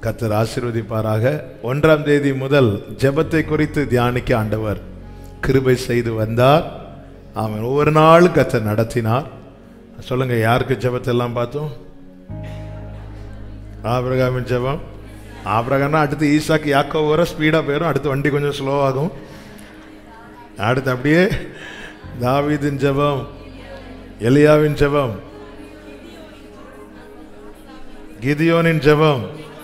கத்தர் ஆசீர்வதிப்பாராக ஒன்றாம் தேதி முதல் ஜெபத்தை குறித்து தியானிக்க ஆண்டவர் கிருபை செய்து வந்தார் அவன் ஒவ்வொரு நாளும் கத்தர் நடத்தினார் சொல்லுங்க யாருக்கு ஜெபத்தை எல்லாம் பார்த்தோம் ஆபிரகாமின் ஜெபம் ஆபிரகாம்னா அடுத்து ஈசாக்கு யாக்கோ வர ஸ்பீடாக போயிடும் அடுத்து வண்டி கொஞ்சம் ஸ்லோ ஆகும் அடுத்து அப்படியே தாவீதின் ஜெபம் எலியாவின் ஜெபம் கிதியோனின் ஜெபம்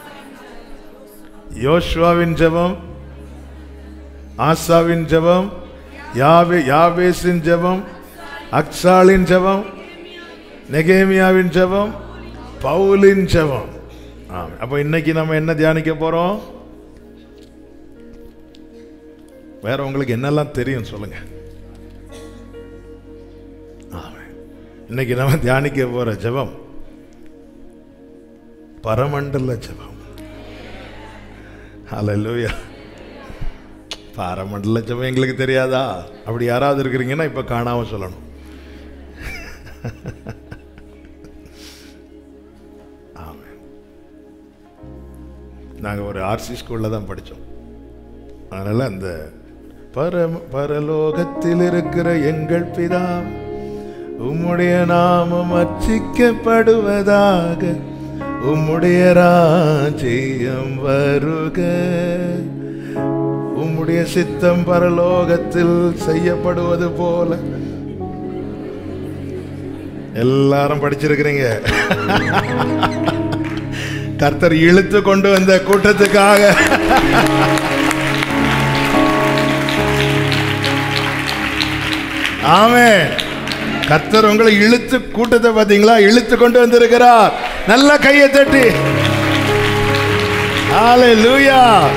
யோசுவாவின் ஜெபம் ஆசாவின் ஜெபம் யாவே யாவேசின் ஜெபம் அக்சாலின் ஜெபம் நெகேமியாவின் ஜெபம் பவுலின் ஜெபம் ஆமாம் அப்போ இன்னைக்கு நம்ம என்ன தியானிக்க போறோம் வேற உங்களுக்கு என்னெல்லாம் தெரியும் சொல்லுங்க ஆமாம். இன்னைக்கு நம்ம தியானிக்க போற ஜெபம் பரமண்டல ஜெபம் ஹalleluya பரமண்டல ஜெபம் எங்களுக்கு தெரியாதா அப்படி யாராவது இருக்கிறீங்கன்னா இப்ப காணாம சொல்லணும் ஆமென். நாங்க ஒரு ஆர்சி ஸ்கூல்ல தான் படிச்சோம் அதனால அந்த பரம பரலோகத்தில் இருக்கிற எங்கள் பிதா உம்முடைய நாமம் அர்ச்சிக்கப்படுவதாக உம்முடைய ராஜ்யம் வருக உம்முடைய சித்தம் பரலோகத்தில் செய்யப்படுவது போல எல்லாரும் படிச்சிருக்கிறீங்க கர்த்தர் இழுத்து கொண்டு வந்த கூட்டத்துக்காக ஆமே கர்த்தர் உங்களை இழுத்து கூட்டத்தை பார்த்தீங்களா இழுத்து கொண்டு வந்திருக்கிறார் நல்ல கையை தட்டி ஹalleluya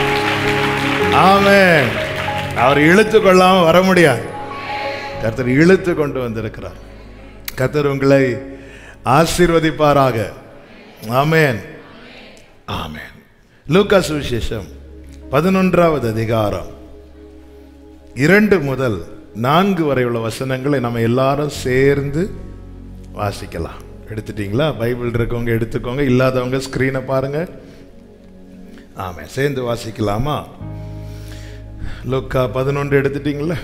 ஆமென் அவர் இழுத்து கொள்ளாம வர முடியாது கர்த்தர் இழுத்து கொண்டு வந்திருக்கிறார் கர்த்தர் உங்களை ஆசீர்வதிப்பாராக ஆமென் ஆமென் லூக்கா சுவிசேஷம் பதினொன்றாவது அதிகாரம் இரண்டு முதல் நான்கு வரை உள்ள வசனங்களை நம்ம எல்லாரும் சேர்ந்து வாசிக்கலாம் எடுத்துட்டீங்களா பைபிள் இருக்கவங்க எடுத்துக்கோங்க இல்லாதவங்க ஸ்கிரீனை பாருங்க ஆமே சேர்ந்து வாசிக்கலாமா லுக்கா பதினொன்று எடுத்துட்டீங்களா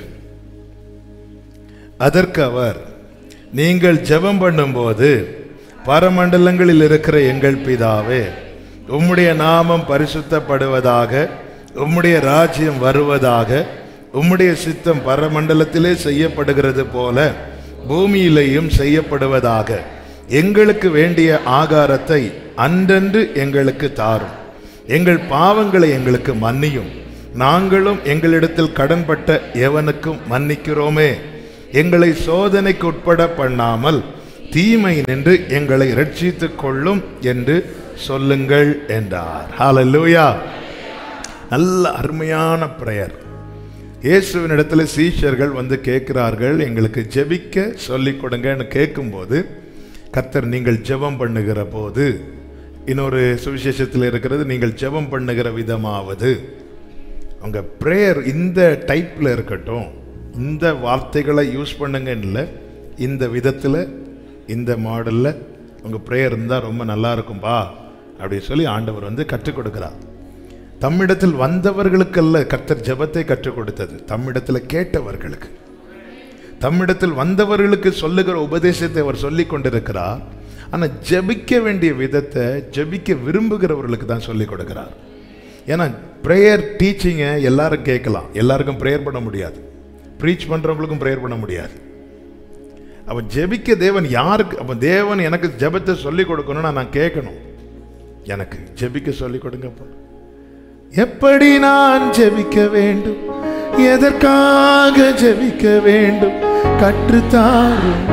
அதற்கு அவர் நீங்கள் ஜெபம் பண்ணும்போது பரமண்டலங்களில் இருக்கிற எங்கள் பிதாவே உம்முடைய நாமம் பரிசுத்தப்படுவதாக உம்முடைய ராஜ்யம் வருவதாக உம்முடைய சித்தம் பரமண்டலத்திலே செய்யப்படுகிறது போல பூமியிலேயும் செய்யப்படுவதாக எங்களுக்கு வேண்டிய ஆகாரத்தை அன்றன்று எங்களுக்கு தாரும் எங்கள் பாவங்களை எங்களுக்கு மன்னியும் நாங்களும் எங்களிடத்தில் கடன்பட்ட எவனுக்கும் மன்னிக்கிறோமே எங்களை சோதனைக்கு உட்பட பண்ணாமல் தீமை நின்று எங்களை ரட்சித்துக் கொள்ளும் என்று சொல்லுங்கள் என்றார் ஹalleluya நல்ல அருமையான பிரேயர் இயேசுவின் இடத்துல சீஷர்கள் வந்து கேட்கிறார்கள் எங்களுக்கு ஜெபிக்க சொல்லிக் கொடுங்கன்னு கேட்கும்போது கர்த்தர் நீங்கள் ஜெபம் பண்ணுகிற போது இன்னொரு சுவிசேஷத்தில் இருக்கிறது நீங்கள் ஜெபம் பண்ணுகிற விதமாவது உங்க ப்ரேயர் இந்த டைப்ல இருக்கட்டும் இந்த வார்த்தைகளை யூஸ் பண்ணுங்க இல்லை இந்த விதத்தில் இந்த மாடலில் உங்கள் ப்ரேயர் இருந்தால் ரொம்ப நல்லா இருக்கும்பா அப்படின்னு சொல்லி ஆண்டவர் வந்து கற்றுக் கொடுக்கிறார் தம்மிடத்தில் வந்தவர்களுக்கல்ல கர்த்தர் ஜெபத்தை கற்றுக் கொடுத்தது தம்மிடத்தில் கேட்டவர்களுக்கு தம்மிடத்தில் வந்தவர்களுக்கு சொல்லுகிற உபதேசத்தை அவர் சொல்லிக் கொண்டிருக்கிறார் ஆனால் ஜெபிக்க வேண்டிய விதத்தை ஜெபிக்க விரும்புகிறவர்களுக்கு தான் சொல்லிக் கொடுக்கிறார் ஏன்னா ப்ரேயர் டீச்சிங்கை எல்லாரும் கேட்கலாம் எல்லாருக்கும் ப்ரேயர் பண்ண முடியாது ப்ரீச் பண்ணுறவங்களுக்கும் ப்ரேயர் பண்ண முடியாது அப்போ ஜெபிக்க தேவன் யாருக்கு அப்போ தேவன் எனக்கு ஜெபத்தை சொல்லிக் கொடுக்கணும்னா நான் கேட்கணும் எனக்கு ஜெபிக்க சொல்லிக் கொடுங்கப்பா எப்படி நான் ஜெபிக்க வேண்டும் எதற்காக ஜெபிக்க வேண்டும் கற்றுத்தாரும்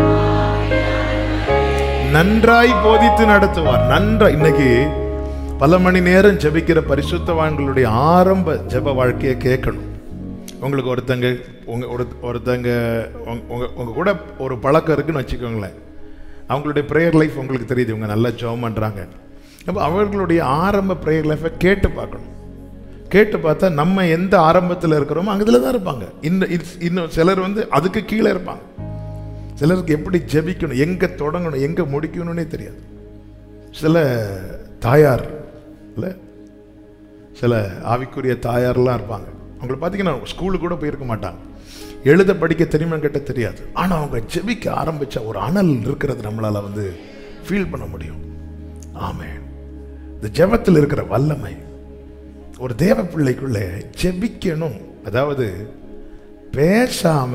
நன்றாய் போதித்து நடத்துவார் நன்றாய் இன்னைக்கு பல மணி நேரம் ஜெபிக்கிற பரிசுத்தவான்களுடைய ஆரம்ப ஜெப வாழ்க்கையை கேட்கணும் உங்களுக்கு ஒருத்தங்க உங்க ஒரு ஒருத்தங்க உங்க- உங்க உங்க கூட ஒரு பழக்கம் இருக்குன்னு வச்சுக்கோங்களேன் அவங்களுடைய ப்ரேயர் லைஃப் உங்களுக்கு தெரியுது இவங்க நல்லா ஜெபம் பண்றாங்க அப்போ அவர்களுடைய ஆரம்ப ப்ரேயர் லைஃப்பை கேட்டு பார்க்கணும் கேட்டு பார்த்தா நம்ம எந்த ஆரம்பத்தில் இருக்கிறோமோ அங்கதில் தான் இருப்பாங்க இன்னும் இட்ஸ்- இன்னும் சிலர் வந்து அதுக்கு கீழே இருப்பாங்க சிலருக்கு எப்படி ஜெபிக்கணும் எங்கே தொடங்கணும் எங்கே முடிக்கணும்னே தெரியாது சில தாயார் இல்லை சில ஆவிக்குரிய தாயாரெல்லாம் இருப்பாங்க அவங்கள பார்த்தீங்கன்னா ஸ்கூலுக்கு கூட போயிருக்க மாட்டாங்க எழுத படிக்க தெரியுமா கேட்ட தெரியாது ஆனால் அவங்க ஜெபிக்க ஆரம்பிச்ச ஒரு அனல் இருக்கிறது நம்மளால வந்து ஃபீல் பண்ண முடியும் ஆமே இந்த ஜெபத்தில் இருக்கிற வல்லமை ஒரு தேவ பிள்ளைக்குள்ள ஜெபிக்கணும் அதாவது பேசாம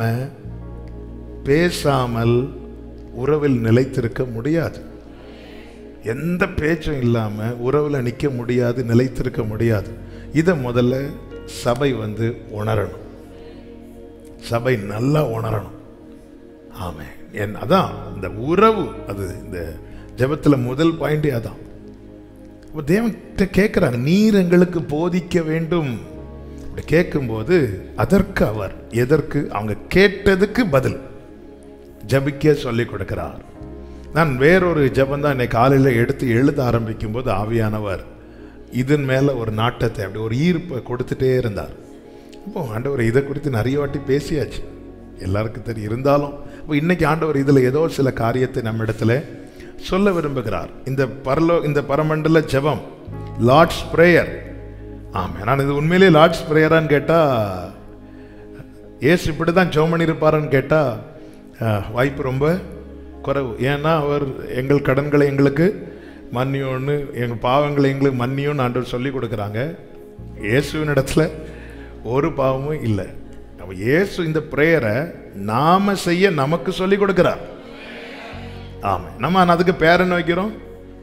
பேசாமல் உறவில் நிலைத்திருக்க முடியாது எந்த பேச்சும் இல்லாம உறவுல நிக்க முடியாது நிலைத்திருக்க முடியாது இதை முதல்ல சபை வந்து உணரணும் சபை நல்லா உணரணும் ஆமே என் அதான் இந்த உறவு அது இந்த ஜெபத்துல முதல் பாயிண்டே அதான் அப்ப தேவன்கிட்ட கேட்குறாங்க நீர் எங்களுக்கு போதிக்க வேண்டும் அப்படி கேட்கும்போது அதற்கு அவர் எதற்கு அவங்க கேட்டதுக்கு பதில் ஜபிக்க சொல்லி கொடுக்கிறார் நான் வேறொரு ஜெபம் தான் இன்னைக்கு காலையில் எடுத்து எழுத ஆரம்பிக்கும் போது ஆவியானவர் இதன் மேலே ஒரு நாட்டத்தை அப்படி ஒரு ஈர்ப்பை கொடுத்துட்டே இருந்தார் அப்போ ஆண்டவர் இதை குறித்து நிறைய வாட்டி பேசியாச்சு எல்லாருக்கும் தெரியும் இருந்தாலும் இப்போ இன்னைக்கு ஆண்டவர் இதில் ஏதோ சில காரியத்தை நம்ம இடத்துல சொல்ல விரும்புகிறார் இந்த பரலோ இந்த பரமண்டல ஜெபம் லார்ட்ஸ் பிரேயர் ஆமாம் நான் இது உண்மையிலேயே லார்ட்ஸ் பிரேயரான்னு கேட்டால் ஏசு இப்படி தான் ஜெபம் பண்ணியிருப்பாருன்னு கேட்டால் வாய்ப்பு ரொம்ப குறைவு ஏன்னா அவர் எங்கள் கடன்களை எங்களுக்கு மன்னியோன்னு எங்கள் பாவங்களை எங்களுக்கு மன்னியோன்னு ஆண்டவர் சொல்லி கொடுக்குறாங்க இயேசுவின் இடத்துல ஒரு பாவமும் இல்லை அப்ப இயேசு இந்த ப்ரேயரை நாம செய்ய நமக்கு சொல்லி கொடுக்கிறார் ஆமா நம்ம அதுக்கு பேர் என்ன வைக்கிறோம்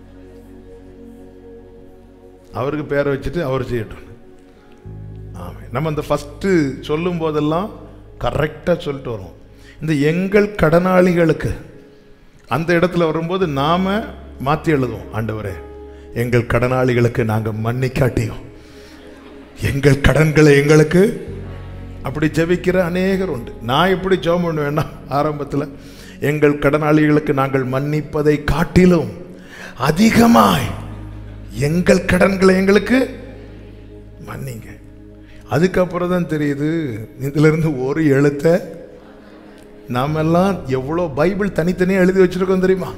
அவருக்கு பேரை வச்சுட்டு அவர் செய்யட்டும் ஆமா நம்ம இந்த ஃபஸ்ட்டு சொல்லும் போதெல்லாம் கரெக்டாக சொல்லிட்டு வருவோம் இந்த எங்கள் கடனாளிகளுக்கு அந்த இடத்துல வரும்போது நாம மாற்றி எழுதுவோம் ஆண்டவரே எங்கள் கடனாளிகளுக்கு நாங்கள் மன்னிக்காட்டியோம் எங்கள் கடன்களை எங்களுக்கு அப்படி ஜெபிக்கிற அநேகர் உண்டு நான் எப்படி ஜெபம் பண்ணுவேன்னா ஆரம்பத்தில் எங்கள் கடனாளிகளுக்கு நாங்கள் மன்னிப்பதை காட்டிலும் அதிகமாய் எங்கள் கடன்களை எங்களுக்கு மன்னிங்க அதுக்கப்புறம் தான் தெரியுது இதுல இருந்து ஒரு எழுத்தை நாமெல்லாம் எவ்வளோ பைபிள் தனித்தனியாக எழுதி வச்சிருக்கோம் தெரியுமா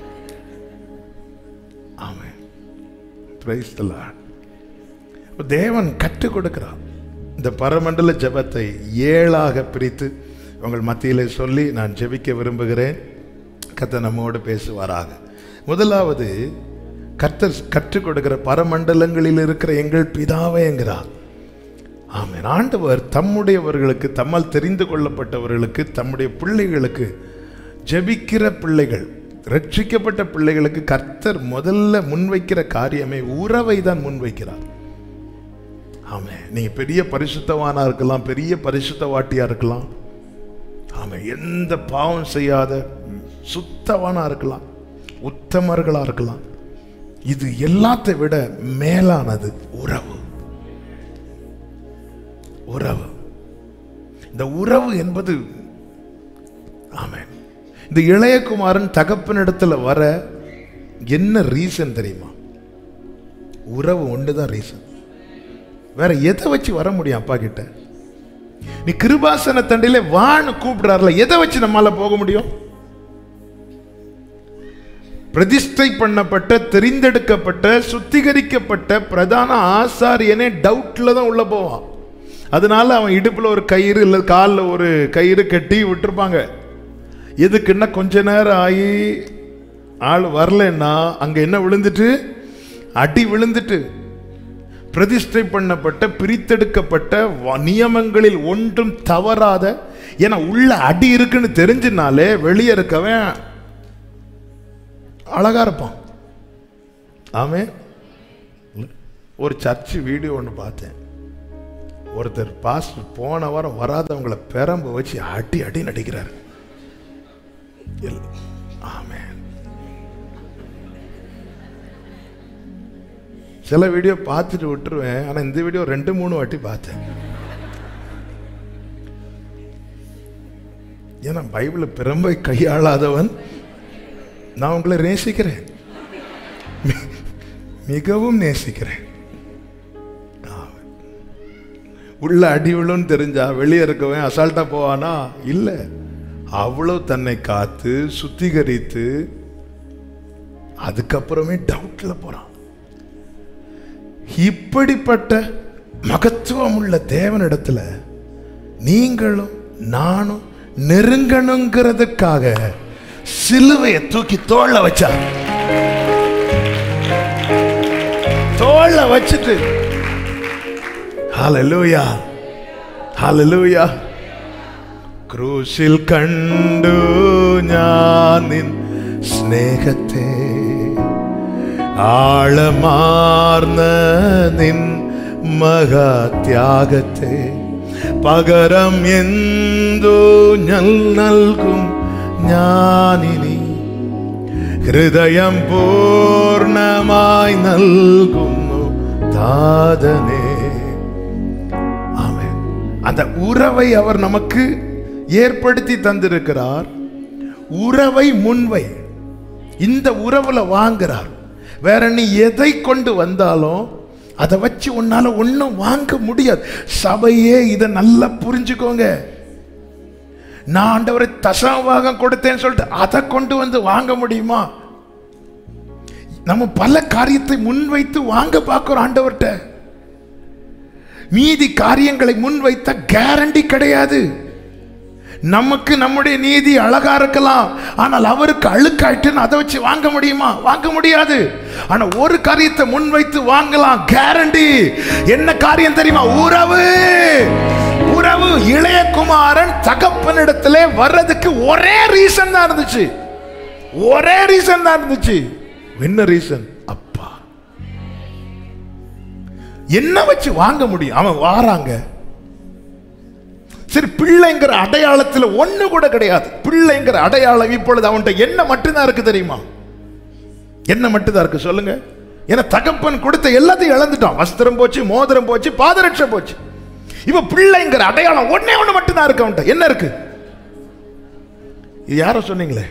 ஆமாம் பிரைஸ் தேவன் கற்றுக் கொடுக்கிறார் இந்த பரமண்டல ஜெபத்தை ஏழாக பிரித்து உங்கள் மத்தியிலே சொல்லி நான் ஜெபிக்க விரும்புகிறேன் கத்த நம்மோடு பேசுவாராக முதலாவது கர்த்தர் கற்றுக் கொடுக்கிற பரமண்டலங்களில் இருக்கிற எங்கள் பிதாவே என்கிறார் ஆமென் ஆண்டவர் தம்முடையவர்களுக்கு தம்மால் தெரிந்து கொள்ளப்பட்டவர்களுக்கு தம்முடைய பிள்ளைகளுக்கு ஜெபிக்கிற பிள்ளைகள் ரட்சிக்கப்பட்ட பிள்ளைகளுக்கு கர்த்தர் முதல்ல முன்வைக்கிற காரியமே உறவை தான் முன்வைக்கிறார் ஆமே நீங்க பெரிய பரிசுத்தவானா இருக்கலாம் பெரிய பரிசுத்தவாட்டியா இருக்கலாம் ஆமே எந்த பாவம் செய்யாத சுத்தவானா இருக்கலாம் உத்தமர்களா இருக்கலாம் இது எல்லாத்தை விட மேலானது உறவு உறவு இந்த உறவு என்பது ஆமென் இந்த இளையகுமாரன் தகப்பனிடத்துல வர என்ன ரீசன் தெரியுமா உறவு ஒண்ணுதான் ரீசன் வேற எதை வச்சு வர முடியும் அப்பா கிட்ட நீ கிருபாசன தண்டிலே வான்னு கூப்பிடுறாருல எதை வச்சு நம்மால போக முடியும் பிரதிஷ்டை பண்ணப்பட்ட தெரிந்தெடுக்கப்பட்ட சுத்திகரிக்கப்பட்ட பிரதான ஆசாரியனே டவுட்ல தான் உள்ள போவான் அதனால அவன் இடுப்புல ஒரு கயிறு இல்லை காலில் ஒரு கயிறு கட்டி விட்டுருப்பாங்க எதுக்குன்னா கொஞ்ச நேரம் ஆகி ஆள் வரலன்னா அங்க என்ன விழுந்துட்டு அடி விழுந்துட்டு பிரதிஷ்டை பண்ணப்பட்ட பிரித்தெடுக்கப்பட்ட வ- நியமங்களில் ஒன்றும் தவறாத ஏன்னா உள்ள அடி இருக்குன்னு தெரிஞ்சுனாலே வெளியே இருக்கவன் அழகா இருப்பான் ஆமே ஒரு சர்ச்சு வீடியோ ஒன்று பார்த்தேன் ஒருத்தர் பாஸ்டர் போன வாரம் வராதவங்களை பெரம்பு வச்சு அடி அடி நடிக்கிறார் ஆமே சில வீடியோ பார்த்துட்டு விட்டுருவேன் ஆனா இந்த வீடியோ ரெண்டு மூணு வாட்டி பார்த்தேன் ஏன்னா பைபிள் பிரம்பை கையாளாதவன் நான் உங்களை நேசிக்கிறேன் மி- மிகவும் நேசிக்கிறேன் ஆமா. உள்ள அடி விழுன்னு தெரிஞ்சா வெளியே இருக்கவன் அசால்ட்டா போவானா இல்ல அவ்வளவு தன்னை காத்து சுத்திகரித்து அதுக்கப்புறமே டவுட்ல போறான் இப்படிப்பட்ட மகத்துவமுள்ள தேவனிடத்துல நீங்களும் நானும் நெருங்கணுங்கிறதுக்காக சிலுவையை தூக்கி தோல்ல வச்சார் தோல்ல வச்சுட்டு ஹalleluya ഹല്ലേലൂയ ക്രൂശിൽ കണ്ടു ഞാൻ നിൻ സ്നേഹത്തെ ആഴമാർന്ന നിൻ മഹാത്യാഗത്തെ പകരം എന്തു ഞാൻ നൽകും ഞാനിനി ഹൃദയം പൂർണ്ണമായി നൽകുന്നു താതനേ ஆமென் அந்த உறவை அவர் நமக்கு ஏற்படுத்தி தந்திருக்கிறார் உறவை முன்வை இந்த உறவுல வாங்குறார் வேற நீ எதை கொண்டு வந்தாலும் அதை வச்சு உன்னால ஒன்றும் வாங்க முடியாது சபையே இதை நல்லா புரிஞ்சுக்கோங்க நான் ஆண்டவரை தசமபாகம் கொடுத்தேன்னு சொல்லிட்டு அதை கொண்டு வந்து வாங்க முடியுமா நம்ம பல காரியத்தை முன்வைத்து வாங்க பார்க்கிறோம் ஆண்டவர்கிட்ட மீதி காரியங்களை முன்வைத்த கேரண்டி கிடையாது நமக்கு நம்முடைய நீதி அழகா இருக்கலாம் ஆனால் அவருக்கு அழுக்காயிட்டுன்னு அதை வச்சு வாங்க முடியுமா வாங்க முடியாது ஆனா ஒரு காரியத்தை முன்வைத்து வாங்கலாம் கேரண்டி என்ன காரியம் தெரியுமா உறவு உறவு இளையகுமாரன் தகப்பனிடத்திலே வர்றதுக்கு ஒரே ரீசன் தான் இருந்துச்சு ஒரே ரீசன் தான் இருந்துச்சு என்ன ரீசன் அப்பா என்ன வச்சு வாங்க முடியும் அவன் வாராங்க சரி பிள்ளைங்கிற அடையாளத்தில் ஒண்ணு கூட கிடையாது பிள்ளைங்கிற அடையாளம் இப்பொழுது அவன்கிட்ட என்ன மட்டும்தான் இருக்கு தெரியுமா என்ன மட்டும்தான் இருக்கு சொல்லுங்க ஏன்னா தகப்பன் கொடுத்த எல்லாத்தையும் இழந்துட்டான் வஸ்திரம் போச்சு மோதிரம் போச்சு பாதரட்சம் போச்சு இவ பிள்ளைங்கிற அடையாளம் ஒண்ணே ஒண்ணு மட்டும்தான் இருக்கு அவன்கிட்ட என்ன இருக்கு இது யாரோ சொன்னீங்களே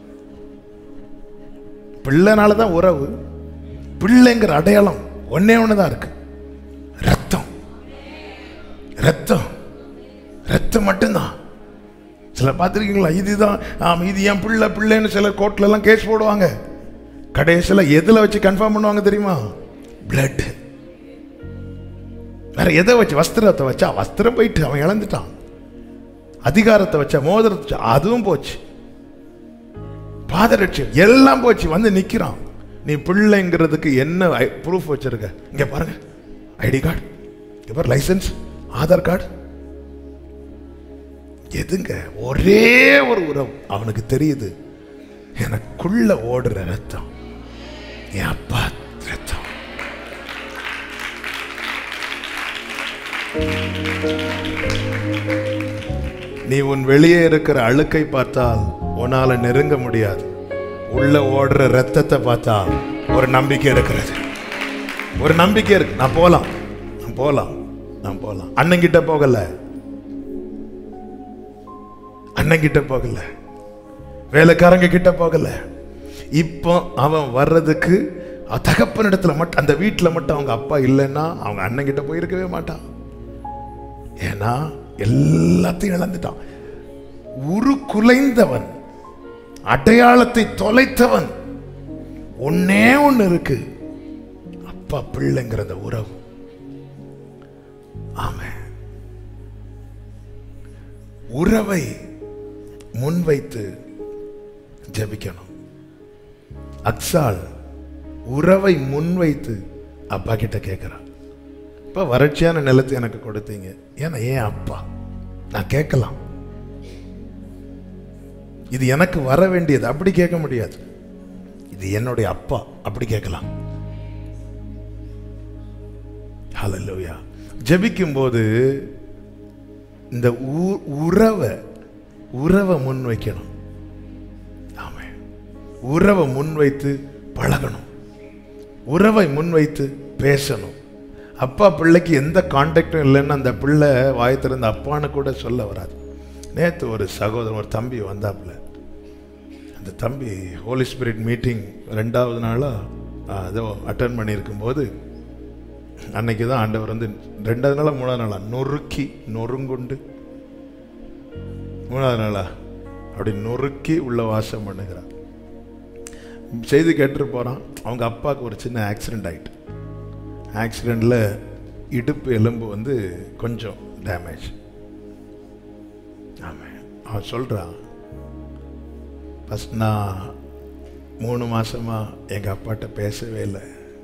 பிள்ளைனால தான் உறவு பிள்ளைங்கிற அடையாளம் ஒன்னே ஒன்று தான் இருக்கு ரத்தம் ரத்தம் ரத்தம் மட்டும்தான் சில பார்த்துருக்கீங்களா இதுதான் ஆமாம் இது என் பிள்ளை பிள்ளைன்னு சில கோர்ட்ல எல்லாம் கேஸ் போடுவாங்க கடைசியில் எதில் வச்சு கன்ஃபார்ம் பண்ணுவாங்க தெரியுமா பிளட் வேற எதை வச்சு வஸ்திரத்தை வச்சா வஸ்திரம் போயிட்டு அவன் இழந்துட்டான் அதிகாரத்தை வச்சா மோதிரத்தை வச்சா அதுவும் போச்சு பாதரட்சியம் எல்லாம் போச்சு வந்து நிக்கிறான் நீ பிள்ளைங்கிறதுக்கு என்ன ப்ரூஃப் வச்சிருக்க இங்க பாருங்க ஐடி கார்டு இங்க பாரு லைசன்ஸ் ஆதார் கார்டு எதுங்க ஒரே ஒரு உறவு அவனுக்கு தெரியுது எனக்குள்ள ஓடுற ரத்தம் என் அப்பா ரத்தம் நீ உன் வெளியே இருக்கிற அழுக்கை பார்த்தால் உன்னால நெருங்க முடியாது உள்ள ஓடுற ரத்தத்தை பார்த்தா ஒரு நம்பிக்கை இருக்கிறது ஒரு நம்பிக்கை இருக்கு நான் போலாம் நான் போலாம் நான் போலாம் அண்ணன் கிட்ட போகல அண்ணன் கிட்ட போகல வேலைக்காரங்க கிட்ட போகல இப்போ அவன் வர்றதுக்கு தகப்பனிடத்துல மட்டும் அந்த வீட்டில் மட்டும் அவங்க அப்பா இல்லைன்னா அவங்க அண்ணன் கிட்ட போயிருக்கவே மாட்டான் ஏன்னா எல்லாத்தையும் இழந்துட்டான் உரு குலைந்தவன் அடையாளத்தை தொலைத்தவன் ஒன்னே ஒண்ணு இருக்கு அப்பா பிள்ளைங்கிற அந்த உறவு ஆமே உறவை முன்வைத்து ஜபிக்கணும் அக்ஸால் உறவை முன்வைத்து அப்பா கிட்ட கேட்கிறான் இப்ப வறட்சியான நிலத்தை எனக்கு கொடுத்தீங்க ஏன்னா ஏன் அப்பா நான் கேட்கலாம் இது எனக்கு வர வேண்டியது அப்படி கேட்க முடியாது இது என்னுடைய அப்பா அப்படி கேட்கலாம் ஹalleluya ஜெபிக்கும் போது இந்த உ- உறவை உறவை முன் வைக்கணும் ஆமென் உறவை முன்வைத்து பழகணும் உறவை முன்வைத்து பேசணும் அப்பா பிள்ளைக்கு எந்த கான்டாக்டும் இல்லைன்னு அந்த பிள்ளை வாய் திறந்த அப்பான்னு கூட சொல்ல வராது நேற்று ஒரு சகோதரன் ஒரு தம்பி வந்தாப்புல அந்த தம்பி ஹோலி ஸ்பிரிட் மீட்டிங் ரெண்டாவது நாளாக ஏதோ அட்டன் பண்ணியிருக்கும்போது அன்னைக்கு தான் ஆண்டவர் வந்து ரெண்டாவது நாளா மூணாவது நாளா நொறுக்கி நொறுங்குண்டு மூணாவது நாளா அப்படி நொறுக்கி உள்ள வாசம் பண்ணுகிறார் செய்தி கேட்டுட்டு போகிறான் அவங்க அப்பாவுக்கு ஒரு சின்ன ஆக்சிடென்ட் ஆயிட்டு ஆக்சிடெண்ட்டில் இடுப்பு எலும்பு வந்து கொஞ்சம் டேமேஜ் ஆமாம் அவன் சொல்கிறான் ஃபஸ்ட் நான் மூணு மாசமாக எங்கள் அப்பாட்ட பேசவே இல்லை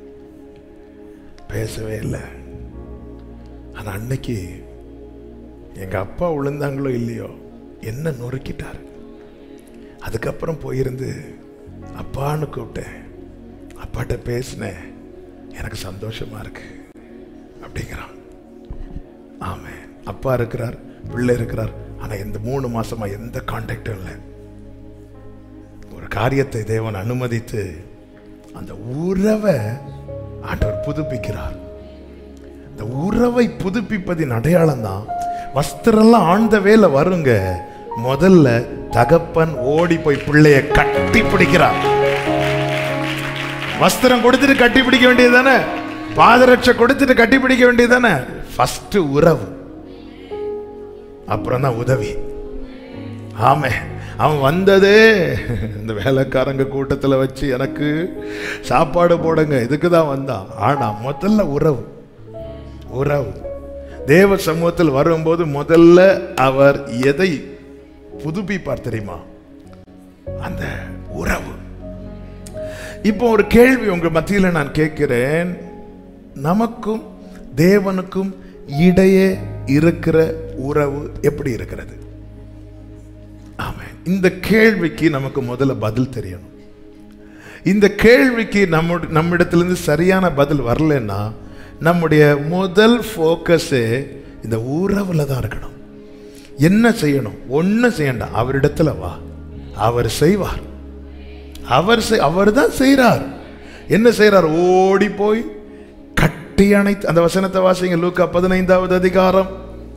பேசவே இல்லை ஆனால் அன்னைக்கு எங்கள் அப்பா விழுந்தாங்களோ இல்லையோ என்ன நொறுக்கிட்டார் அதுக்கப்புறம் போயிருந்து அப்பான்னு கூப்பிட்டேன் அப்பாட்ட பேசினேன் எனக்கு சந்தோஷமா இருக்கு அப்படிங்கிறான் ஆமே அப்பா இருக்கிறார் பிள்ளை இருக்கிறார் ஆனா இந்த மூணு மாசமா எந்த கான்டாக்டும் இல்லை ஒரு காரியத்தை தேவன் அனுமதித்து அந்த உறவை ஆண்டவர் புதுப்பிக்கிறார் இந்த உறவை புதுப்பிப்பதின் அடையாளம் தான் வஸ்திரம்லாம் ஆழ்ந்த வேலை வருங்க முதல்ல தகப்பன் ஓடி போய் பிள்ளைய கட்டி பிடிக்கிறார் வஸ்திரம் கொடுத்துட்டு கட்டி பிடிக்க வேண்டியது தானே பாதரட்சை கொடுத்துட்டு கட்டி பிடிக்க வேண்டியது தானே ஃபர்ஸ்ட் உறவு அப்புறம் தான் உதவி ஆமே அவன் வந்ததே இந்த வேலைக்காரங்க கூட்டத்தில் வச்சு எனக்கு சாப்பாடு போடுங்க இதுக்கு தான் வந்தான் ஆனா முதல்ல உறவு உறவு தேவ சமூகத்தில் வரும்போது முதல்ல அவர் எதை புதுப்பிப்பார் தெரியுமா அந்த உறவு இப்போ ஒரு கேள்வி உங்க மத்தியில் நான் கேட்கிறேன் நமக்கும் தேவனுக்கும் இடையே இருக்கிற உறவு எப்படி இருக்கிறது ஆமாம் இந்த கேள்விக்கு நமக்கு முதல்ல பதில் தெரியணும் இந்த கேள்விக்கு நம்ம நம்மிடத்திலிருந்து சரியான பதில் வரலன்னா நம்முடைய முதல் ஃபோக்கஸே இந்த உறவுல தான் இருக்கணும் என்ன செய்யணும் ஒன்றும் செய்யண்டாம் அவரிடத்துல வா அவர் செய்வார் அவர் அவர் தான் செய்கிறார் என்ன செய்கிறார் ஓடி போய் கட்டி அணைத்து அந்த வசனத்தை வாசிங்க லூக்கா பதினைந்தாவது அதிகாரம்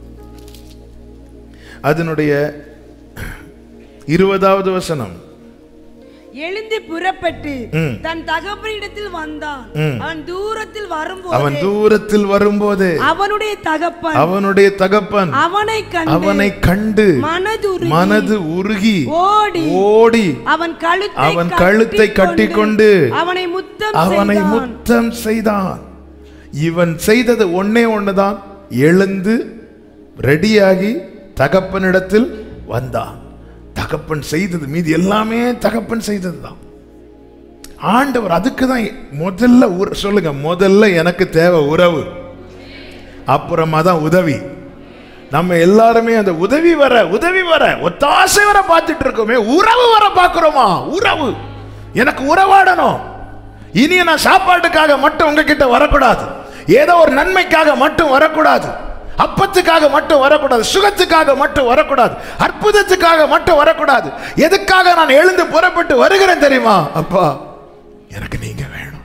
அதனுடைய இருபதாவது வசனம் எழுந்து புறப்பட்டு ம். தன் தகப்பனிடத்தில் வந்தான் ம். அவன் தூரத்தில் வரும்போது அவன் தூரத்தில் வரும்போது அவனுடைய தகப்பன் அவனுடைய தகப்பன் அவனை கண்டு அவனை கண்டு மனதுருகி மனது உருகி ஓடி ஓடி அவன் கழுத்தை அவன் கழுத்தை கட்டிக்கொண்டு அவனை முத்தம் அவனை செய்தான். முத்தம் செய்தான் இவன் செய்தது ஒன்னே ஒண்ணுதான் எழுந்து ரெடியாகி தகப்பனிடத்தில் வந்தான் தகப்பன் செய்தது மீதி எல்லாமே தகப்பன் செய்தது தான் ஆண்டவர் அதுக்கு தான் முதல்ல உற- சொல்லுங்க முதல்ல எனக்கு தேவை உறவு அப்புறமா தான் உதவி நம்ம எல்லாருமே அந்த உதவி வர உதவி வர ஒத்தாசை வர பார்த்துட்டு இருக்கோமே உறவு வர பார்க்கிறோமா உறவு எனக்கு உறவாடணும் இனி நான் சாப்பாட்டுக்காக மட்டும் உங்ககிட்ட வரக்கூடாது ஏதோ ஒரு நன்மைக்காக மட்டும் வரக்கூடாது அப்பத்துக்காக மட்டும் வரக்கூடாது சுகத்துக்காக மட்டும் வரக்கூடாது அற்புதத்துக்காக மட்டும் வரக்கூடாது எதுக்காக நான் எழுந்து புறப்பட்டு வருகிறேன் தெரியுமா அப்பா எனக்கு நீங்க வேணும்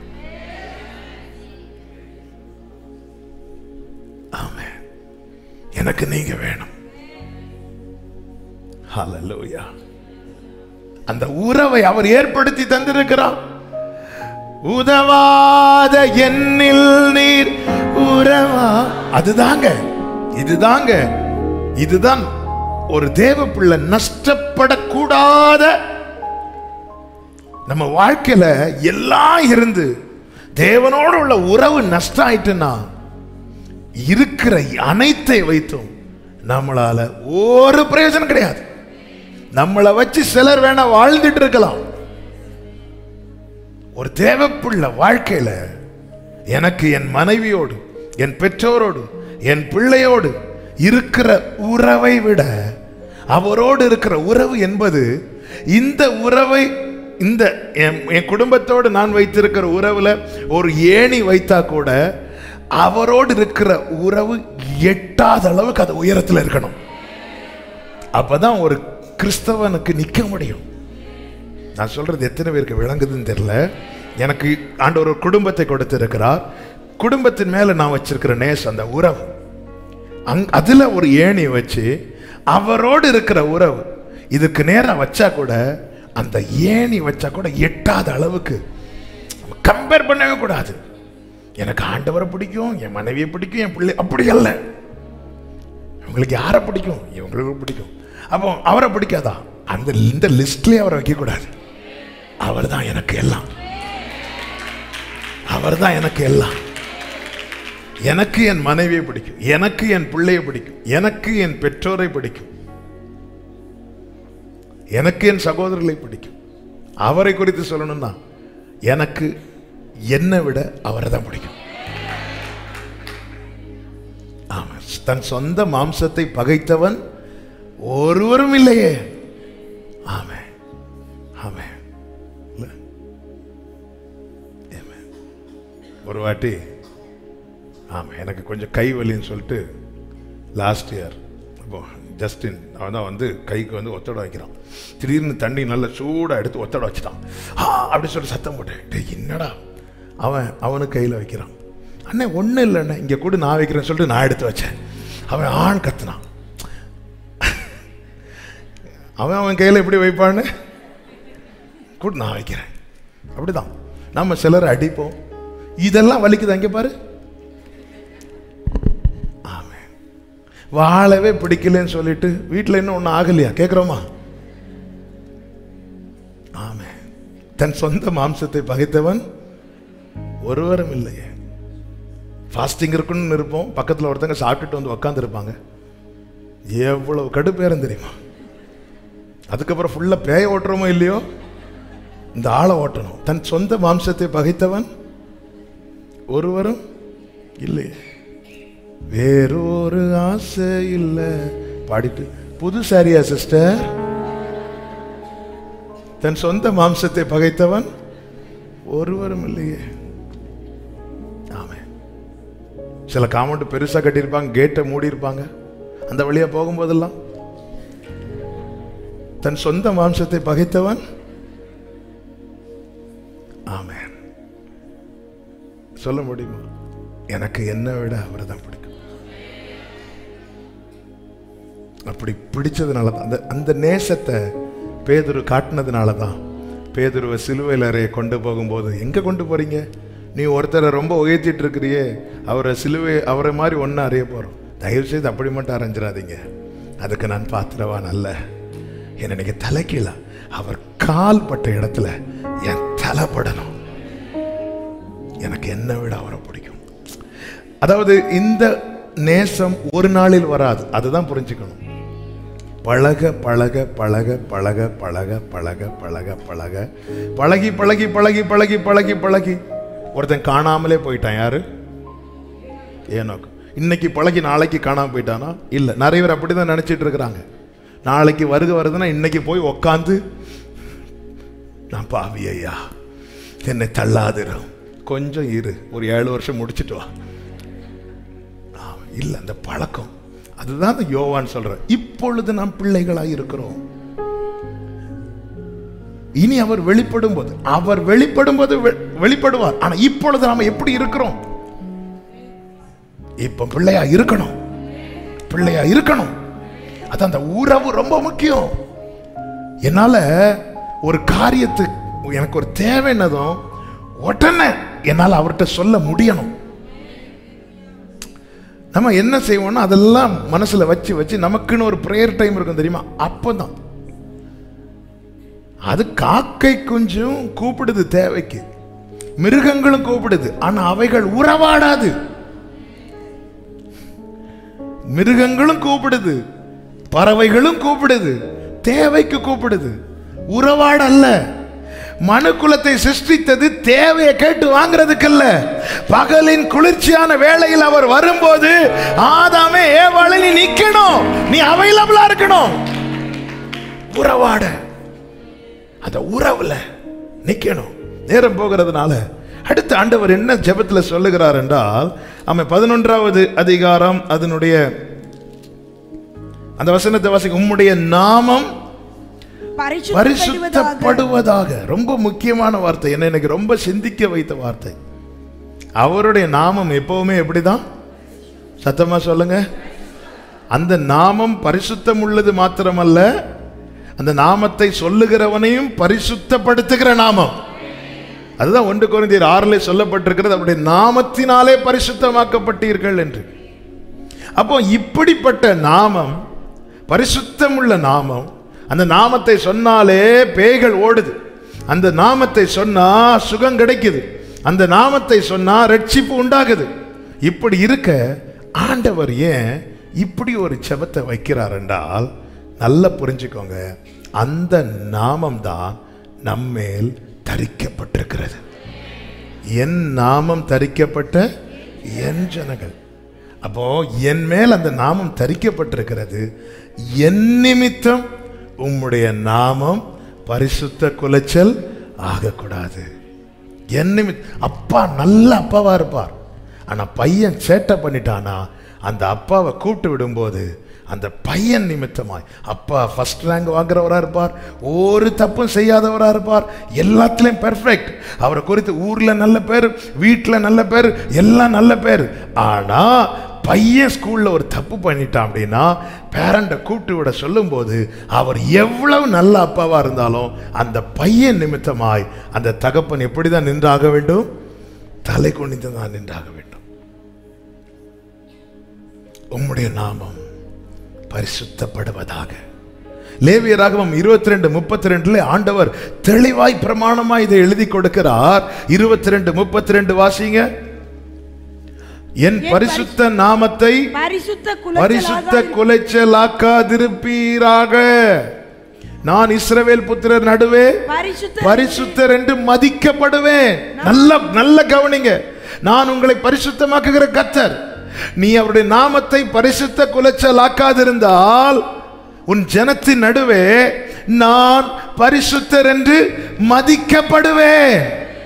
ஆமென் எனக்கு நீங்க வேணும் ஹalleluya அந்த உறவை அவர் ஏற்படுத்தி தந்திருக்கிறார் உதவாத எண்ணில் நீர் உறவா அதுதாங்க இதுதாங்க இதுதான் ஒரு தேவ பிள்ளை நஷ்டப்படக்கூடாத நம்ம வாழ்க்கையில எல்லாம் இருந்து தேவனோடு உள்ள உறவு நஷ்டம் ஆயிட்டுன்னா இருக்கிற அனைத்தை வைத்தும் நம்மளால ஒரு பிரயோஜனம் கிடையாது நம்மளை வச்சு சிலர் வேணா வாழ்ந்துட்டு இருக்கலாம் ஒரு தேவப்புள்ள வாழ்க்கையில எனக்கு என் மனைவியோடு என் பெற்றோரோடு என் பிள்ளையோடு இருக்கிற உறவை விட அவரோடு இருக்கிற உறவு என்பது இந்த உறவை இந்த என் என் குடும்பத்தோடு நான் வைத்திருக்கிற உறவுல ஒரு ஏணி வைத்தா கூட அவரோடு இருக்கிற உறவு எட்டாத அளவுக்கு அது உயரத்தில் இருக்கணும் அப்பதான் ஒரு கிறிஸ்தவனுக்கு நிற்க முடியும் நான் சொல்றது எத்தனை பேருக்கு விளங்குதுன்னு தெரியல எனக்கு ஆண்டவர் ஒரு குடும்பத்தை கொடுத்திருக்கிறார் குடும்பத்தின் மேல நான் வச்சிருக்கிற நேசம் அந்த உறவு அங் அதுல ஒரு ஏணி வச்சு அவரோடு இருக்கிற உறவு இதுக்கு நேரம் வச்சா கூட அந்த ஏணி வச்சா கூட எட்டாத அளவுக்கு கம்பேர் பண்ணவே கூடாது எனக்கு ஆண்டவரை பிடிக்கும் என் மனைவியை பிடிக்கும் என் பிள்ளை அப்படி அல்ல உங்களுக்கு யாரை பிடிக்கும் இவங்களுக்கு பிடிக்கும் அப்போ அவரை பிடிக்காதா அந்த இந்த லிஸ்ட்லயே அவரை வைக்கக்கூடாது அவர் தான் எனக்கு எல்லாம் அவர் தான் எனக்கு எல்லாம் எனக்கு என் மனைவியை பிடிக்கும் எனக்கு என் பிள்ளையை பிடிக்கும் எனக்கு என் பெற்றோரை பிடிக்கும் எனக்கு என் சகோதரர்களை பிடிக்கும் அவரை குறித்து சொல்லணும்னா எனக்கு என்னை விட அவரை தான் பிடிக்கும் ஆமா தன் சொந்த மாம்சத்தை பகைத்தவன் ஒருவரும் இல்லையே ஆமே ஆமே இல்ல? ஆமென். ஒரு வாட்டி ஆமா எனக்கு கொஞ்சம் கை வலின்னு சொல்லிட்டு லாஸ்ட் இயர் இப்போ ஜஸ்டின் அவன் தான் வந்து கைக்கு வந்து ஒத்தடை வைக்கிறான் திடீர்னு தண்ணி நல்லா சூடாக எடுத்து ஒத்தடை வச்சுட்டான் ஆ அப்படி சொல்லி சத்தம் போட்டேன் டேய் என்னடா அவன் அவனுக்கு கையில் வைக்கிறான் அண்ணே ஒன்றும் இல்லை அண்ணே இங்கே கூட நான் வைக்கிறேன்னு சொல்லிட்டு நான் எடுத்து வச்சேன் அவன் ஆண் கத்துனான் அவன் அவன் கையில் எப்படி வைப்பான்னு கூட நான் வைக்கிறேன் அப்படிதான் நம்ம சிலர் அடிப்போம் இதெல்லாம் வலிக்குது அங்கே பாரு ஆமென் வாழவே பிடிக்கலன்னு சொல்லிட்டு வீட்டில் இன்னும் ஒன்றும் ஆகலையா கேட்குறோமா ஆமே தன் சொந்த மாம்சத்தை பகைத்தவன் ஒருவரும் இல்லையே ஃபாஸ்டிங் இருக்குன்னு இருப்போம் பக்கத்தில் ஒருத்தங்க சாப்பிட்டுட்டு வந்து உக்காந்துருப்பாங்க எவ்வளவு கடுப்பேரம் தெரியுமா அதுக்கப்புறம் ஃபுல்லாக பேய ஓட்டுறோமோ இல்லையோ இந்த ஆளை ஓட்டணும் தன் சொந்த மாம்சத்தை பகைத்தவன் ஒருவரும் இல்லையே வேறொரு ஆசை இல்லை பாடிட்டு புது சாரியா சிஸ்டர் தன் சொந்த மாம்சத்தை பகைத்தவன் ஒருவரும் இல்லையே ஆமே சில காமௌண்ட் பெருசா கட்டியிருப்பாங்க கேட்டை மூடி இருப்பாங்க அந்த வழியா போகும்போதெல்லாம் தன் சொந்த மாம்சத்தை பகைத்தவன் ஆமென் சொல்ல முடியுமா எனக்கு என்ன விட அவரை தான் பிடிக்கும் அப்படி பிடிச்சதுனால தான் அந்த அந்த நேசத்தை பேதுரு காட்டினதுனால தான் பேதுருவை சிலுவையில் அறைய கொண்டு போகும்போது எங்கே கொண்டு போறீங்க நீ ஒருத்தரை ரொம்ப உயர்த்திட்டு இருக்கிறியே அவரை சிலுவை அவரை மாதிரி ஒன்று அறிய போகிறோம் தயவு செய்து அப்படி மட்டும் அரைஞ்சிடாதீங்க அதுக்கு நான் பாத்திரவான் அல்ல என்ன நீங்க தலைக்கீழ அவர் கால் பட்ட இடத்துல என் தலைப்படணும் எனக்கு என்ன விட அவரை பிடிக்கும் அதாவது இந்த நேசம் ஒரு நாளில் வராது அதுதான் புரிஞ்சுக்கணும் பழக பழக பழக பழக பழக பழக பழக பழக பழகி பழகி பழகி பழகி பழகி பழகி ஒருத்தன் காணாமலே போயிட்டான் யாரு ஏனோக்கு இன்னைக்கு பழகி நாளைக்கு காணாம போயிட்டானா இல்ல நிறைய பேர் அப்படிதான் நினைச்சிட்டு இருக்கிறாங்க நாளைக்கு வருக வருதுன்னா இன்னைக்கு போய் உக்காந்து நான் பாவி ஐயா என்னை தள்ளாதிரும் கொஞ்சம் இரு ஒரு ஏழு வருஷம் முடிச்சிட்டு வா ஆமா, இல்ல அந்த பழக்கம் அதுதான் அந்த யோவான் சொல்ற இப்பொழுது நாம் பிள்ளைகளாய் இருக்கிறோம் இனி அவர் வெளிப்படும் போது அவர் வெளிப்படும் போது வெ- வெளிப்படுவார் ஆனா இப்பொழுது நாம எப்படி இருக்கிறோம் இப்ப பிள்ளையா இருக்கணும் பிள்ளையா இருக்கணும் அது அந்த உறவு ரொம்ப முக்கியம் என்னால ஒரு காரியத்து எனக்கு ஒரு தேவை என்னதும் உடனே என்னால் அவர்கிட்ட சொல்ல முடியணும் நம்ம என்ன செய்வோம்னா அதெல்லாம் மனசுல வச்சு வச்சு நமக்குன்னு ஒரு ப்ரேயர் டைம் இருக்கும் தெரியுமா அப்பதான் அது காக்கை குஞ்சும் கூப்பிடுது தேவைக்கு மிருகங்களும் கூப்பிடுது ஆனா அவைகள் உறவாடாது மிருகங்களும் கூப்பிடுது பறவைகளும் கூப்பிடுது தேவைக்கு கூப்பிடுது உறவாட அல்ல மனு குலத்தை சிருஷ்டித்தது தேவையை கேட்டு வாங்குறதுக்கு இல்ல பகலின் குளிர்ச்சியான வேளையில் அவர் வரும்போது ஆதாமே ஏவாளை நீ நிக்கணும் நீ அவைலபிளா இருக்கணும் உறவாட அந்த உறவுல நிக்கணும் நேரம் போகிறதுனால அடுத்த ஆண்டவர் என்ன ஜெபத்துல சொல்லுகிறார் என்றால் அவன் பதினொன்றாவது அதிகாரம் அதனுடைய அந்த வசனத்தை வாசிக்க உம்முடைய நாமம் பரிசுத்தப்படுவதாக பரிசுத்தப்படுவதாக ரொம்ப முக்கியமான வார்த்தை என்ன எனக்கு ரொம்ப சிந்திக்க வைத்த வார்த்தை அவருடைய நாமம் எப்பவுமே எப்படிதான் சத்தமா சொல்லுங்க அந்த நாமம் பரிசுத்தம் உள்ளது மாத்திரமல்ல அந்த நாமத்தை சொல்லுகிறவனையும் பரிசுத்தப்படுத்துகிற நாமம் அதுதான் ஒன்று குறைந்தீர் ஆறிலே சொல்லப்பட்டிருக்கிறது அவருடைய நாமத்தினாலே பரிசுத்தமாக்கப்பட்டீர்கள் என்று அப்போ இப்படிப்பட்ட நாமம் பரிசுத்தமுள்ள நாமம் அந்த நாமத்தை சொன்னாலே பேய்கள் ஓடுது அந்த நாமத்தை சொன்னா சுகம் கிடைக்குது அந்த நாமத்தை சொன்னா ரட்சிப்பு உண்டாகுது இப்படி இருக்க ஆண்டவர் ஏன் இப்படி ஒரு செபத்தை வைக்கிறார் என்றால் நல்லா புரிஞ்சுக்கோங்க அந்த நாமம் தான் நம்மேல் தரிக்கப்பட்டிருக்கிறது என் நாமம் தரிக்கப்பட்ட என் ஜனங்கள் அப்போ என் மேல் அந்த நாமம் தரிக்கப்பட்டிருக்கிறது என் நிமித்தம் உம்முடைய நாமம் பரிசுத்த குலைச்சல் ஆகக்கூடாது என் நிமித் அப்பா நல்ல அப்பாவா இருப்பார் ஆனா பையன் சேட்டை பண்ணிட்டானா அந்த அப்பாவை கூப்பிட்டு விடும்போது அந்த பையன் நிமித்தமாய் அப்பா ஃபர்ஸ்ட் ரேங்க் வாங்குறவரா இருப்பார் ஒரு தப்பும் செய்யாதவரா இருப்பார் எல்லாத்துலயும் பெர்ஃபெக்ட் அவரை குறித்து ஊர்ல நல்ல பேர் வீட்டுல நல்ல பேர் எல்லாம் நல்ல பேர் ஆனா பையன் ஸ்கூல்ல ஒரு தப்பு பண்ணிட்டான் அப்படின்னா பேரண்ட்டை கூப்பிட்டு விட சொல்லும்போது அவர் எவ்வளவு நல்ல அப்பாவா இருந்தாலும் அந்த பையன் நிமித்தமாய் அந்த தகப்பன் எப்படிதான் நின்றாக வேண்டும் தலை குனிந்து தான் நின்றாக வேண்டும் உம்முடைய நாமம் பரிசுத்தப்படுவதாக லேவியராகமம் இருபத்தி ரெண்டு முப்பத்தி ரெண்டுல ஆண்டவர் தெளிவாய் பிரமாணமா இதை எழுதி கொடுக்கிறார் இருபத்தி ரெண்டு முப்பத்தி ரெண்டு வாசிங்க என் பரிசுத்த நாமத்தை பரிசுத்த பரிசுத்த குலச்சலாகாது குலைச்சலாக்காதிருப்பீராக நான் இஸ்ரவேல் புத்திரர் நடுவே பரிசுத்த பரிசுத்தர் என்று மதிக்கப்படுவேன் நல்ல நல்ல கவனிங்க நான் உங்களை பரிசுத்தமாக்குகிற கத்தர் நீ அவருடைய நாமத்தை பரிசுத்த குலைச்சலாக்காதிருந்தால் உன் ஜனத்தின் நடுவே நான் பரிசுத்தர் என்று மதிக்கப்படுவேன்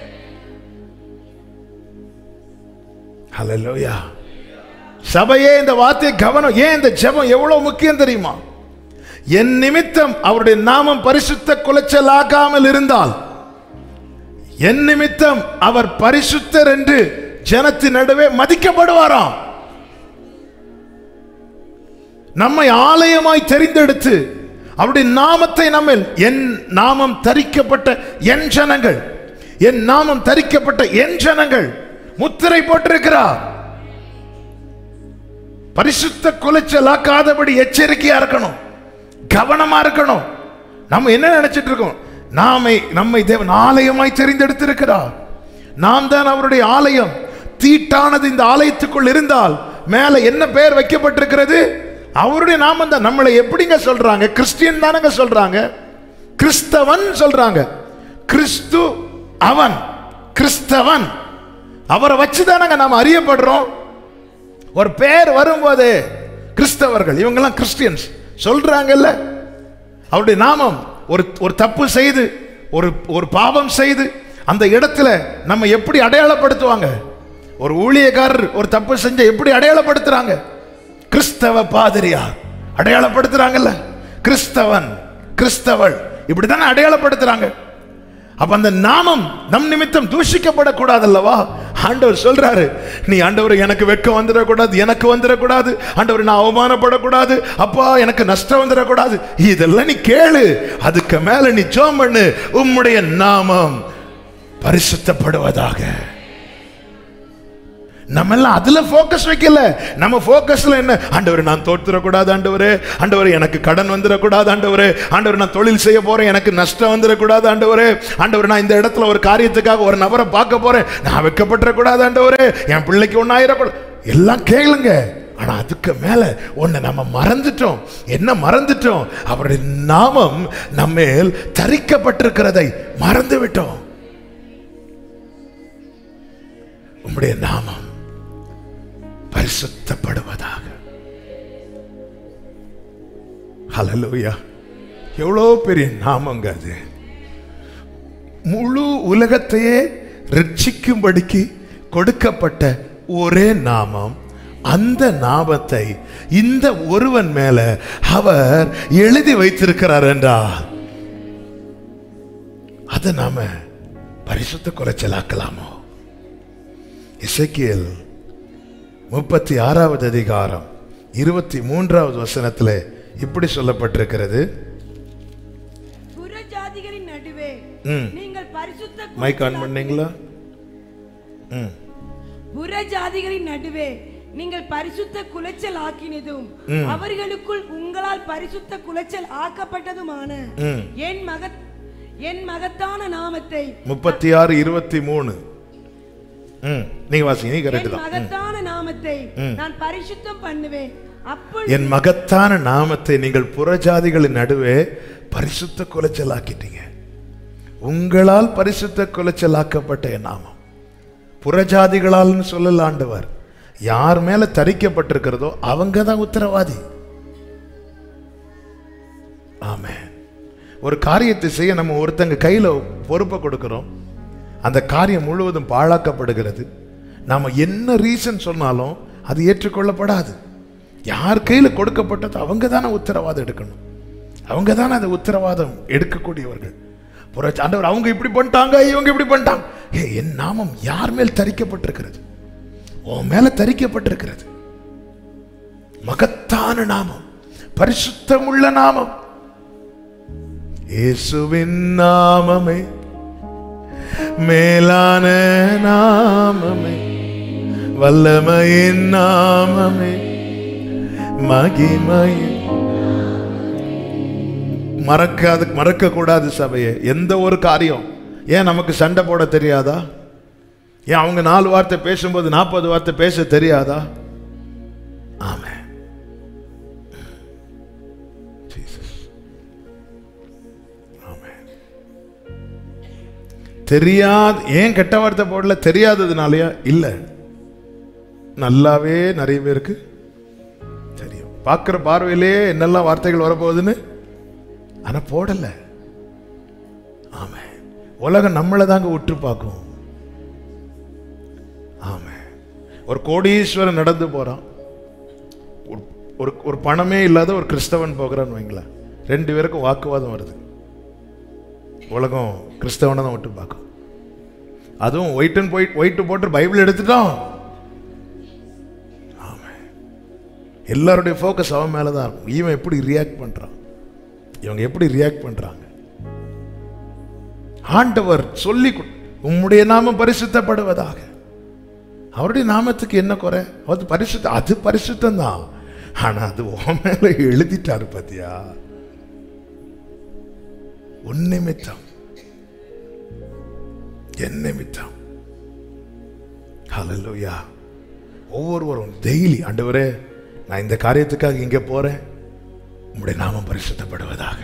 ஹalleluya சபையே இந்த வார்த்தை கவனம் ஏன் இந்த ஜெபம் எவ்வளவு முக்கியம் தெரியுமா என் நிமித்தம் அவருடைய நாமம் பரிசுத்த குலைச்சலாகாமல் இருந்தால் என் நிமித்தம் அவர் பரிசுத்தர் என்று ஜனத்தின் நடுவே மதிக்கப்படுவாராம் நம்மை ஆலயமாய் தெரிந்தெடுத்து அவருடைய நாமத்தை நம்ம என் நாமம் தரிக்கப்பட்ட என் ஜனங்கள் என் நாமம் தரிக்கப்பட்ட என் ஜனங்கள் முத்திரை போட்டிருக்கிறார் பரிசுத்த குலைச்சலாக்காதபடி எச்சரிக்கையா இருக்கணும் கவனமா இருக்கணும் நம்ம என்ன நினைச்சிட்டு இருக்கோம் நாமை நம்மை தேவன் ஆலயமாய் தெரிந்தெடுத்திருக்கிறார் நாம் தான் அவருடைய ஆலயம் தீட்டானது இந்த ஆலயத்துக்குள் இருந்தால் மேல என்ன பெயர் வைக்கப்பட்டிருக்கிறது அவருடைய நாமம் தான் நம்மளை எப்படிங்க சொல்றாங்க கிறிஸ்டியன் தானங்க சொல்றாங்க கிறிஸ்தவன் சொல்றாங்க கிறிஸ்து அவன் கிறிஸ்தவன் அவரை வச்சுதானங்க நாம் அறியப்படுறோம் ஒரு பேர் வரும்போது கிறிஸ்தவர்கள் இவங்கெல்லாம் கிறிஸ்டியன்ஸ் சொல்றாங்கல்ல அவருடைய நாமம் ஒரு ஒரு தப்பு செய்து ஒரு ஒரு பாவம் செய்து அந்த இடத்துல நம்ம எப்படி அடையாளப்படுத்துவாங்க ஒரு ஊழியக்காரர் ஒரு தப்பு செஞ்ச எப்படி அடையாளப்படுத்துறாங்க கிறிஸ்தவ பாதிரியார் அடையாளப்படுத்துறாங்கல்ல கிறிஸ்தவன் கிறிஸ்தவள் இப்படித்தானே அடையாளப்படுத்துறாங்க அப்ப அந்த நாமம் நம் நிமித்தம் தூஷிக்கப்படக்கூடாது அல்லவா ஆண்டவர் சொல்றாரு நீ ஆண்டவர் எனக்கு வெக்கம் வந்துடக்கூடாது எனக்கு வந்துடக்கூடாது ஆண்டவர் நான் அவமானப்படக்கூடாது அப்பா எனக்கு நஷ்டம் வந்துடக்கூடாது இதெல்லாம் நீ கேளு அதுக்கு மேல நீ ஜோம் பண்ணு உம்முடைய நாமம் பரிசுத்தப்படுவதாக நம்ம எல்லாம் அதுல ஃபோக்கஸ் வைக்கல நம்ம ஃபோக்கஸ்ல என்ன ஆண்டவர் நான் தோற்றுறக்கூடாது ஆண்டவரே ஆண்டவர் எனக்கு கடன் வந்துடக்கூடாது ஆண்டவரே ஆண்டவர் நான் தொழில் செய்ய போறேன் எனக்கு நஷ்டம் வந்துடக்கூடாது ஆண்டவரே ஆண்டவர் நான் இந்த இடத்துல ஒரு காரியத்துக்காக ஒரு நபரை பார்க்க போறேன் நான் வெக்கப்பட்டுறக்கூடாது ஆண்டவரே என் பிள்ளைக்கு ஒன்னாயிரக்கூடாது எல்லாம் கேளுங்க ஆனா அதுக்கு மேல ஒண்ணு நம்ம மறந்துட்டோம் என்ன மறந்துட்டோம் அவருடைய நாமம் நம்மேல் தரிக்கப்பட்டிருக்கிறதை மறந்து விட்டோம் உம்முடைய நாமம் பரிசுத்தப்படுவதாக ஹalleluya எவ்வளோ பெரிய நாமங்க அது முழு உலகத்தையே ரட்சிக்கும்படிக்கு கொடுக்கப்பட்ட ஒரே நாமம் அந்த நாமத்தை இந்த ஒருவன் மேல அவர் எழுதி வைத்திருக்கிறார் என்றால் அதை நாம பரிசுத்த குறைச்சலாக்கலாமோ இசைக்கியல் முப்பத்தி ஆறாவது அதிகாரம் இருபத்தி மூன்றாவது வசனத்தில் இப்படி சொல்லப்பட்டிருக்கிறது புற ஜாதிகளின் நடுவே ம். நீங்கள் பரிசுத்த மைக் ஆன் பண்ணீங்களா ம் புற ஜாதிகளின் நடுவே நீங்கள் பரிசுத்த குலைச்சல் ஆக்கினதும் அவர்களுக்குள் உங்களால் பரிசுத்த குலைச்சல் ஆக்கப்பட்டதுமான ம். என் மகத் என் மகத்தான நாமத்தை முப்பத்தி ஆறு இருபத்தி மூணு ம் நீங்க வாசிங்க நீங்க கரெக்ட் என் தான் மகத்தான நாமத்தை நான் பரிசுத்தம் பண்ணுவேன் அப்பொழுது என் மகத்தான நாமத்தை நீங்கள் புறஜாதிகளின் நடுவே பரிசுத்த குலைச்சலாக்கிட்டீங்க உங்களால் பரிசுத்த குலைச்சலாக்கப்பட்ட என் நாமம் புறஜாதிகளால்னு சொல்லல ஆண்டவர் யார் மேல தரிக்கப்பட்டிருக்கிறதோ அவங்க தான் உத்தரவாதி ஆமே ஒரு காரியத்தை செய்ய நம்ம ஒருத்தங்க கையில பொறுப்பை கொடுக்கிறோம் அந்த காரியம் முழுவதும் பாழாக்கப்படுகிறது நாம என்ன ரீசன் சொன்னாலும் அது ஏற்றுக்கொள்ளப்படாது யார் கையில கொடுக்கப்பட்டதோ அவங்க தானே உத்தரவாதம் எடுக்கணும் அவங்க தானே அந்த உத்தரவாதம் எடுக்கக்கூடியவர்கள் புரட்சி ஆண்டவர் அவங்க இப்படி பண்ணிட்டாங்க இவங்க இப்படி பண்ணிட்டாங்க ஏ என் நாமம் யார் மேல் தரிக்கப்பட்டிருக்கிறது உன் மேல தரிக்கப்பட்டிருக்கிறது மகத்தான நாமம் பரிசுத்தமுள்ள நாமம் இயேசுவின் நாமமே மேலான நாமமே வல்லமையின் நாமமே மகிமையின் மறக்காது மறக்க கூடாது சபையை எந்த ஒரு காரியம் ஏன் நமக்கு சண்டை போட தெரியாதா ஏன் அவங்க நாலு வார்த்தை பேசும்போது நாற்பது வார்த்தை பேச தெரியாதா ஆமே தெரியாது ஏன் கெட்ட வார்த்தை போடல தெரியாததுனாலயா இல்லை நல்லாவே நிறைய பேருக்கு தெரியும் பார்க்குற பார்வையிலே என்னெல்லாம் வார்த்தைகள் வரப்போகுதுன்னு ஆனா போடல ஆமே உலகம் நம்மளை தாங்க உற்று பார்க்கும் ஆமே ஒரு கோடீஸ்வரன் நடந்து போறான் ஒரு- ஒரு ஒரு பணமே இல்லாத ஒரு கிறிஸ்தவன் போகிறான்னு வைங்களேன் ரெண்டு பேருக்கும் வாக்குவாதம் வருது உலகம் கிறிஸ்தவனை தான் விட்டு பார்க்கும் அதுவும் ஒயிட் அண்ட் ஒயிட் ஒயிட்டு போட்டு பைபிள் எடுத்துட்டோம் ஆமே எல்லாருடைய ஃபோக்கஸ் அவன் மேலே தான் இருக்கும் இவன் எப்படி ரியாக்ட் பண்றான் இவங்க எப்படி ரியாக்ட் பண்றாங்க ஆண்டவர் சொல்லி கொடு- உம்முடைய நாமம் பரிசுத்தப்படுவதாக அவருடைய நாமத்துக்கு என்ன குறை அது பரிசுத்த அது பரிசுத்தம் தான் ஆனா அது உன் மேல எழுதிட்டாரு பாத்தியா உன் நிமித்தம் என் நிமித்தம் ஹalleluya ஒவ்வொருவரும் டெய்லி ஆண்டவரே நான் இந்த காரியத்துக்காக இங்க போறேன் உம்முடைய நாமம் பரிசுத்தப்படுவதாக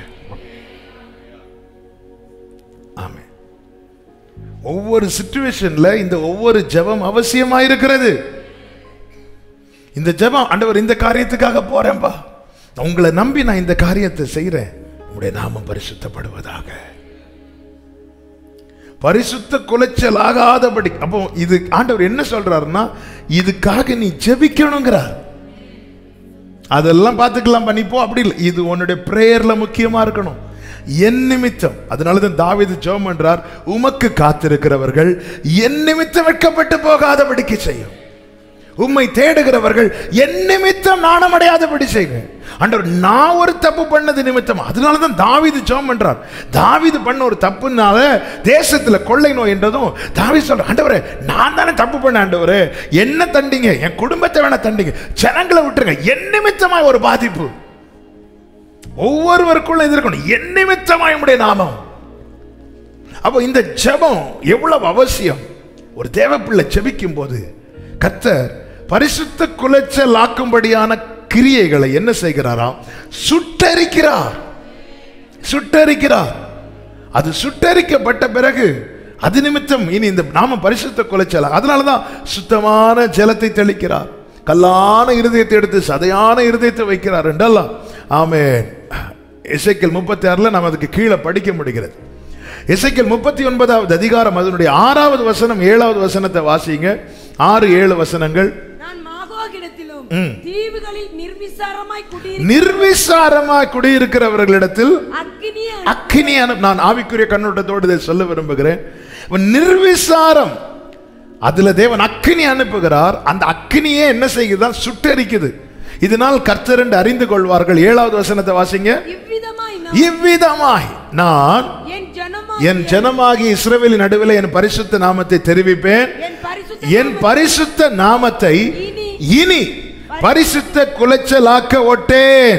ஆமென் ஒவ்வொரு சிச்சுவேஷன்ல இந்த ஒவ்வொரு ஜெபம் அவசியமா இருக்கிறது இந்த ஜெபம் ஆண்டவர் இந்த காரியத்துக்காக போறேன்பா உங்களை நம்பி நான் இந்த காரியத்தை செய்றேன் உங்களுடைய நாமம் பரிசுத்தப்படுவதாக பரிசுத்த குலைச்சல் ஆகாதபடி அப்போ இது ஆண்டவர் என்ன சொல்றாருன்னா இதுக்காக நீ ஜெபிக்கணுங்கிறார் அதெல்லாம் பார்த்துக்கலாம் பண்ணிப்போ அப்படி இல்லை இது உன்னுடைய பிரேயர்ல முக்கியமா இருக்கணும் என் நிமித்தம் அதனால தான் தாவீது ஜெபம் பண்றார் உமக்கு காத்திருக்கிறவர்கள் என் நிமித்தம் வெட்கப்பட்டு போகாதபடிக்கு செய்யும் உம்மை தேடுகிறவர்கள் என் நிமித்தம் நாணமடையாதபடி செய்வேன் ஆண்டவர் நான் ஒரு தப்பு பண்ணது நிமித்தம் அதனால தான் தாவீது ஜெபம் பண்றார் தாவீது பண்ண ஒரு தப்புனால தேசத்துல கொள்ளை நோய் என்றதும் தாவீது சொல்ற ஆண்டவரே நான் தானே தப்பு பண்ண ஆண்டவரே என்ன தண்டிங்க என் குடும்பத்தை வேணா தண்டிங்க ஜனங்களை விட்டுருங்க என் நிமித்தமாய் ஒரு பாதிப்பு ஒவ்வொருவருக்குள்ள இது இருக்கணும் என் நிமித்தமாய் உம்முடைய நாமம் அப்போ இந்த ஜெபம் எவ்வளவு அவசியம் ஒரு தேவப்பிள்ளை ஜெபிக்கும் போது கர்த்தர் பரிசுத்த குலைச்சல் ஆக்கும்படியான கிரியைகளை என்ன செய்கிறாராம் சுட்டரிக்கிறார் சுட்டரிக்கிறார் அது சுட்டரிக்கப்பட்ட பிறகு அது நிமித்தம் இனி இந்த நாம பரிசுத்த குலைச்சல் அதனாலதான் சுத்தமான ஜலத்தை தெளிக்கிறார் கல்லான இருதயத்தை எடுத்து சதையான இருதயத்தை வைக்கிறார் என்றெல்லாம் ஆமென் எசைக்கல் முப்பத்தி ஆறுல நாம் அதுக்கு கீழே படிக்க முடிகிறது எசைக்கல் முப்பத்தி ஒன்பதாவது அதிகாரம் அதனுடைய ஆறாவது வசனம் ஏழாவது வசனத்தை வாசிங்க ஆறு ஏழு வசனங்கள் நான் மாகோகிடத்திலும் ம். தீவுகளில் நிர்விசாரமாய் குடியிருக்க நிர்விசாரமாய் குடியிருக்கிறவர்களிடத்தில் அக்கினிய அக்கினி அனு நான் ஆவிக்குரிய கண்ணோட்டத்தோடு இதை சொல்ல விரும்புகிறேன் இப்ப நிர்விசாரம் அதுல தேவன் அக்கினி அனுப்புகிறார் அந்த அக்கினியே என்ன செய்யுதுதான் சுட்டரிக்குது இதனால் கர்த்தர் என்று அறிந்து கொள்வார்கள் ஏழாவது வசனத்தை வாசிங்க இவ்விதமாய் நான் இவ்விதமாய் நான் என் ஜனமா என் ஜனமாகி இஸ்ரவேலின் நடுவில் என் பரிசுத்த நாமத்தை தெரிவிப்பேன் என் பரிசுத்த என் பரிசுத்த நாமத்தை இனி இனி பரிசுத்த குலைச்சலாக்க ஒட்டேன்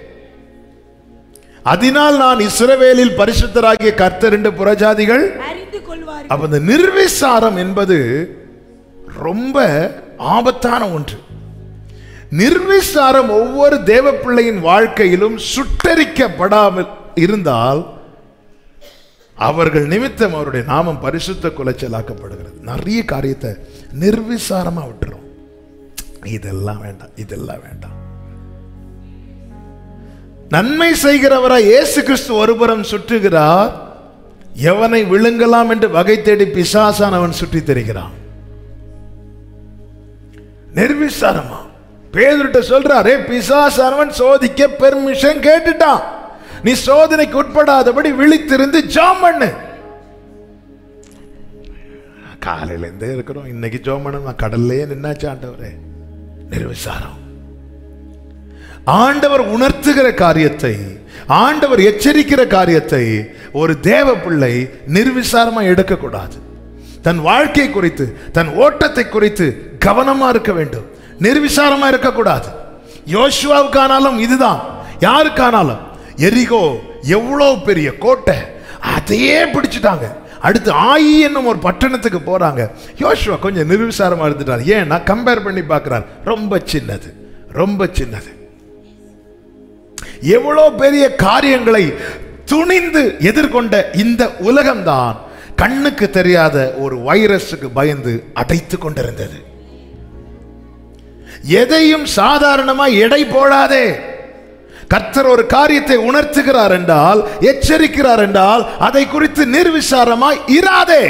அதனால் நான் இஸ்ரவேலில் பரிசுத்தராகிய கர்த்தர் என்று புறஜாதிகள் அறிந்து கொள்வார்கள் அப்ப இந்த நிர்விசாரம் என்பது ரொம்ப ஆபத்தான ஒன்று நிர்விசாரம் ஒவ்வொரு தேவ பிள்ளையின் வாழ்க்கையிலும் சுட்டரிக்கப்படாமல் இருந்தால் அவர்கள் நிமித்தம் அவருடைய நாமம் பரிசுத்த குலைச்சலாக்கப்படுகிறது நிறைய காரியத்தை நிர்விசாரமா விட்டுரும் இதெல்லாம் வேண்டாம் இதெல்லாம் வேண்டாம் நன்மை செய்கிறவரா இயேசு கிறிஸ்து ஒருபுறம் சுற்றுகிறார் எவனை விழுங்கலாம் என்று வகை தேடி பிசாசான் அவன் சுற்றி தெரிகிறான் நிர்விசாரமா பேதுருட்ட சொல்றாரே பிசாசானவன் சோதிக்க பெர்மிஷன் கேட்டுட்டான் நீ சோதனைக்கு உட்படாதபடி விழித்திருந்து ஜாம் பண்ணு காலையில இருந்தே இருக்கிறோம் இன்னைக்கு ஜோம் பண்ண நான் கடல்லையே நின்னாச்சு ஆண்டவரே நிர்விசாரம் ஆண்டவர் உணர்த்துகிற காரியத்தை ஆண்டவர் எச்சரிக்கிற காரியத்தை ஒரு தேவ பிள்ளை நிர்விசாரமா எடுக்கக்கூடாது தன் வாழ்க்கை குறித்து தன் ஓட்டத்தை குறித்து கவனமா இருக்க வேண்டும் நிர்விசாரமா இருக்கக்கூடாது யோசுவாவுக்கானாலும் இதுதான் யாருக்கானாலும் எரிகோ எவ்வளவு பெரிய கோட்டை அதையே பிடிச்சிட்டாங்க அடுத்து ஆயி என்னும் ஒரு பட்டணத்துக்கு போறாங்க யோசுவா கொஞ்சம் நிர்விசாரமா இருந்துட்டார் ஏன்னா கம்பேர் பண்ணி பார்க்கிறார் ரொம்ப சின்னது ரொம்ப சின்னது எவ்வளோ பெரிய காரியங்களை துணிந்து எதிர்கொண்ட இந்த உலகம்தான் கண்ணுக்கு தெரியாத ஒரு வைரஸுக்கு பயந்து அடைத்து கொண்டிருந்தது எதையும் சாதாரணமா எடை போடாதே கர்த்தர் ஒரு காரியத்தை உணர்த்துகிறார் என்றால் எச்சரிக்கிறார் என்றால் அதை குறித்து நிர்விசாரமாய் இராதே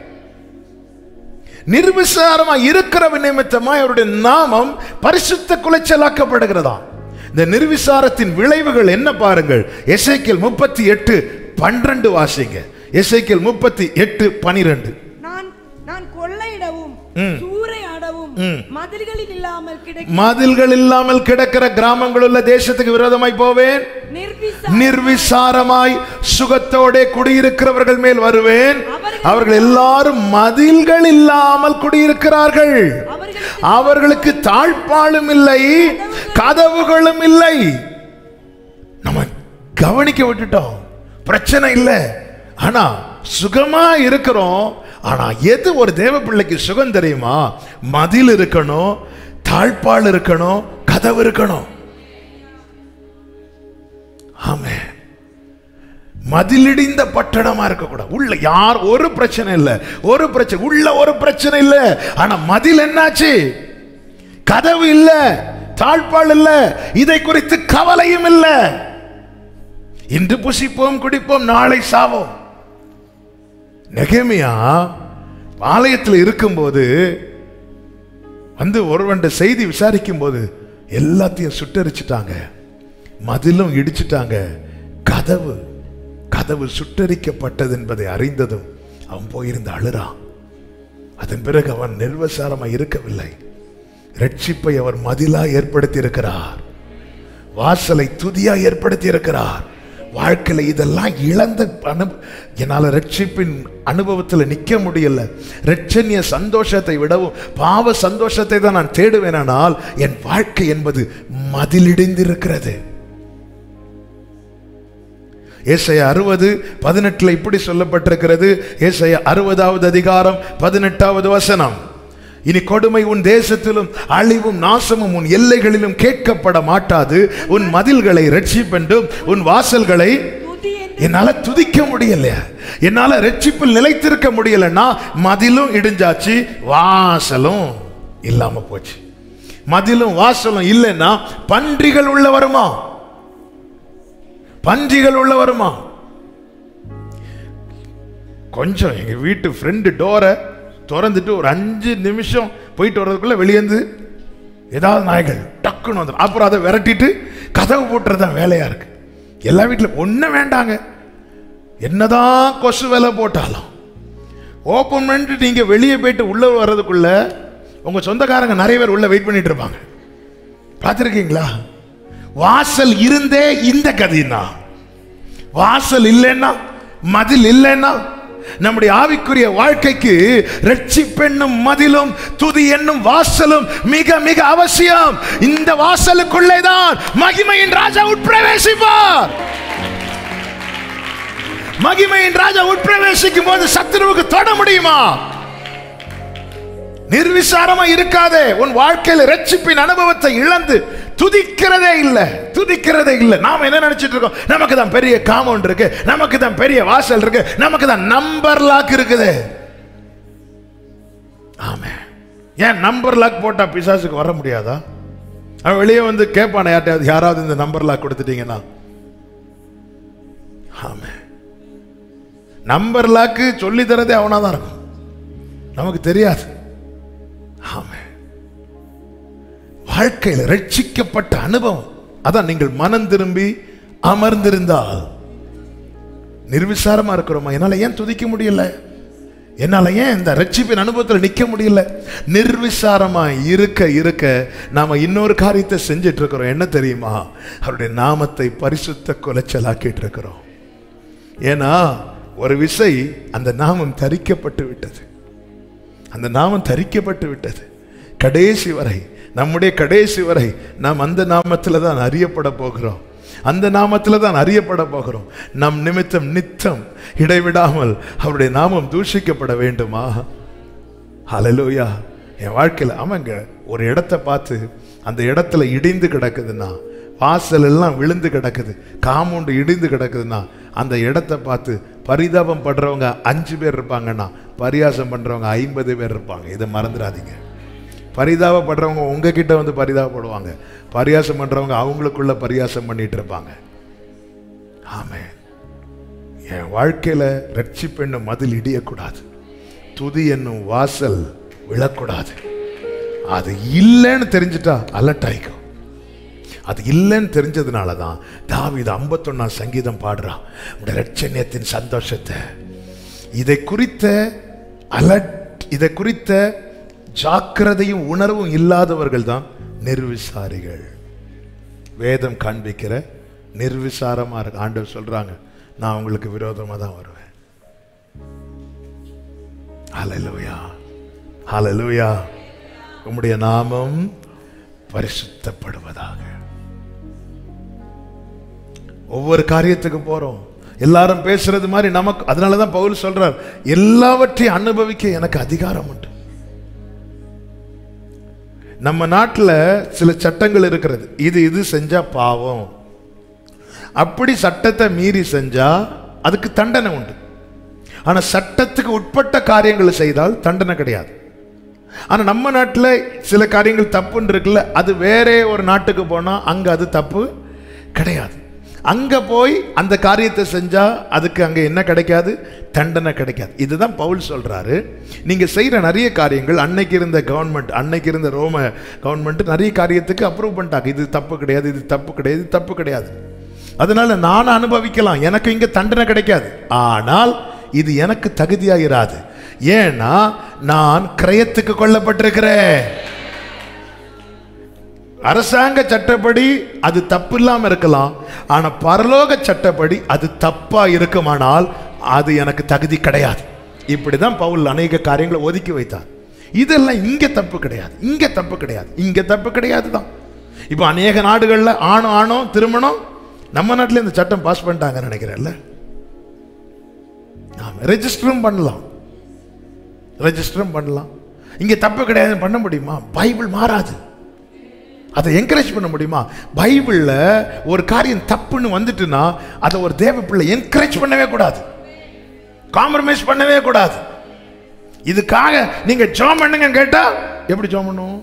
நிர்விசாரமா இருக்கிற நிமித்தமாய் அவருடைய நாமம் பரிசுத்த குலைச்சலாக்கப்படுகிறதா இந்த நிர்விசாரத்தின் விளைவுகள் என்ன பாருங்கள் எசைக்கில் முப்பத்தி எட்டு பன்னிரண்டு வாசிங்க எசைக்கில் முப்பத்தி எட்டு பனிரெண்டு நான் நான் கொள்ளையிடவும் சூறையாடவும் மதில்களில் இல்லாமல் கிடைக்கும் மதில்கள் இல்லாமல் கிடக்கிற கிராமங்கள் உள்ள தேசத்துக்கு விரோதமாய் போவேன் நிர்விசா நிர்விசாரமாய் சுகத்தோட குடியிருக்கிறவர்கள் மேல் வருவேன் அவர்கள் அவர்கள் எல்லாரும் மதில்கள் இல்லாமல் குடியிருக்கிறார்கள் அவர்களுக்கு அவர்களுக்கு தாழ்பாலும் இல்லை கதவுகளும் இல்லை நம்ம கவனிக்க விட்டுட்டோம் பிரச்சனை இல்லை ஆனா சுகமா இருக்கிறோம் ஆனா எது ஒரு தேவ பிள்ளைக்கு சுகம் தெரியுமா மதில் இருக்கணும் தாழ்பால் இருக்கணும் கதவு இருக்கணும் ஆமே மதிலிடிந்த பட்டணமா இருக்கக்கூடாது உள்ள யார் ஒரு பிரச்சனை இல்லை ஒரு பிரச்சனை உள்ள ஒரு பிரச்சனை இல்லை ஆனா மதில் என்னாச்சு கதவு இல்ல தாழ்பால் இல்ல இதை குறித்து கவலையும் இல்ல இன்று புசிப்போம் குடிப்போம் நாளை சாவோம் நெகேமியா ஆலயத்தில் இருக்கும்போது வந்து ஒருவன் செய்தி விசாரிக்கும் போது எல்லாத்தையும் சுட்டரிச்சிட்டாங்க மதிலும் இடிச்சிட்டாங்க கதவு கதவு சுட்டரிக்கப்பட்டது என்பதை அறிந்ததும் அவன் போயிருந்து அழுறான் அதன் பிறகு அவன் நிர்வசாரமா இருக்கவில்லை ரட்சிப்பை அவர் மதிலா ஏற்படுத்தி இருக்கிறார் வாசலை துதியா ஏற்படுத்தி இருக்கிறார் வாழ்க்கையில இதெல்லாம் இழந்த அனு என்னால ரட்சிப்பின் அனுபவத்தில் நிக்க முடியல ரட்சணிய சந்தோஷத்தை விடவும் பாவ சந்தோஷத்தை தான் நான் தேடுவேனானால் என் வாழ்க்கை என்பது மதிலிடிந்திருக்கிறது ஏசைய அறுபது பதினெட்டுல இப்படி சொல்லப்பட்டிருக்கிறது ஏசைய அறுபதாவது அதிகாரம் பதினெட்டாவது வசனம் இனி கொடுமை உன் தேசத்திலும் அழிவும் நாசமும் உன் எல்லைகளிலும் கேட்கப்பட மாட்டாது உன் மதில்களை ரட்சிப்பென்றும் உன் வாசல்களை துதி என்று என்னால துதிக்க முடியல என்னால ரட்சிப்பில் நிலைத்திருக்க முடியலன்னா மதிலும் இடிஞ்சாச்சு வாசலும் இல்லாம போச்சு மதிலும் வாசலும் இல்லைன்னா பன்றிகள் உள்ள வருமா பன்றிகள் உள்ள வருமா கொஞ்சம் எங்க வீட்டு ஃப்ரெண்டு டோரை திறந்துட்டு ஒரு அஞ்சு நிமிஷம் போயிட்டு வர்றதுக்குள்ள வெளியேந்து ஏதாவது நாய்கள் டக்குன்னு வந்துடும் அப்புறம் அதை விரட்டிட்டு கதவு போட்டுறது தான் வேலையா இருக்கு எல்லா வீட்டில் ஒன்றும் வேண்டாங்க என்னதான் கொசு வேலை போட்டாலும் ஓப்பன் பண்ணிட்டு நீங்க வெளியே போயிட்டு உள்ள வர்றதுக்குள்ள உங்க சொந்தக்காரங்க நிறைய பேர் உள்ள வெயிட் பண்ணிட்டு இருப்பாங்க பார்த்துருக்கீங்களா வாசல் இருந்தே இந்த கதைனா வாசல் இல்லைன்னா மதில் இல்லைன்னா நம்முடைய ஆவிக்குரிய வாழ்க்கைக்கு ரட்சிப்பெண்ணும் மதிலும் துதி என்னும் வாசலும் மிக மிக அவசியம் இந்த வாசலுக்குள்ளே தான் மகிமையின் ராஜா உட்பிரவேசிப்பார் மகிமையின் ராஜா உட்பிரவேசிக்கும் போது சத்துருவுக்கு தொட முடியுமா நிர்விசாரமா இருக்காதே உன் வாழ்க்கையில ரட்சிப்பின் அனுபவத்தை இழந்து துதிக்கிறதே இல்ல துதிக்கிறதே இல்ல நாம என்ன நினைச்சிட்டு இருக்கோம் நமக்கு தான் பெரிய காம்பவுண்ட் இருக்கு நமக்கு தான் பெரிய வாசல் இருக்கு நமக்கு தான் நம்பர் லாக் இருக்குது ஆமே ஏன் நம்பர் லாக் போட்டா பிசாசுக்கு வர முடியாதா அவன் வெளியே வந்து கேட்பான யார்ட்டையாவது யாராவது இந்த நம்பர் லாக் கொடுத்துட்டீங்கன்னா ஆமே நம்பர் லாக்கு சொல்லி தரதே அவனா தான் இருக்கும் நமக்கு தெரியாது ஆமே வாழ்க்கையில் ரட்சிக்கப்பட்ட அனுபவம் அதான் நீங்கள் மனம் திரும்பி அமர்ந்திருந்தால் நிர்விசாரமா இருக்கிறோமா என்னால ஏன் துதிக்க முடியல என்னால ஏன் இந்த ரட்சிப்பின் அனுபவத்தில் நிக்க முடியல நிர்விசாரமா இருக்க இருக்க நாம இன்னொரு காரியத்தை செஞ்சிட்டு இருக்கிறோம் என்ன தெரியுமா அவருடைய நாமத்தை பரிசுத்த குலைச்சலாக்கிட்டு இருக்கிறோம் ஏன்னா ஒரு விசை அந்த நாமம் தரிக்கப்பட்டு விட்டது அந்த நாமம் தரிக்கப்பட்டு விட்டது கடைசி வரை நம்முடைய கடைசி வரை நாம் அந்த நாமத்தில் தான் அறியப்பட போகிறோம் அந்த நாமத்தில் தான் அறியப்பட போகிறோம் நம் நிமித்தம் நித்தம் இடைவிடாமல் அவருடைய நாமம் தூஷிக்கப்பட வேண்டுமா ஹalleluya என் வாழ்க்கையில் ஆமாங்க ஒரு இடத்தை பார்த்து அந்த இடத்துல இடிந்து கிடக்குதுன்னா வாசல் எல்லாம் விழுந்து கிடக்குது காம்பவுண்டு இடிந்து கிடக்குதுன்னா அந்த இடத்தை பார்த்து பரிதாபம் பண்றவங்க அஞ்சு பேர் இருப்பாங்கன்னா பரியாசம் பண்றவங்க ஐம்பது பேர் இருப்பாங்க இதை மறந்துடாதீங்க பரிதாபப்படுறவங்க உங்ககிட்ட வந்து பரிதாபப்படுவாங்க பரியாசம் பண்றவங்க அவங்களுக்குள்ள பரியாசம் பண்ணிட்டு இருப்பாங்க ஆமே என் வாழ்க்கையில ரட்சிப்பு என்னும் மதில் இடியக்கூடாது துதி என்னும் வாசல் விழக்கூடாது அது இல்லைன்னு தெரிஞ்சிட்டா அலர்ட் ஆயிக்கும் அது இல்லைன்னு தெரிஞ்சதுனால தான் தாவீது ஐம்பத்தொன்னாம் சங்கீதம் பாடுறான் உடைய ரட்சண்யத்தின் சந்தோஷத்தை இதை குறித்த அலர்ட் இதை குறித்த ஜாக்கிரதையும் உணர்வும் இல்லாதவர்கள் தான் நிர்விசாரிகள் வேதம் காண்பிக்கிற நிர்விசாரமா இருக்கு ஆண்டவர் சொல்றாங்க நான் உங்களுக்கு விரோதமா தான் வருவேன் ஹalleluya ஹalleluya உம்முடைய நாமம் பரிசுத்தப்படுவதாக ஒவ்வொரு காரியத்துக்கு போறோம் எல்லாரும் பேசுறது மாதிரி நமக்கு அதனாலதான் பவுல் சொல்றார் எல்லாவற்றையும் அனுபவிக்க எனக்கு அதிகாரம் உண்டு நம்ம நாட்டுல சில சட்டங்கள் இருக்கிறது இது இது செஞ்சா பாவம் அப்படி சட்டத்தை மீறி செஞ்சா அதுக்கு தண்டனை உண்டு ஆனா சட்டத்துக்கு உட்பட்ட காரியங்களை செய்தால் தண்டனை கிடையாது ஆனா நம்ம நாட்டுல சில காரியங்கள் தப்புன்னு இருக்குல்ல அது வேற ஒரு நாட்டுக்கு போனா அங்க அது தப்பு கிடையாது அங்க போய் அந்த காரியத்தை செஞ்சா அதுக்கு அங்க என்ன கிடைக்காது தண்டனை கிடைக்காது இதுதான் பவுல் சொல்றாரு நீங்க செய்யற நிறைய காரியங்கள் அன்னைக்கு இருந்த கவர்மெண்ட் அன்னைக்கு இருந்த ரோம கவர்மெண்ட் நிறைய காரியத்துக்கு அப்ரூவ் பண்ணிட்டாங்க இது தப்பு கிடையாது இது தப்பு கிடையாது இது தப்பு கிடையாது அதனால நான் அனுபவிக்கலாம் எனக்கு இங்க தண்டனை கிடைக்காது ஆனால் இது எனக்கு தகுதியாயிராது ஏன்னா நான் கிரயத்துக்கு கொல்லப்பட்டிருக்கிறேன் அரசாங்க சட்டப்படி அது தப்பு இல்லாம இருக்கலாம் ஆனா பரலோக சட்டப்படி அது தப்பா இருக்குமானால் அது எனக்கு தகுதி கிடையாது இப்படிதான் பவுல் அநேக காரியங்களை ஒதுக்கி வைத்தார் இதெல்லாம் இங்க தப்பு கிடையாது இங்க தப்பு கிடையாது இங்க தப்பு கிடையாது தான் இப்போ அநேக நாடுகள்ல ஆணோ ஆணோ திருமணம் நம்ம நாட்டில் இந்த சட்டம் பாஸ் பண்ணிட்டாங்கன்னு நினைக்கிறேன்ல ரெஜிஸ்டரும் பண்ணலாம் ரெஜிஸ்டரும் பண்ணலாம் இங்க தப்பு கிடையாதுன்னு பண்ண முடியுமா பைபிள் மாறாது அதை என்கரேஜ் பண்ண முடியுமா பைபிள்ல ஒரு காரியம் தப்புன்னு வந்துட்டுனா அதை ஒரு தேவ பிள்ளை என்கரேஜ் பண்ணவே கூடாது காம்ப்ரமைஸ் பண்ணவே கூடாது இதுக்காக நீங்க ஜோம் பண்ணுங்க கேட்டா எப்படி ஜோம் பண்ணுவோம்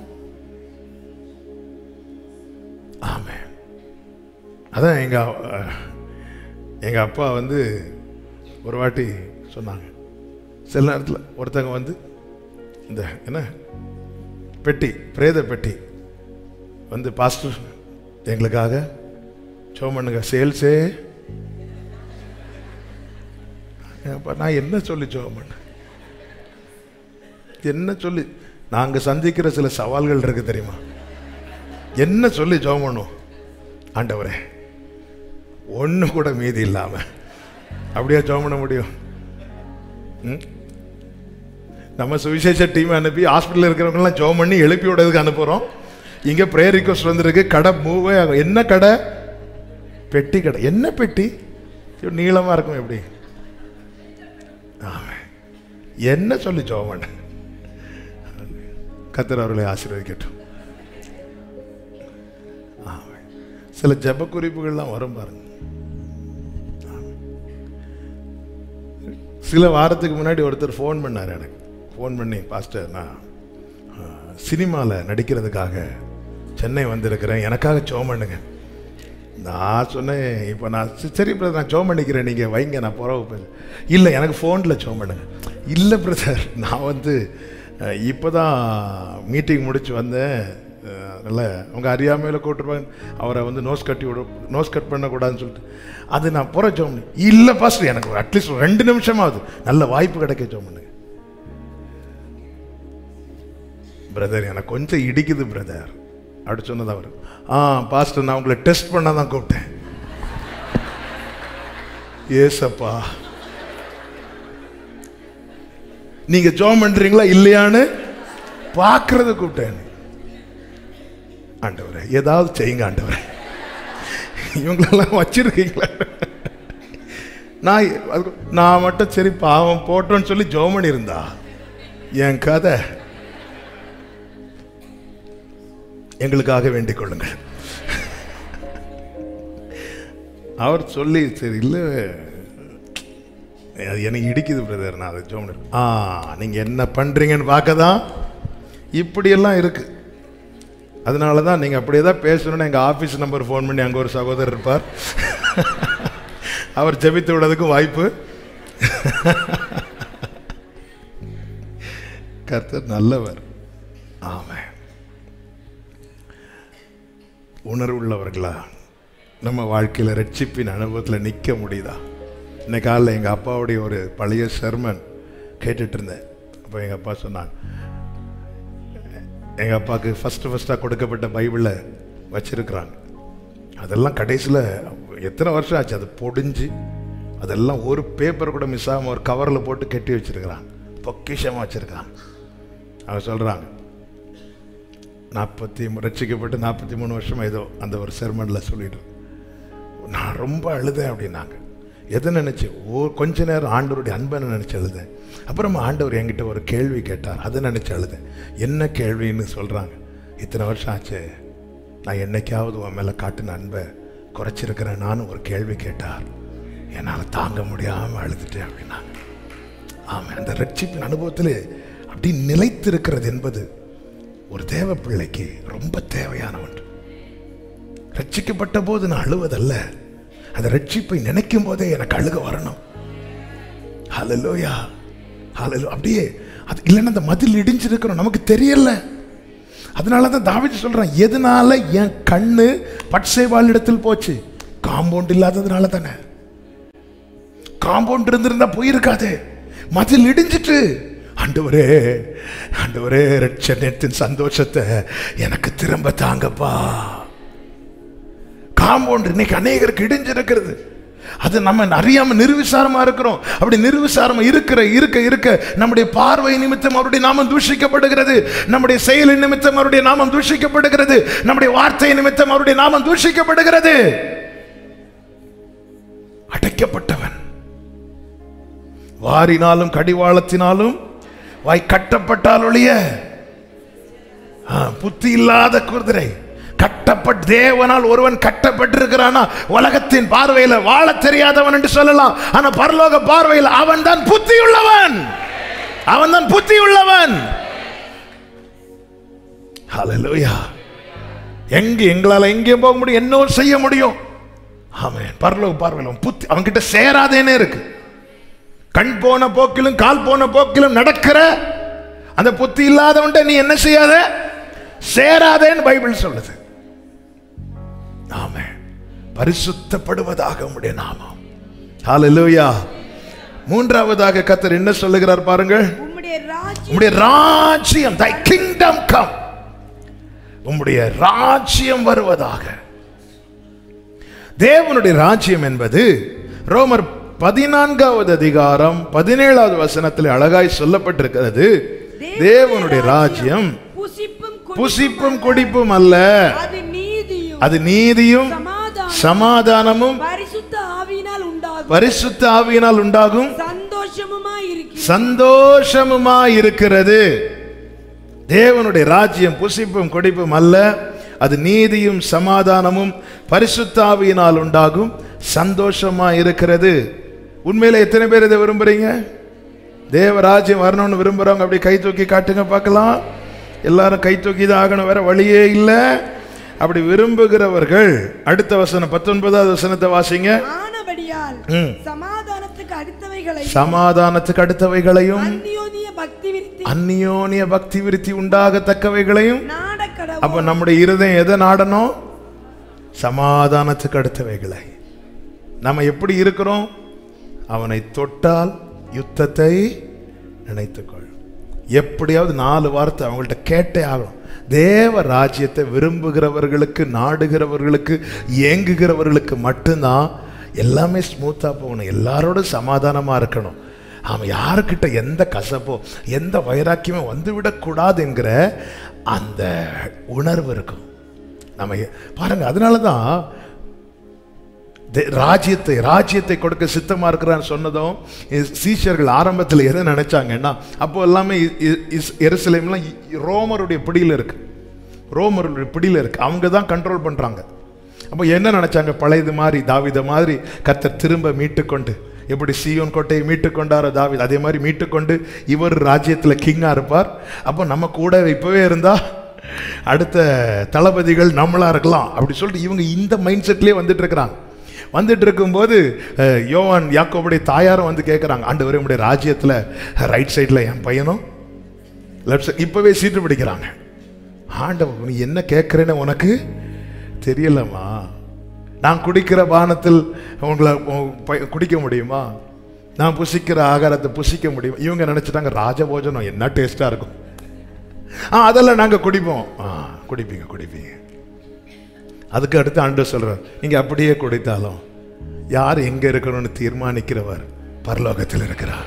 ஆமே அதான் எங்க அஹ், எங்க அப்பா வந்து ஒரு வாட்டி சொன்னாங்க சில நேரத்தில் ஒருத்தங்க வந்து இந்த என்ன பெட்டி பிரேத பெட்டி வந்து பாஸ்டர் எங்களுக்காக ஜோம் பண்ணுங்க சேல்ஸே அப்ப நான் என்ன சொல்லி ஜோம் பண்ண என்ன சொல்லி நாங்க சந்திக்கிற சில சவால்கள் இருக்கு தெரியுமா என்ன சொல்லி ஜோம் பண்ணும் ஆண்டவரே ஒண்ணு கூட மீதி இல்லாம அப்படியே ஜோம் பண்ண முடியும் ம்? நம்ம சுவிசேஷ டீம் அனுப்பி ஹாஸ்பிட்டல் இருக்கிறவங்கலாம் ஜோம் பண்ணி எழுப்பி விடுறதுக்கு அனுப்புறோம் இங்க ப்ரேயர் ரிக்வஸ்ட் வந்திருக்கு கடை மூவே ஆகும் என்ன கடை பெட்டி கடை என்ன பெட்டி இது நீளமா இருக்கும் எப்படி ஆமா. என்ன சொல்லி ஜோம் பண்ண கத்தர் அவர்களை ஆசீர்வதிக்கட்டும் ஆமென். சில ஜெப குறிப்புகள்லாம் வரும் பாருங்க ஆமென். சில வாரத்துக்கு முன்னாடி ஒருத்தர் ஃபோன் பண்ணார் எனக்கு ஃபோன் பண்ணி பாஸ்டர் நான் சினிமாவில் நடிக்கிறதுக்காக சென்னை வந்திருக்கிறேன் எனக்காக ஜோம் பண்ணுங்க நான் சொன்னேன் இப்போ நான் "சரி, சரி பிரதர் நான் ஜோம் பண்ணிக்கிறேன் நீங்கள் வைங்க நான் புறவு போய் இல்லை எனக்கு ஃபோனில் ஜோம் பண்ணுங்க இல்லை பிரதர் நான் வந்து இப்போ தான் மீட்டிங் முடிச்சு வந்தேன் அஹ், அதனால் அவங்க அறியாமையில் கூப்பிட்டுருப்பாங்க அவரை வந்து நோஸ் கட்டி விட நோஸ் கட் பண்ணக்கூடாதுன்னு சொல்லிட்டு அது நான் புற ஜோம் பண்ணி இல்லை பாஸ்டர் எனக்கு ஒரு அட்லீஸ்ட் ஒரு ரெண்டு நிமிஷமாவது நல்ல வாய்ப்பு கிடைக்க ஜோம் பண்ணுங்க பிரதர் எனக்கு கொஞ்சம் இடிக்குது பிரதர் அப்படி சொன்னது அவர் ஆ பாஸ்டர் நான் உங்களை டெஸ்ட் பண்ண தான் கூப்பிட்டேன் ஏசப்பா நீங்க ஜோம் பண்றீங்களா இல்லையான்னு பார்க்கறது கூப்பிட்டேன் ஆண்டவரே ஏதாவது செய்யுங்க ஆண்டவரே இவங்களெல்லாம் வச்சிருக்கீங்களா நான் அது- நான் மட்டும் சரி பாவம் போட்டோன்னு சொல்லி ஜோம் பண்ணியிருந்தா என் கதை எங்களுக்காக வேண்டிக் கொள்ளுங்கள் அவர் சொல்லி சரி இல்லை அது எனக்கு இடிக்குது பிரதர் நான் அதை ஜோம் பண்ணி- ஆ நீங்கள் என்ன பண்ணுறீங்கன்னு பார்க்க தான் இப்படியெல்லாம் இருக்கு அதனால தான் நீங்கள் அப்படியே தான் பேசணும்னு எங்கள் ஆஃபீஸ் நம்பர் ஃபோன் பண்ணி அங்கே ஒரு சகோதரர் இருப்பார் அவர் ஜெபித்து விடுறதுக்கும் வாய்ப்பு கர்த்தர் நல்லவர் ஆமென் உணர்வுள்ளவர்களா நம்ம வாழ்க்கையில் ரட்சிப்பின் அனுபவத்தில் நிற்க முடியுதா இன்னைக்கு காலையில் எங்கள் அப்பாவுடைய ஒரு பழைய சர்மன் கேட்டுட்டு இருந்தேன் அப்போ எங்கள் அப்பா சொன்னாங்க எங்கள் அப்பாவுக்கு ஃபஸ்ட்டு ஃபஸ்ட்டாக கொடுக்கப்பட்ட பைபிளை வச்சிருக்கிறாங்க அதெல்லாம் கடைசியில் எத்தனை வருஷம் ஆச்சு அது பொடிஞ்சு அதெல்லாம் ஒரு பேப்பர் கூட மிஸ் ஆகாமல் ஒரு கவரில் போட்டு கட்டி வச்சிருக்கிறாங்க பொக்கிஷமாக வச்சிருக்காங்க அவங்க சொல்கிறாங்க நாற்பத்தி ரட்சிக்கப்பட்டு நாற்பத்தி மூணு வருஷம் ஏதோ அந்த ஒரு செர்மனில் சொல்லிட்டு நான் ரொம்ப அழுதேன் அப்படின்னாங்க எதை நினச்சி ஓ கொஞ்ச நேரம் ஆண்டவருடைய அன்பை நினச்சி அழுதேன் அப்புறமா ஆண்டவர் என்கிட்ட ஒரு கேள்வி கேட்டார் அதை நினச்சி அழுதேன் என்ன கேள்வின்னு சொல்கிறாங்க இத்தனை வருஷம் ஆச்சு நான் என்னைக்காவது உன் மேலே காட்டின அன்பை குறைச்சிருக்கிறேன் நானும் ஒரு கேள்வி கேட்டார் என்னால் தாங்க முடியாமல் அழுதுட்டேன் அப்படின்னாங்க ஆமாம் அந்த ரட்சிப்பின் அனுபவத்தில் அப்படி நிலைத்திருக்கிறது என்பது ஒரு தேவ பிள்ளைக்கு ரொம்ப தேவையான ஒன்று ரட்சிக்கப்பட்ட போது நான் அழுவதல்ல அந்த ரட்சிப்பை நினைக்கும் போதே எனக்கு அழுக வரணும் ஹalleluya ஹalleluya அப்படியே அது இல்லைன்னா அந்த மதில் இடிஞ்சிருக்கிறோம் நமக்கு தெரியல அதனால தான் தாவிது சொல்றான் எதனால என் கண்ணு பட்சேவாள் இடத்தில் போச்சு காம்பவுண்ட் இல்லாததுனால தானே காம்பவுண்ட் இருந்திருந்தா போயிருக்காது மதில் இடிஞ்சிட்டு ஆண்டவரே ஆண்டவரே ரட்சணத்தின் சந்தோஷத்தை எனக்கு திரும்ப தாங்கப்பா காம்பவுண்ட் இன்னைக்கு அநேகருக்கு இடிஞ்சிருக்கிறது அது நம்ம அறியாம நிர்விசாரமா இருக்கிறோம் அப்படி நிர்விசாரமா இருக்கிற இருக்க இருக்க நம்முடைய பார்வை நிமித்தம் அவருடைய நாமம் தூஷிக்கப்படுகிறது நம்முடைய செயலின் நிமித்தம் அவருடைய நாமம் தூஷிக்கப்படுகிறது நம்முடைய வார்த்தை நிமித்தம் அவருடைய நாமம் தூஷிக்கப்படுகிறது அடைக்கப்பட்டவன் வாரினாலும் கடிவாளத்தினாலும் வாய் கட்டப்பட்டால் ஒழிய ஆ, புத்தி இல்லாத குதிரை கட்டப்பட்ட தேவனால் ஒருவன் கட்டப்பட்டிருக்கிறானா உலகத்தின் பார்வையில வாழ தெரியாதவன் என்று சொல்லலாம் ஆனா பரலோக பார்வையில் அவன் தான் புத்தி உள்ளவன் அவன் தான் புத்தி உள்ளவன் ஹalleluya எங்க எங்களால எங்கேயும் போக முடியும் என்ன செய்ய முடியும் ஆமென் பரலோக பார்வையில் அவன் புத்தி அவன்கிட்ட சேராதேனே இருக்கு கண் போன போக்கிலும் கால் போன போக்கிலும் நடக்கிற அந்த புத்தி இல்லாதவன்ட்ட நீ என்ன செய்யாத சேராதேன்னு பைபிள் சொல்லுது ஆமே பரிசுத்தப்படுவதாக உம்முடைய நாமம் ஹalleluya மூன்றாவதாக கத்தர் என்ன சொல்லுகிறார் பாருங்கள் உம்முடைய ராஜ்யம் உம்முடைய ராஜ்யம் thy kingdom come உம்முடைய ராஜ்யம் வருவதாக தேவனுடைய ராஜ்யம் என்பது ரோமர் பதினான்காவது அதிகாரம் பதினேழாவது வசனத்தில் அழகாய் சொல்லப்பட்டிருக்கிறது தேவனுடைய ராஜ்யம் புசிப்பும் புசிப்பும் குடிப்பும் அல்ல அது நீதியும் அது நீதியும் சமாதானம் சமாதானமும் பரிசுத்த ஆவியினால் உண்டாகும் பரிசுத்த ஆவியினால் உண்டாகும் சந்தோஷமுமாய் இருக்கிறது சந்தோஷமுமா இருக்கிறது தேவனுடைய ராஜ்யம் புசிப்பும் கொடிப்பும் அல்ல அது நீதியும் சமாதானமும் பரிசுத்தாவியினால் உண்டாகும் சந்தோஷமா இருக்கிறது உண்மையில எத்தனை பேர் இதை விரும்புறீங்க தேவ ராஜ்யம் வரணும்னு விரும்புறவங்க அப்படி கை தூக்கி காட்டுங்க பார்க்கலாம் எல்லாரும் கை தூக்கி தான் ஆகணும் வேற வழியே இல்லை அப்படி விரும்புகிறவர்கள் அடுத்த வசனம் பத்தொன்பதாவது வசனத்தை வாசிங்க ஆனபடியால் ம். சமாதானத்துக்கு அடுத்தவைகளை சமாதானத்துக்கு அடுத்தவைகளையும் அந்யோனிய பக்தி விருத்தி அந்நியோனிய பக்தி விருத்தி உண்டாகத்தக்கவைகளையும் நாடக்கடவு அப்ப நம்முடைய இருதயம் எதை நாடணும் சமாதானத்துக்கு அடுத்தவைகளை நம்ம எப்படி இருக்கிறோம் அவனை தொட்டால் யுத்தத்தை நினைத்துக்கொள் எப்படியாவது நாலு வார்த்தை அவங்கள்ட்ட கேட்டே ஆகணும் தேவ ராஜ்யத்தை விரும்புகிறவர்களுக்கு நாடுகிறவர்களுக்கு ஏங்குகிறவர்களுக்கு மட்டும்தான் எல்லாமே ஸ்மூத்தாக போகணும் எல்லாரோட சமாதானமாக இருக்கணும் அவன் யாருக்கிட்ட எந்த கசப்போ எந்த வைராக்கியமோ வந்து விடக்கூடாது என்கிற அந்த உணர்வு இருக்கும் நம்ம எ- பாருங்க அதனால தான் தே- ராஜ்யத்தை ராஜ்யத்தை கொடுக்க சித்தமா இருக்கிறான்னு சொன்னதும் இஸ்- சீஷர்கள் ஆரம்பத்தில் எதை நினைச்சாங்கன்னா அப்போ எல்லாமே இ- இ- இஸ்- எருசலேம்லாம் இ- ரோமருடைய பிடியில் இருக்கு ரோமருடைய பிடியில் இருக்கு அவங்க தான் கண்ட்ரோல் பண்றாங்க அப்போ என்ன நினைச்சாங்க பழையது மாதிரி தாவித மாதிரி கர்த்தர் திரும்ப மீட்டுக்கொண்டு எப்படி சீயோன் கோட்டையை மீட்டுக்கொண்டாரோ தாவித் அதே மாதிரி மீட்டுக்கொண்டு இவர் ராஜ்யத்தில் கிங்காக இருப்பார் அப்போ நம்ம கூட இப்பவே இருந்தா அடுத்த தளபதிகள் நம்மளா இருக்கலாம் அப்படி சொல்லிட்டு இவங்க இந்த மைண்ட் செட்லேயே வந்துட்டு இருக்கிறாங்க வந்துட்டு இருக்கும்போது அஹ், யோவான் யாக்கோபுடைய தாயாரும் வந்து கேட்குறாங்க ஆண்டவரே உடைய ராஜ்யத்தில் ரைட் சைடில் என் பையனும் லெஃப்ட் சைட் இப்போவே சீட்டு பிடிக்கிறாங்க ஆண்டவர் நீ என்ன கேட்குறேன்னு உனக்கு தெரியலம்மா நான் குடிக்கிற பானத்தில் உங்களை உ- ப- குடிக்க முடியுமா நான் புசிக்கிற ஆகாரத்தை புசிக்க முடியும் இவங்க நினச்சிட்டாங்க ராஜபோஜனம் என்ன டேஸ்ட்டாக இருக்கும் ஆ அதெல்லாம் நாங்கள் குடிப்போம் ஆ குடிப்பீங்க குடிப்பீங்க அதுக்கு அடுத்து ஆண்டு சொல்றார் நீங்க அப்படியே குடித்தாலும் யார் எங்க இருக்கணும்னு தீர்மானிக்கிறவர் பரலோகத்தில் இருக்கிறார்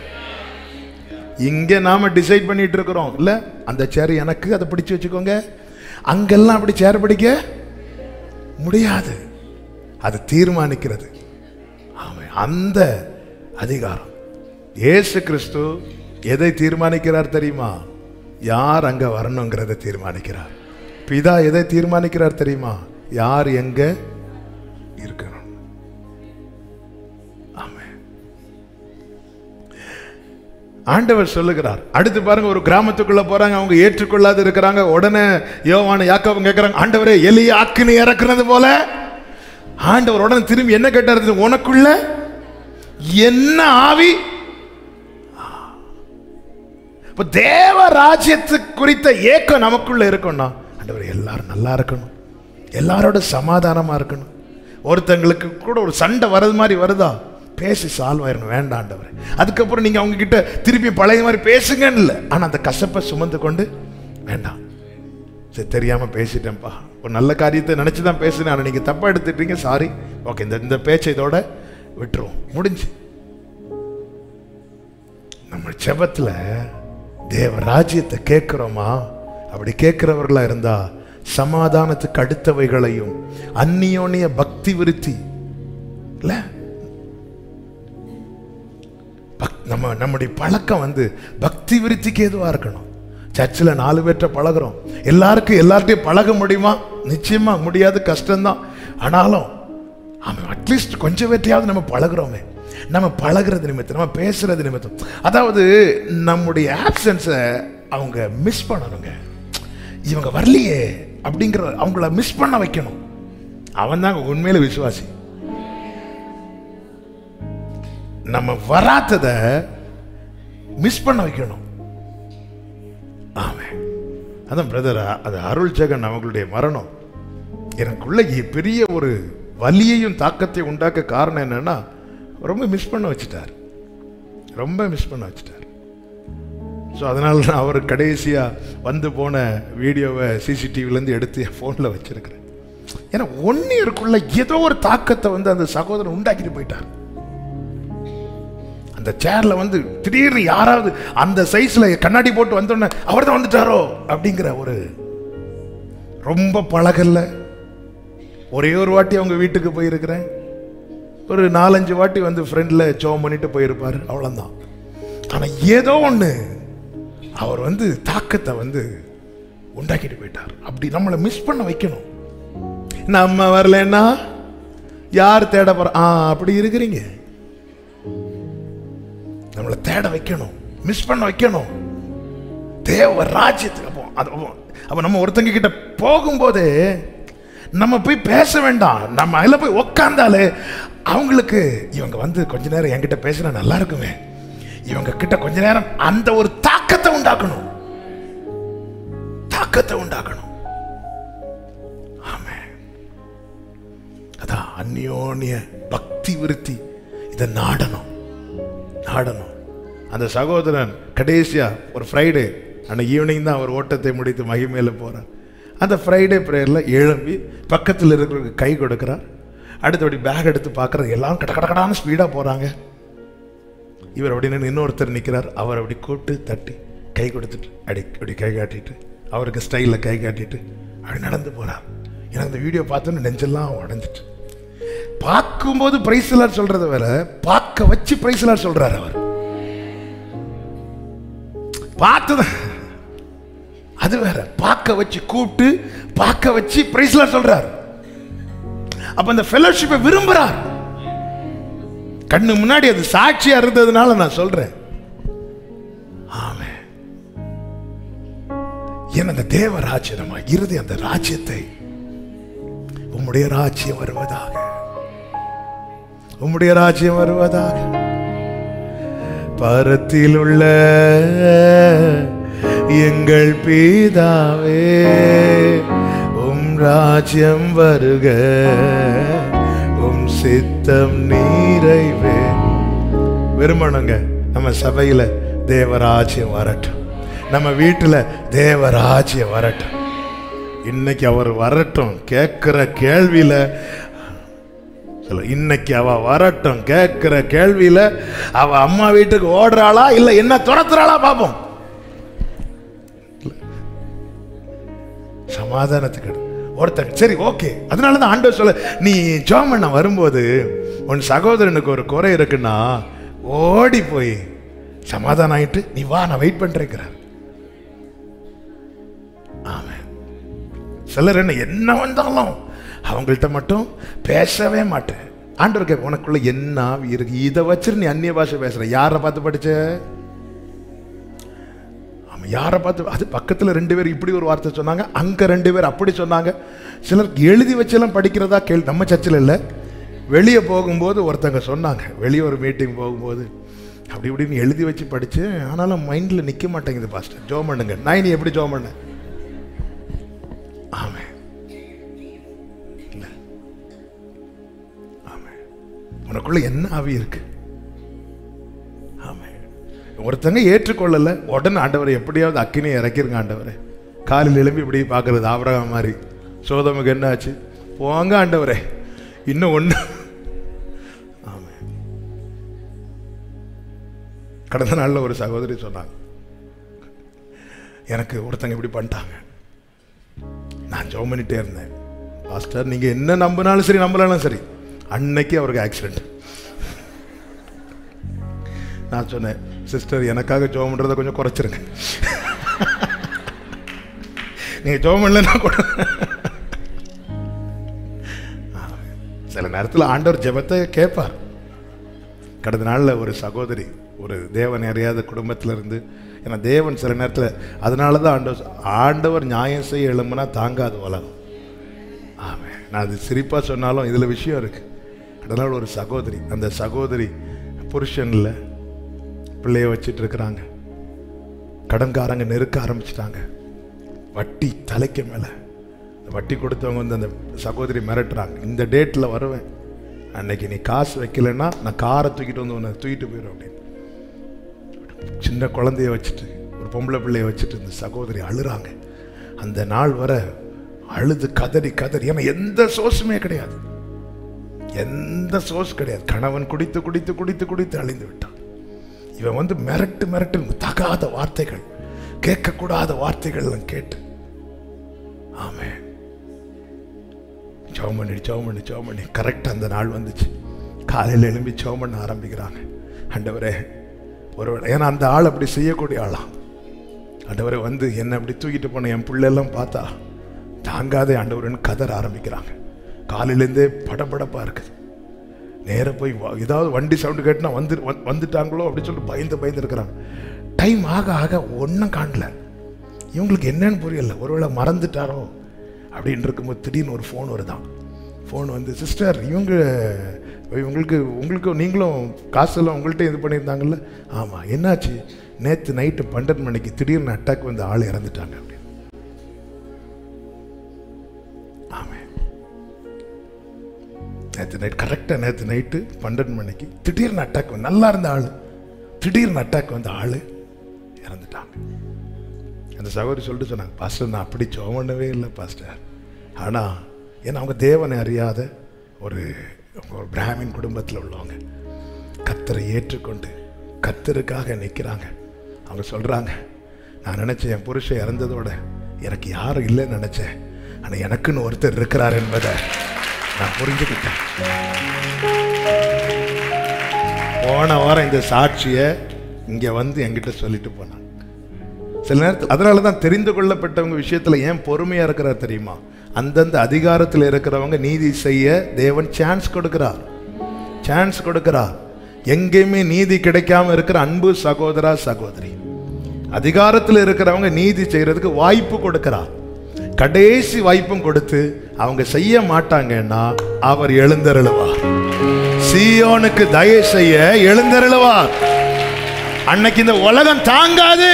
இங்க நாம டிசைட் பண்ணிட்டு இருக்கிறோம் இல்ல அந்த சேர் எனக்கு அதை பிடிச்சு வச்சுக்கோங்க அங்கெல்லாம் அப்படி சேர் பிடிக்க முடியாது அது தீர்மானிக்கிறது ஆமென். அந்த அதிகாரம் இயேசு கிறிஸ்து எதை தீர்மானிக்கிறார் தெரியுமா யார் அங்க வரணுங்கிறதை தீர்மானிக்கிறார் பிதா எதை தீர்மானிக்கிறார் தெரியுமா யார் எங்க இருக்கணும் ஆமென். ஆண்டவர் சொல்லுகிறார் அடுத்து பாருங்க ஒரு கிராமத்துக்குள்ள போறாங்க அவங்க ஏற்றுக்கொள்ளாது இருக்கிறாங்க உடனே யோவான யாக்கோபு கேட்கறாங்க ஆண்டவரே எலிய ஆக்கினி இறக்குறது போல ஆண்டவர் உடனே திரும்பி என்ன கேட்டார் தெரியுமா? உனக்குள்ள என்ன ஆவி இப்ப தேவ ராஜ்யத்து குறித்த ஏக்கம் நமக்குள்ள இருக்கும்னா ஆண்டவர் எல்லாரும் நல்லா இருக்கணும் எல்லாரோட சமாதானமா இருக்கணும் ஒருத்தங்களுக்கு கூட ஒரு சண்டை வர்றது மாதிரி வருதா பேசி சால்வ் ஆயிரணும் வேண்டாம் ஆண்டவர் அதுக்கப்புறம் நீங்க அவங்க கிட்ட திருப்பி பழைய மாதிரி பேசுங்கன்னு இல்லை ஆனா அந்த கசப்பை சுமந்து கொண்டு வேண்டாம் சரி தெரியாம பேசிட்டேன்ப்பா ஒரு நல்ல காரியத்தை நினைச்சு தான் பேசுனேன் ஆனா நீங்க தப்பா எடுத்துட்டீங்க சாரி ஓகே இந்த இந்த பேச்சை இதோட விட்டுருவோம் முடிஞ்சு நம்ம செபத்துல தேவ ராஜ்யத்தை கேட்கிறோமா அப்படி கேட்கிறவர்களா இருந்தா சமாதானத்துக்கு அடுத்தவைகளையும் அந்நியோனிய பக்தி விருத்தி இல்ல பக்- நம்ம நம்முடைய பழக்கம் வந்து பக்தி விருத்திக்கு எதுவா இருக்கணும் சர்ச்சில் நாலு பேர்கிட்ட பழகுறோம் எல்லாருக்கும் எல்லார்ட்டையும் பழக முடியுமா நிச்சயமா முடியாது கஷ்டம்தான் ஆனாலும் ஆமாம் அட்லீஸ்ட் கொஞ்சம் பேர்ட்டையாவது நம்ம பழகுறோமே நம்ம பழகுறது நிமித்தம் நம்ம பேசுறது நிமித்தம் அதாவது நம்முடைய ஆப்சன்ஸை அவங்க மிஸ் பண்ணணுங்க இவங்க வரலையே அப்படிங்கிற அவங்கள மிஸ் பண்ண வைக்கணும் அவன் தான் உண்மையில விசுவாசி நம்ம வராதத மிஸ் பண்ண வைக்கணும் ஆமே அதான் பிரதர் அது அருள் ஜெகன் அவங்களுடைய மரணம் எனக்குள்ள இ- பெரிய ஒரு வலியையும் தாக்கத்தையும் உண்டாக்க காரணம் என்னன்னா ரொம்ப மிஸ் பண்ண வச்சுட்டார் ரொம்ப மிஸ் பண்ண வச்சுட்டார் ஸோ அதனால நான் அவர் கடைசியாக வந்து போன வீடியோவை சிசிடிவிலேருந்து எடுத்து என் ஃபோனில் வச்சிருக்கிறேன் ஏன்னா ஒன் இயருக்குள்ள ஏதோ ஒரு தாக்கத்தை வந்து அந்த சகோதரன் உண்டாக்கிட்டு போயிட்டார் அந்த சேர்ல வந்து திடீர்னு யாராவது அந்த சைஸ்ல கண்ணாடி போட்டு வந்தோடனே அவர் தான் வந்துட்டாரோ அப்படிங்கிற ஒரு ரொம்ப பழகல்ல ஒரே ஒரு வாட்டி அவங்க வீட்டுக்கு போயிருக்கிறேன் ஒரு நாலஞ்சு வாட்டி வந்து ஃப்ரெண்டில் ஜோம் பண்ணிட்டு போயிருப்பார் அவ்வளோதான் ஆனால் ஏதோ ஒன்று அவர் வந்து தாக்கத்தை வந்து உண்டாக்கிட்டு போயிட்டார் அப்படி நம்மளை மிஸ் பண்ண வைக்கணும் நம்ம வரலன்னா யார் தேட போற ஆ அப்படி இருக்கிறீங்க நம்மளை தேட வைக்கணும் மிஸ் பண்ண வைக்கணும் தேவ ராஜ்யத்துக்கு அப்போ அது அப்போ அப்போ நம்ம ஒருத்தங்க கிட்ட போகும்போது நம்ம போய் பேச வேண்டாம் நம்ம அதில் போய் உக்காந்தாலே அவங்களுக்கு இவங்க வந்து கொஞ்ச நேரம் என்கிட்ட பேசினா நல்லா இருக்குமே இவங்க கிட்ட கொஞ்ச நேரம் அந்த ஒரு தாக்கத்தை உண்டாக்கணும் தாக்கத்தை உண்டாக்கணும் ஆமே அதான் அந்யோன்ய பக்தி விருத்தி இதை நாடணும் நாடணும் அந்த சகோதரன் கடைசியா ஒரு ஃப்ரைடே அன்னைக்கு ஈவினிங் தான் அவர் ஓட்டத்தை முடித்து மகிமையில போறார் அந்த ஃப்ரைடே ப்ரேயரில் எழும்பி பக்கத்தில் இருக்கிறவருக்கு கை கொடுக்குறார் அடுத்தபடி பேக் எடுத்து பார்க்குறது எல்லாம் கட கட கடான்னு ஸ்பீடாக போகிறாங்க இவர் அப்படி நின்று இன்னொருத்தர் நிற்கிறார் அவர் அப்படி கூப்பிட்டு தட்டி கை கொடுத்துட்டு அடி அப்படி கை காட்டிட்டு அவருக்கு ஸ்டைலில் கை காட்டிட்டு அப்படி நடந்து போகிறார் எனக்கு அந்த வீடியோ பார்த்தோன்னு நெஞ்செல்லாம் உடஞ்சிட்டு பார்க்கும்போது பிரைஸ்லார் சொல்றத வேற பார்க்க வச்சு பிரைஸ்லார் சொல்றாரு அவர் பார்த்தது அது வேற பார்க்க வச்சு கூப்பிட்டு பார்க்க வச்சு பிரைஸ்லார் சொல்றாரு அப்ப அந்த ஃபெலோஷிப்பை விரும்புறார் கண்ணு முன்னாடி அது சாட்சியா இருந்ததுனால நான் சொல்றேன் ஆமே ஏன் அந்த தேவ ராஜ்யமா இறுதி அந்த ராஜ்யத்தை உம்முடைய ராஜ்யம் வருவதாக உம்முடைய ராஜ்யம் வருவதாக பரத்தில் உள்ள எங்கள் பீதாவே உம் ராஜ்யம் வருக உம் சித்தம் நீரைவே விரும்பணுங்க நம்ம சபையில தேவராஜ்யம் வரட்டும் நம்ம வீட்டுல தேவராஜ்யம் வரட்டும் இன்னைக்கு அவர் வரட்டும் கேட்கிற கேள்வியில சொல்ல இன்னைக்கு அவ வரட்டும் கேட்கிற கேள்வியில அவ அம்மா வீட்டுக்கு ஓடுறாளா இல்ல என்ன துரத்துறாளா பாப்போம் சமாதானத்துக்கு எடு. ஒருத்தங்க சரி ஓகே அதனால தான் ஆண்டவர் சொல்ல நீ ஜோம் பண்ண வரும்போது உன் சகோதரனுக்கு ஒரு குறை இருக்குன்னா ஓடி போய் சமாதானம் ஆயிட்டு நீ வா நான் வெயிட் பண்றேங்கிறார் ஆமென் சிலர் என்ன என்ன வந்தாலும் அவங்கள்ட்ட மட்டும் பேசவே மாட்டேன் ஆண்டவர் கேட்க உனக்குள்ள என்ன ஆவி இருக்கு இதை வச்சிரு நீ அந்நிய பாஷை பேசுற யாரை பார்த்து படிச்ச ஆமா யாரை பார்த்து அது பக்கத்துல ரெண்டு பேர் இப்படி ஒரு வார்த்தை சொன்னாங்க அங்க ரெண்டு பேர் அப்படி சொன்னாங்க சிலர் எழுதி வச்செல்லாம் படிக்கிறதா கேள்வி நம்ம சர்ச்சில் இல்லை வெளியே போகும்போது ஒருத்தங்க சொன்னாங்க வெளியே ஒரு மீட்டிங் போகும்போது அப்படி இப்படின்னு எழுதி வச்சு படிச்சு ஆனாலும் மைண்டில் நிற்க மாட்டேங்குது பாஸ்டர் ஜோ பண்ணுங்க நான் நீ எப்படி ஜோ பண்ண ஆமே இல்ல ஆமே உனக்குள்ள என்ன ஆவி இருக்கு ஆமே ஒருத்தங்க ஏற்றுக்கொள்ளல உடனே ஆண்டவரை எப்படியாவது அக்கினியை இறக்கிருங்க ஆண்டவரே காலையில் எழும்பி இப்படி பார்க்கறது ஆபரகம் மாதிரி சோதமுக்கு என்ன ஆச்சு போங்க ஆண்டவரே இன்னும் ஒன்று ஆமே கடந்த நாளில் ஒரு சகோதரி சொன்னாங்க எனக்கு ஒருத்தங்க இப்படி பண்ணிட்டாங்க நான் ஜெபம் பண்ணிட்டே இருந்தேன் பாஸ்டர் நீங்க என்ன நம்பினாலும் சரி நம்பலாலும் சரி அன்னைக்கு அவருக்கு ஆக்சிடென்ட் நான் சொன்னேன் சிஸ்டர் எனக்காக ஜெபம் பண்றதை கொஞ்சம் குறைச்சிருங்க நீங்க ஜெபம் பண்ணலன்னா கூட சில நேரத்தில் ஆண்டவர் ஜெபத்தை கேட்பார் கடந்த நாளில் ஒரு சகோதரி ஒரு தேவன் அறியாத குடும்பத்துல இருந்து ஏன்னா தேவன் சில நேரத்தில் அதனால தான் ஆண்டவர் ஆண்டவர் நியாயம் செய்ய எழும்புனா தாங்காது உலகம் ஆமாம் நான் அது சிரிப்பாக சொன்னாலும் இதில் விஷயம் இருக்கு கடந்த நாள் ஒரு சகோதரி அந்த சகோதரி புருஷனில் பிள்ளைய வச்சிட்டு இருக்கிறாங்க கடன்காரங்க நெருக்க ஆரம்பிச்சிட்டாங்க வட்டி தலைக்கு மேலே வட்டி கொடுத்தவங்க வந்து அந்த சகோதரி மிரட்டுறாங்க இந்த டேட்டில் வருவேன் அன்னைக்கு நீ காசு வைக்கலைன்னா நான் காரை தூக்கிட்டு வந்து உன்னை தூக்கிட்டு போயிடும் அப்படின்னு சின்ன குழந்தைய வச்சுட்டு ஒரு பொம்பளை பிள்ளைய வச்சுட்டு இந்த சகோதரி அழுறாங்க அந்த நாள் வர அழுது கதறி கதறி ஏன்னா எந்த சோர்ஸுமே கிடையாது எந்த சோர்ஸ் கிடையாது கணவன் குடித்து குடித்து குடித்து குடித்து அழிந்து விட்டான் இவன் வந்து மிரட்டு மிரட்டு தகாத வார்த்தைகள் கேட்கக்கூடாத வார்த்தைகள் எல்லாம் கேட்டு ஆமே ஜெபம் பண்ணி ஜெபம் பண்ணி ஜெபம் பண்ணி கரெக்டாக அந்த நாள் வந்துச்சு காலையில் எழும்பி ஜெபம் பண்ண ஆரம்பிக்கிறாங்க ஆண்டவரே ஒரு ஏன்னா அந்த ஆள் அப்படி செய்யக்கூடிய ஆளாம் ஆண்டவரை வந்து என்னை அப்படி தூக்கிட்டு போன என் பிள்ளையெல்லாம் பார்த்தா தாங்காதே ஆண்டவரன்னு கதற ஆரம்பிக்கிறாங்க காலையிலேருந்தே படபடப்பா இருக்குது நேரா போய் வா- ஏதாவது வண்டி சவுண்டு கேட்டுனா வந்து வந்து- வந்துட்டாங்களோ அப்படின்னு சொல்லிட்டு பயந்து பயந்து இருக்கிறாங்க டைம் ஆக ஆக ஒன்றும் காணல இவங்களுக்கு என்னன்னு புரியல ஒருவேளை மறந்துட்டாரோ அப்படின்னு இருக்கும்போது திடீர்னு ஒரு ஃபோன் வருதான் ஃபோன் வந்து சிஸ்டர் இவங்க இவங்களுக்கு உங்களுக்கு நீங்களும் காசெல்லாம் உங்கள்கிட்ட இது பண்ணியிருந்தாங்கல்ல ஆமாம் என்னாச்சு நேற்று நைட்டு பன்னெண்டு மணிக்கு திடீர்னு அட்டாக் வந்து ஆள் இறந்துட்டாங்க அப்படின்னு ஆமாம் நேற்று நைட் கரெக்டாக நேற்று நைட்டு பன்னெண்டு மணிக்கு திடீர்னு அட்டாக் வந்து நல்லா இருந்த ஆள் திடீர்னு அட்டாக் வந்த ஆள் இறந்துட்டாங்க அந்த சகோதரி சொல்லிட்டு சொன்னாங்க பாஸ்டர் நான் அப்படி ஜெபம் பண்ணவே இல்லை பாஸ்டர் ஆனால் ஏன்னா அவங்க தேவனை அறியாத ஒரு ஒரு பிராமின் குடும்பத்தில் உள்ளவங்க கத்தரை ஏற்றுக்கொண்டு கத்தருக்காக நிற்கிறாங்க அவங்க சொல்கிறாங்க நான் நினச்சேன் என் புருஷன் இறந்ததோட எனக்கு யாரும் இல்லைன்னு நினச்சேன் ஆனால் எனக்குன்னு ஒருத்தர் இருக்கிறார் என்பதை நான் புரிஞ்சுக்கிட்டேன் போன வாரம் இந்த சாட்சியை இங்கே வந்து என்கிட்ட சொல்லிட்டு போனாங்க சில நேரத்தில் அதனால தான் தெரிந்து கொள்ளப்பட்டவங்க விஷயத்தில் ஏன் பொறுமையாக இருக்கிறார் தெரியுமா அந்தந்த அதிகாரத்தில் இருக்கிறவங்க நீதி செய்ய தேவன் சான்ஸ் கொடுக்கிறார் சான்ஸ் கொடுக்கிறார் எங்கேயுமே நீதி கிடைக்காம இருக்கிற அன்பு சகோதரா சகோதரி அதிகாரத்தில் இருக்கிறவங்க நீதி செய்யறதுக்கு வாய்ப்பு கொடுக்கிறார் கடைசி வாய்ப்பும் கொடுத்து அவங்க செய்ய மாட்டாங்கன்னா அவர் எழுந்தருளுவார் சீயோனுக்கு தயை செய்ய எழுந்தருளுவார் அன்னைக்கு இந்த உலகம் தாங்காது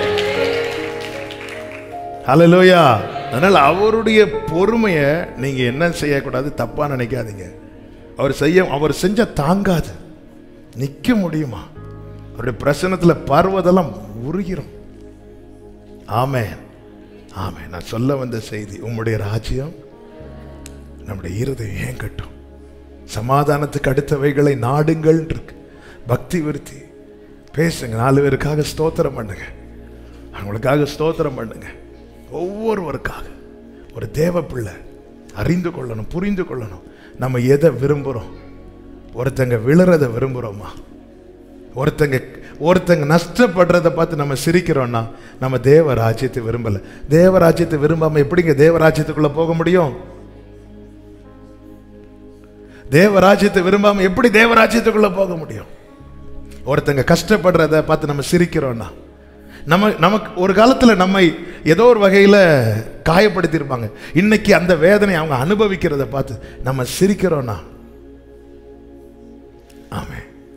ஹalleluya அதனால் அவருடைய பொறுமையை நீங்க என்ன செய்யக்கூடாது தப்பா நினைக்காதீங்க அவர் செய்ய அவர் செஞ்ச தாங்காது நிக்க முடியுமா அவருடைய பிரசனத்துல பர்வதெல்லாம் உருகிரும் ஆமே ஆமே நான் சொல்ல வந்த செய்தி உம்முடைய ராஜ்யம் நம்முடைய இருதயம் ஏன் கட்டும் சமாதானத்துக்கு அடுத்தவைகளை நாடுங்கள் இருக்கு பக்தி விருத்தி பேசுங்க நாலு பேருக்காக ஸ்தோத்திரம் பண்ணுங்க அவங்களுக்காக ஸ்தோத்திரம் பண்ணுங்க ஒவ்வொருவருக்காக ஒரு தேவ பிள்ளை அறிந்து கொள்ளணும் புரிந்து கொள்ளணும் நம்ம எதை விரும்புகிறோம் ஒருத்தங்க விழுறத விரும்புகிறோமா ஒருத்தங்க ஒருத்தங்க நஷ்டப்படுறத பார்த்து நம்ம சிரிக்கிறோம்னா நம்ம தேவ ராஜ்யத்தை விரும்பல தேவ ராஜ்யத்தை விரும்பாம எப்படிங்க தேவ ராஜ்யத்துக்குள்ள போக முடியும் தேவராஜ்யத்தை விரும்பாம எப்படி தேவராஜ்யத்துக்குள்ள போக முடியும் ஒருத்தங்க கஷ்டப்படுறத பார்த்து நம்ம சிரிக்கிறோம்னா நம்ம நமக்கு ஒரு காலத்துல நம்மை ஏதோ ஒரு வகையில காயப்படுத்தியிருப்பாங்க இன்னைக்கு அந்த வேதனை அவங்க அனுபவிக்கிறத பார்த்து நம்ம சிரிக்கிறோம்னா ஆமே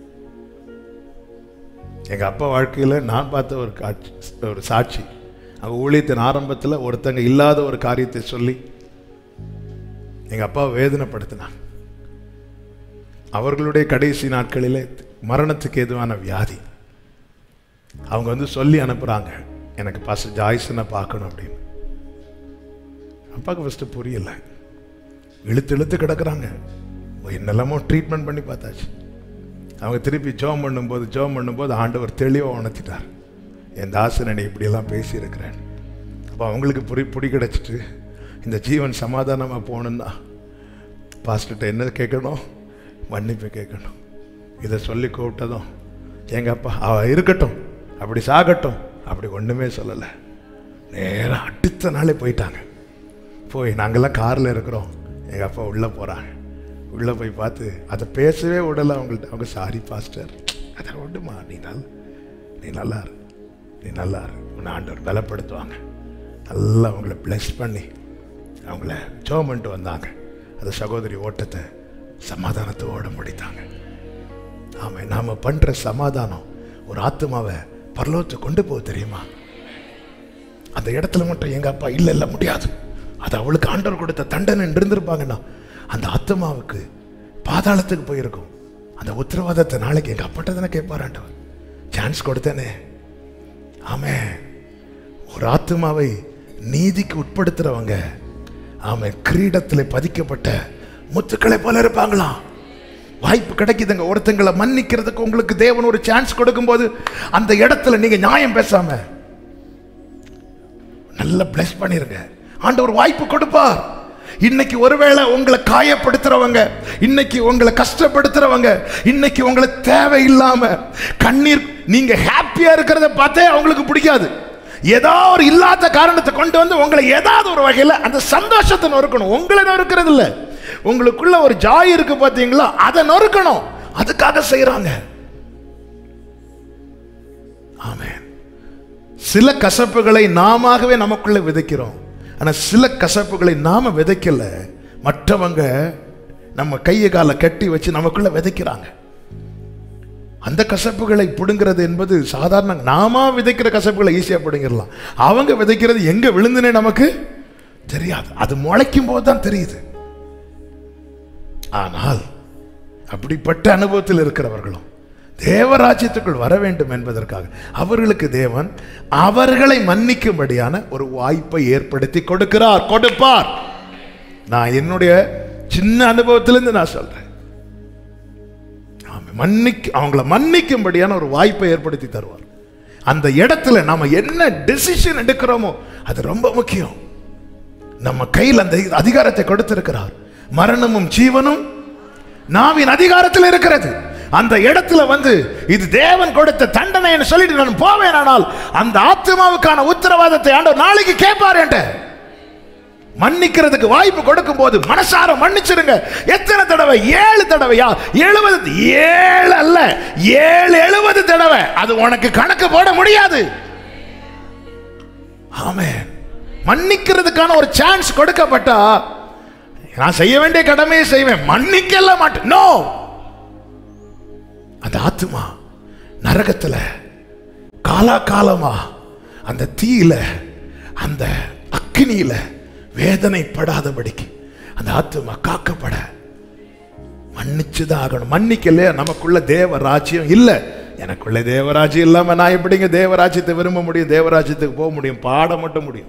எங்க அப்பா வாழ்க்கையில நான் பார்த்த ஒரு காட்சி ஒரு சாட்சி அவங்க ஊழியத்தின் ஆரம்பத்துல ஒருத்தங்க இல்லாத ஒரு காரியத்தை சொல்லி எங்க அப்பாவை வேதனைப்படுத்தினாங்க அவர்களுடைய கடைசி நாட்களிலே மரணத்துக்கு எதுவான வியாதி அவங்க வந்து சொல்லி அனுப்புறாங்க எனக்கு பாச ஜாய்ஸனை பார்க்கணும் அப்படின்னு அப்பாவுக்கு ஃபஸ்ட்டு புரியல இழுத்து இழுத்து கிடக்குறாங்க என்னெல்லாமோ ட்ரீட்மெண்ட் பண்ணி பார்த்தாச்சு அவங்க திருப்பி ஜோம் பண்ணும்போது ஜோம் பண்ணும்போது ஆண்டவர் தெளிவாக உணர்த்திட்டார் என் தாசன் நீ இப்படியெல்லாம் பேசியிருக்கிறேன் அப்போ அவங்களுக்கு புரி புடி கிடச்சிட்டு இந்த ஜீவன் சமாதானமாக போகணுன்னா பாஸ்டர்கிட்ட என்ன கேட்கணும் மன்னிப்பு கேட்கணும் இதை சொல்லி கூப்பிட்டதும் எங்கள் அப்பா அவ இருக்கட்டும் அப்படி சாகட்டும் அப்படி ஒன்றுமே சொல்லலை நேராக அடுத்த நாளே போயிட்டாங்க போய் நாங்கள்லாம் காரில் இருக்கிறோம் எங்கள் அப்பா உள்ளே போகிறாங்க உள்ளே போய் பார்த்து அதை பேசவே விடலை அவங்கள்ட்ட அவங்க சாரி பாஸ்டர் அதை விடுமா நீ நல் நீ நல்லா இரு நீ நல்லா இரு உன்னை ஆண்டவர் பலப்படுத்துவாங்க நல்லா அவங்கள ப்ளஸ் பண்ணி அவங்கள ஜோம் பண்ணிட்டு வந்தாங்க அந்த சகோதரி ஓட்டத்தை சமாதானத்தோட முடித்தாங்க ஆமாம் நாம் பண்ணுற சமாதானம் ஒரு ஆத்மாவை பரலோகத்தை கொண்டு போக தெரியுமா அந்த இடத்துல மட்டும் எங்கள் அப்பா இல்லை இல்லை முடியாது அது அவளுக்கு ஆண்டவர் கொடுத்த தண்டனை இருந்திருப்பாங்கன்னா அந்த ஆத்மாவுக்கு பாதாளத்துக்கு போயிருக்கும் அந்த உத்தரவாதத்தை நாளைக்கு எங்கள் அப்பாட்ட தானே கேட்பார் ஆண்டவர் சான்ஸ் கொடுத்தேனே ஆமே ஒரு ஆத்மாவை நீதிக்கு உட்படுத்துறவங்க ஆமை கிரீடத்தில் பதிக்கப்பட்ட முத்துக்களை போல இருப்பாங்களாம் வாய்ப்பு கிடைக்குதுங்க ஒருத்தங்களை மன்னிக்கிறதுக்கு உங்களுக்கு தேவன் ஒரு சான்ஸ் கொடுக்கும்போது அந்த இடத்துல நீங்க நியாயம் பேசாம நல்லா பிளஸ் பண்ணிருங்க ஆண்டவர் வாய்ப்பு கொடுப்பார் இன்னைக்கு ஒருவேளை உங்களை காயப்படுத்துறவங்க இன்னைக்கு உங்களை கஷ்டப்படுத்துறவங்க இன்னைக்கு உங்களை தேவையில்லாம கண்ணீர் நீங்க ஹாப்பியா இருக்கிறத பார்த்தே அவங்களுக்கு பிடிக்காது ஏதோ ஒரு இல்லாத காரணத்தை கொண்டு வந்து உங்களை ஏதாவது ஒரு வகையில் அந்த சந்தோஷத்தை நொறுக்கணும் உங்களை நொறுக்கிறது இல்ல உங்களுக்குள்ள ஒரு ஜாய் இருக்கு பார்த்தீங்களா அதை நொறுக்கணும் அதுக்காக செய்யறாங்க ஆமென் சில கசப்புகளை நாமவே நமக்குள்ள விதைக்கிறோம் ஆனா சில கசப்புகளை நாம விதைக்கல மற்றவங்க நம்ம கையை காலை கட்டி வச்சு நமக்குள்ள விதைக்கிறாங்க அந்த கசப்புகளை பிடுங்கிறது என்பது சாதாரண நாம விதைக்கிற கசப்புகளை ஈஸியா பிடுங்கிடலாம் அவங்க விதைக்கிறது எங்க விழுந்துனே நமக்கு தெரியாது அது முளைக்கும் போது தான் தெரியுது ஆனால் அப்படிப்பட்ட அனுபவத்தில் இருக்கிறவர்களும் தேவராஜ்யத்துக்குள் வர வேண்டும் என்பதற்காக அவர்களுக்கு தேவன் அவர்களை மன்னிக்கும்படியான ஒரு வாய்ப்பை ஏற்படுத்தி கொடுக்கிறார் கொடுப்பார் நான் என்னுடைய சின்ன அனுபவத்திலிருந்து நான் சொல்றேன் ஆமென். மன்னிக்க அவங்கள மன்னிக்கும்படியான ஒரு வாய்ப்பை ஏற்படுத்தி தருவார் அந்த இடத்துல நாம என்ன டெசிஷன் எடுக்கிறோமோ அது ரொம்ப முக்கியம் நம்ம கையில் அந்த அதிகாரத்தை கொடுத்திருக்கிறார் மரணமும் ஜீவனும் நாவின் அதிகாரத்தில் இருக்கிறது அந்த இடத்துல வந்து இது தேவன் கொடுத்த தண்டனைன்னு சொல்லிட்டு நான் போவேன் ஆனால் அந்த ஆத்மாவுக்கான உத்தரவாதத்தை ஆண்டவர் நாளைக்கு கேட்பார் என்கிட்ட மன்னிக்கிறதுக்கு வாய்ப்பு கொடுக்கும் போது மனசார மன்னிச்சிருங்க எத்தனை தடவை ஏழு தடவையா எழுபது ஏழு அல்ல ஏழு எழுபது தடவை அது உனக்கு கணக்கு போட முடியாது ஆமே மன்னிக்கிறதுக்கான ஒரு சான்ஸ் கொடுக்கப்பட்டா நான் செய்ய வேண்டிய கடமையை செய்வேன் மன்னிக்கல மாட்டேன் நோ அந்த ஆத்மா நரகத்துல காலாகாலமா அந்த தீயில அந்த அக்கினியில வேதனைப்படாதபடிக்கு அந்த ஆத்மா காக்கப்பட மன்னிச்சுதான் ஆகணும் மன்னிக்கல நமக்குள்ள தேவ ராஜ்யம் இல்ல எனக்குள்ள தேவராஜ்யம் இல்லாம நான் எப்படிங்க தேவராஜ்யத்தை விரும்ப முடியும் தேவராஜ்யத்துக்கு போக முடியும் பாட மட்டும் முடியும்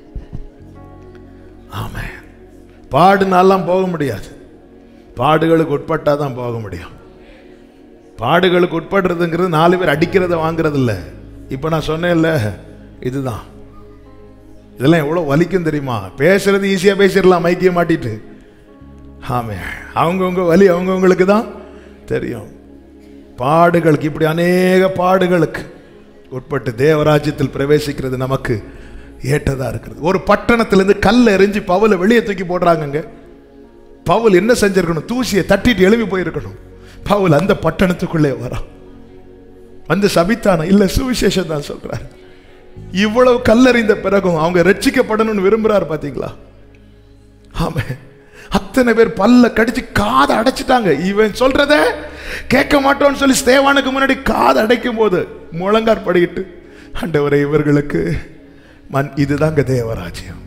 ஆமா பாடுனாலாம் போக முடியாது பாடுகளுக்கு உட்பட்டா தான் போக முடியும் பாடுகளுக்கு உட்படுறதுங்கிறது நாலு பேர் அடிக்கிறத வாங்குறது இல்ல இப்போ நான் சொன்னேன்ல இதுதான் இதெல்லாம் எவ்வளோ வலிக்கும் தெரியுமா பேசுறது ஈஸியாக பேசிடலாம் மைக்கிய மாட்டிட்டு ஆமே அவங்கவுங்க வலி அவங்கவுங்களுக்கு தான் தெரியும் பாடுகளுக்கு இப்படி அநேக பாடுகளுக்கு உட்பட்டு தேவராஜ்யத்தில் பிரவேசிக்கிறது நமக்கு ஏற்றதா இருக்கிறது ஒரு பட்டணத்திலிருந்து கல் எறிஞ்சு பவுலை வெளியே தூக்கி போடுறாங்கங்க பவுல் என்ன செஞ்சிருக்கணும் தூசியை தட்டிட்டு எழுப்பி போயிருக்கணும் பவுல் அந்த பட்டணத்துக்குள்ளே வரான் வந்து சபித்தானா இல்ல சுவிசேஷம் தான் சொல்றாரு இவ்வளவு கல்லறிந்த பிறகும் அவங்க ரட்சிக்கப்படணும்னு விரும்புறாரு பாத்தீங்களா ஆமா அத்தனை பேர் பல்ல கடிச்சு காதை அடைச்சிட்டாங்க இவன் சொல்றத கேட்க மாட்டோம்னு சொல்லி ஸ்தேவானுக்கு முன்னாடி காதை அடைக்கும் போது முழங்கார் படிக்கிட்டு ஆண்டவரே இவர்களுக்கு மண் இதுதாங்க தேவராஜ்யம்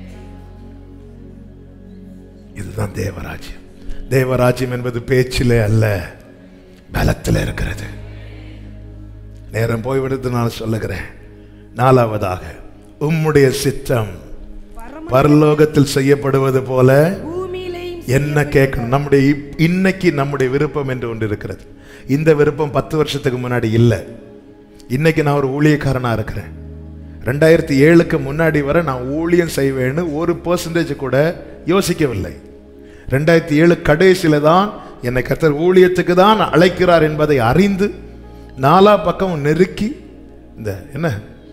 இதுதான் தேவராஜ்யம் தேவராஜ்யம் என்பது பேச்சிலே அல்ல பலத்தில் இருக்கிறது நேரம் போய்விடுத்து நான் சொல்லுகிறேன் நாலாவதாக உம்முடைய சித்தம் பரலோகத்தில் செய்யப்படுவது போல பூமியிலையும் என்ன கேட்கணும் நம்முடைய இப்- இன்னைக்கு நம்முடைய விருப்பம் என்று ஒன்று இருக்கிறது இந்த விருப்பம் பத்து வருஷத்துக்கு முன்னாடி இல்லை இன்னைக்கு நான் ஒரு ஊழியக்காரனா இருக்கிறேன் ரெண்டாயிரத்தி ஏழுக்கு முன்னாடி வரை நான் ஊழியம் செய்வேன்னு ஒரு பர்சன்டேஜ் கூட யோசிக்கவில்லை ரெண்டாயிரத்தி ஏழு கடைசியில தான் என்னை கர்த்தர் ஊழியத்துக்கு தான் அழைக்கிறார் என்பதை அறிந்து நாலா பக்கம் நெருக்கி இந்த என்ன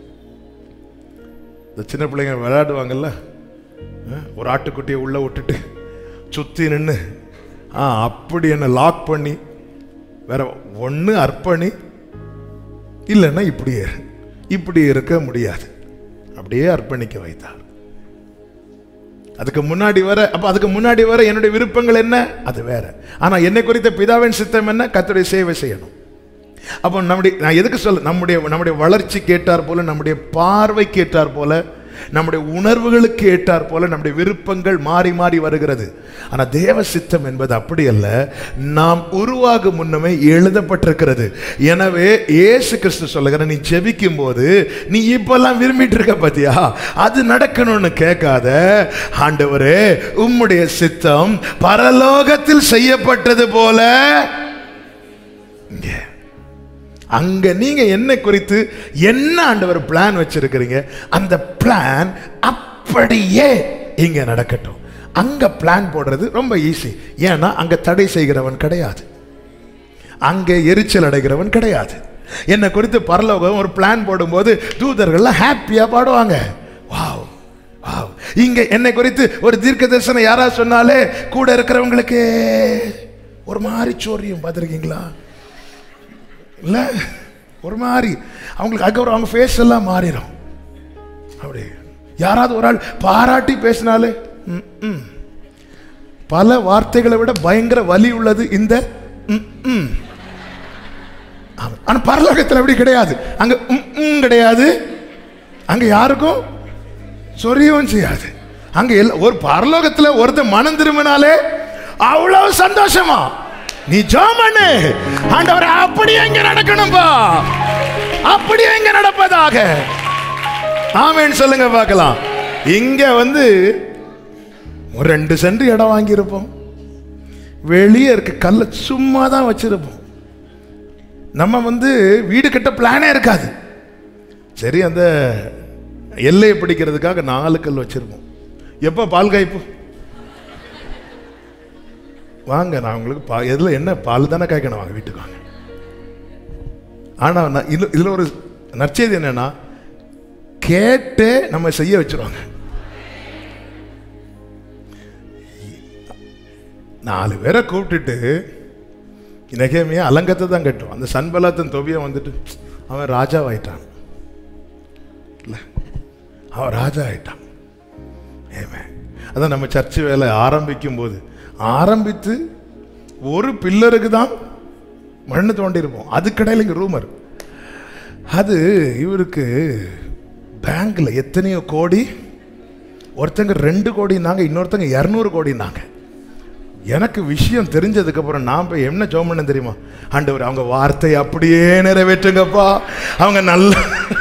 இந்த சின்ன பிள்ளைங்க விளையாடுவாங்கல்ல அஹ், ஒரு ஆட்டுக்குட்டியை உள்ள விட்டுட்டு சுத்தி நின்று ஆ அப்படி என்ன லாக் பண்ணி வேற ஒன்று அர்ப்பணி இல்லைன்னா இப்படியே இரு. இப்படி இருக்க முடியாது அப்படியே அர்ப்பணிக்க வைத்தார் அதுக்கு முன்னாடி வர அப்ப அதுக்கு முன்னாடி வர என்னுடைய விருப்பங்கள் என்ன அது வேற ஆனா என்னை குறித்த பிதாவின் சித்தம் என்ன கர்த்தருடைய சேவை செய்யணும் அப்போ நம்முடைய நான் எதுக்கு சொல்ல நம்முடைய நம்முடைய வளர்ச்சிக்கு ஏற்றார் போல நம்முடைய பார்வைக்கு ஏற்றார் போல நம்முடைய உணர்வுகளுக்கு ஏற்றார் போல நம்முடைய விருப்பங்கள் மாறி மாறி வருகிறது ஆனா தேவ சித்தம் என்பது அப்படி அல்ல நாம் உருவாகும் முன்னமே எழுதப்பட்டிருக்கிறது எனவே இயேசு கிறிஸ்து சொல்லுகிற நீ ஜெபிக்கும் போது நீ இப்பெல்லாம் விரும்பிட்டு இருக்க பாத்தியா அது நடக்கணும்னு கேட்காத ஆண்டவரே உம்முடைய சித்தம் பரலோகத்தில் செய்யப்பட்டது போல இங்கே அங்க நீங்க என்ன குறித்து என்ன ஆண்டவர் பிளான் வச்சிருக்கிறீங்க அந்த பிளான் அப்படியே இங்க நடக்கட்டும் அங்க பிளான் போடுறது ரொம்ப ஈஸி ஏன்னா அங்க தடை செய்கிறவன் கிடையாது அங்கே எரிச்சல் அடைகிறவன் கிடையாது என்னை குறித்து பரலோகம் ஒரு பிளான் போடும்போது தூதர்கள்லாம் ஹாப்பியா பாடுவாங்க வாவ் வாவ் இங்க என்னை குறித்து ஒரு தீர்க்க தரிசனம் யாராவது சொன்னாலே கூட இருக்கிறவங்களுக்கு ஒரு மாதிரி சோரியம் பார்த்துருக்கீங்களா இல்ல ஒரு மாதிரி அவங்களுக்கு அதுக்கப்புறம் அவங்க ஃபேஸ் எல்லாம் மாறிடும் அப்படி யாராவது ஒரு ஆள் பாராட்டி பேசினாலே ம், ம். பல வார்த்தைகளை விட பயங்கர வலி உள்ளது இந்த ம், ம். ஆமா. ஆனா பரலோகத்தில் அப்படி கிடையாது அங்க ம், ம் கிடையாது அங்க யாருக்கும் சொரியவும் செய்யாது அங்க எல்லா ஒரு பரலோகத்துல ஒருத்தன் மனம் திரும்பினாலே அவ்வளவு சந்தோஷமா நீ ஜோமனு ஆண்டவர் அப்படியே இங்க நடக்கணும்பா அப்படியே இங்க நடப்பதாக ஆமேன்னு சொல்லுங்க பார்க்கலாம் இங்க வந்து ஒரு ரெண்டு சென்ட் இடம் வாங்கியிருப்போம் வெளியே இருக்க கல்ல சும்மா தான் வச்சிருப்போம் நம்ம வந்து வீடு கட்ட பிளானே இருக்காது சரி அந்த எல்லையை பிடிக்கிறதுக்காக நாலு கல் வச்சிருப்போம் எப்போ பால் காய்ப்பு வாங்க நான் உங்களுக்கு பா எதில் என்ன பால் தானே காய்க்கணும் வாங்க வீட்டுக்கு வாங்க ஆனால் நான் இதில் இதில் ஒரு நற்செய்தி என்னன்னா கேட்டு நம்ம செய்ய வச்சிருவாங்க நாலு பேரை கூப்பிட்டுட்டு நெகேமியா அலங்கத்தை தான் கட்டும் அந்த சன்பலாத்தன் தொபியை வந்துட்டு அவன் ராஜாவாயிட்டான் இல்லை அவன் ராஜா ஆயிட்டான் ஏமே அதான் நம்ம சர்ச்சு வேலை ஆரம்பிக்கும் போது ஆரம்பித்து ஒரு பில்லருக்கு தான் மண்ணு தோண்டியிருப்போம் அதுக்கடையில் இங்கே ரூமர் அது இவருக்கு பேங்க்ல எத்தனையோ கோடி ஒருத்தங்க ரெண்டு கோடினாங்க இன்னொருத்தங்க இரநூறு கோடினாங்க எனக்கு விஷயம் தெரிஞ்சதுக்கு அப்புறம் நான் போய் என்ன ஜோம் பண்ண தெரியுமா ஆண்டவர் அவங்க வார்த்தை அப்படியே நிறைவேற்றுங்கப்பா அவங்க நல்ல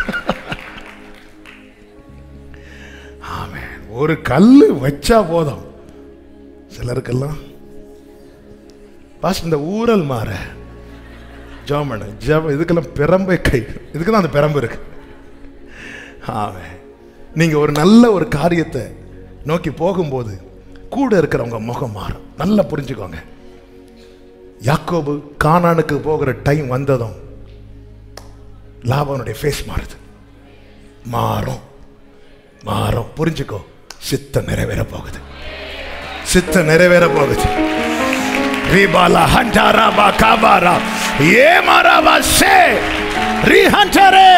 ஆமென். ஒரு கல் வச்சா போதும் சிலருக்கெல்லாம் பாஸ் இந்த ஊரல் மாற ஜோமனு ஜப இதுக்கெல்லாம் பிரம்பை கை இதுக்கு தான் அந்த பிரம்பு இருக்கு ஆமென். நீங்க ஒரு நல்ல ஒரு காரியத்தை நோக்கி போகும்போது கூட இருக்கிறவங்க முகம் மாறும் நல்லா புரிஞ்சுக்கோங்க யாக்கோபு கானானுக்கு போகிற டைம் வந்ததும் லாபனுடைய ஃபேஸ் மாறுது மாறும் மாறும் புரிஞ்சுக்கோ சித்தம் நிறைவேற போகுது சித்தம் நிறைவேற போகுது ரிபாலா ஹண்டாராபா காபாரா ஏ மாராபா சே ரி ஹண்டரே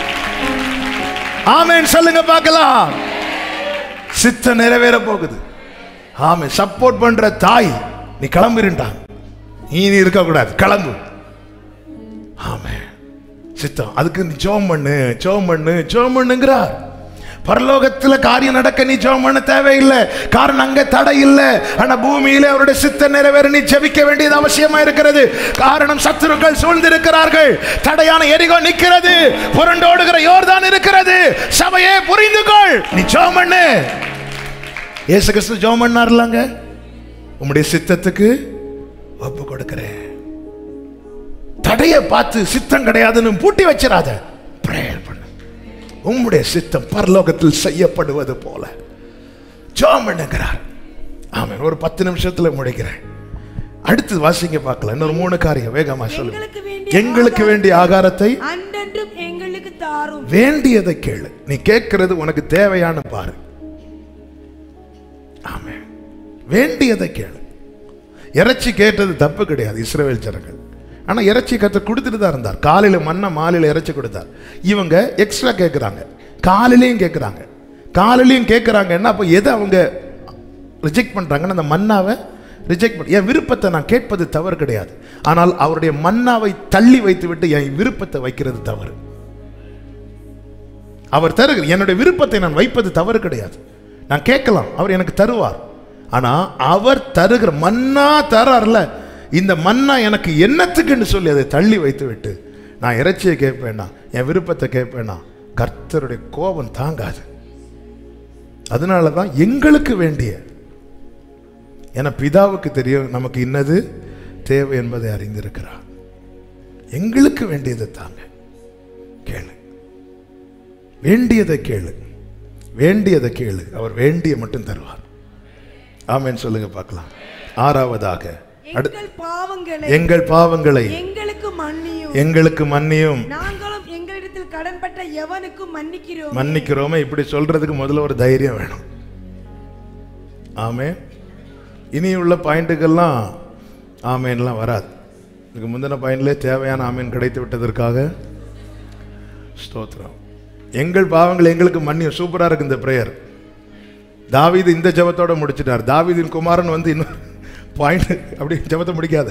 ஆமென் சொல்லுங்க பார்க்கலாம் சித்தம் நிறைவேற போகுது ஆமே சப்போர்ட் பண்ற தாய் நீ கிளம்பிருண்டான் நீ நீ இருக்கக்கூடாது கிளம்பு ஆமே சித்தம் அதுக்கு நீ ஜோம் பண்ணு ஜோம் பண்ணு ஜோம் பண்ணுங்கிறார் பரலோகத்துல காரியம் நடக்க நீ ஜெபம் பண்ண தேவையில்லை காரணம் அங்க தடை இல்லை ஆனா பூமியிலே அவருடைய சித்த நிறைவேற நீ ஜெபிக்க வேண்டியது அவசியமா இருக்கிறது காரணம் சத்துருக்கள் சூழ்ந்திருக்கிறார்கள் தடையான எரிகோ நிக்கிறது புரண்டோடுகிற யோர்தான் இருக்கிறது சபையே புரிந்து கொள் நீ ஜெபம் பண்ணு இயேசு கிறிஸ்து ஜெபம் பண்ணார்லாங்க உம்முடைய சித்தத்துக்கு ஒப்பு கொடுக்கிறேன் தடையை பார்த்து சித்தம் கிடையாதுன்னு பூட்டி வச்சிடாத பிரேயர் பண்ணு உம்முடைய சித்தம் பரலோகத்தில் செய்யப்படுவது போல ஜெபம் பண்ணுகிறார் ஆமென் ஒரு பத்து நிமிஷத்துல முடிக்கிறேன் அடுத்து வாசிங்க பார்க்கலாம் இன்னொரு மூணு காரியம் வேகமா சொல்லுங்க எங்களுக்கு வேண்டிய எங்களுக்கு வேண்டிய ஆகாரத்தை அன்றென்றும் எங்களுக்கு தாரும் வேண்டியதை கேளு நீ கேட்கிறது உனக்கு தேவையான பாரு ஆமே வேண்டியதை கேளு இறைச்சி கேட்டது தப்பு கிடையாது இஸ்ரவேல் ஜனங்கள் ஆனா இறைச்சி கத்த கொடுத்துட்டு தான் இருந்தார் காலையில மண்ணை மாலையில இறைச்சி கொடுத்தார் இவங்க எக்ஸ்ட்ரா கேட்குறாங்க காலையிலையும் கேட்குறாங்க காலையிலையும் கேட்குறாங்கன்னா அப்போ எதை அவங்க ரிஜெக்ட் பண்றாங்கன்னா அந்த மன்னாவை ரிஜெக்ட் பண்ண என் விருப்பத்தை நான் கேட்பது தவறு கிடையாது ஆனால் அவருடைய மன்னாவை தள்ளி வைத்து விட்டு என் விருப்பத்தை வைக்கிறது தவறு அவர் தருகிற என்னுடைய விருப்பத்தை நான் வைப்பது தவறு கிடையாது நான் கேட்கலாம் அவர் எனக்கு தருவார் ஆனா அவர் தருகிற மன்னா தரார்ல இந்த மன்னா எனக்கு என்னத்துக்குன்னு சொல்லி அதை தள்ளி வைத்து விட்டு நான் இறைச்சியை கேட்பேனா என் விருப்பத்தை கேட்பேனா கர்த்தருடைய கோபம் தாங்காது அதனால தான் எங்களுக்கு வேண்டிய என பிதாவுக்கு தெரியும் நமக்கு இன்னது தேவை என்பதை அறிந்திருக்கிறார் எங்களுக்கு வேண்டியதை தாங்க கேளு வேண்டியதை கேளு வேண்டியதை கேளு அவர் வேண்டிய மட்டும் தருவார் ஆமென் சொல்லுங்க பார்க்கலாம் ஆறாவதாக அடு- எங்கள் பாவங்களை எங்கள் பாவங்களை எங்களுக்கு மன்னியும் எங்களுக்கு மன்னியும் நாங்களும் எங்களிடத்தில் கடன்பட்ட எவனுக்கும் மன்னிக்கிறோம் மன்னிக்கிறோமே இப்படி சொல்றதுக்கு முதல்ல ஒரு தைரியம் வேணும் ஆமே இனி உள்ள பாயிண்ட்டுக்கெல்லாம் ஆமேன்லாம் வராது இதுக்கு முந்தின பாயிண்ட்லேயே தேவையான ஆமீன் கிடைத்து விட்டதற்காக ஸ்தோத்திரம் எங்கள் பாவங்கள் எங்களுக்கு மன்னியும் சூப்பரா இருக்கு இந்த பிரேயர் தாவீது இந்த ஜெபத்தோட முடிச்சிட்டார் தாவீதின் குமாரன் வந்து இன்னும் பாயிண்ட் அப்படி ஜெபத்தை முடிக்காத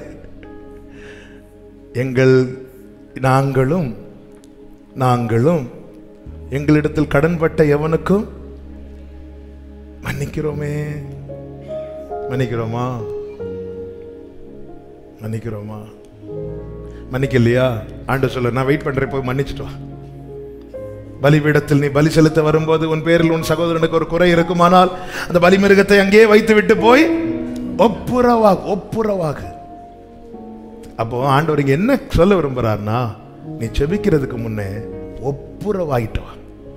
எங்கள் நாங்களும் நாங்களும் எங்களிடத்தில் கடன்பட்ட எவனுக்கும் மன்னிக்கிறோமே மன்னிக்கிறோமா மன்னிக்கிறோமா மன்னிக்கலையா ஆண்டு சொல்ல நான் வெயிட் பண்றேன் போய் மன்னிச்சுட்டு வா பலிபீடத்தில் நீ பலி செலுத்த வரும்போது உன் பேரில் உன் சகோதரனுக்கு ஒரு குறை இருக்குமானால் அந்த பலிமிருகத்தை அங்கேயே வைத்து விட்டு போய் ஒப்புரவாகு ஒப்புரவாகு அப்போ ஆண்டவர் இங்க என்ன சொல்ல விரும்புறாருன்னா நீ செபிக்கிறதுக்கு முன்னே ஒப்புரவாகிட்டு வா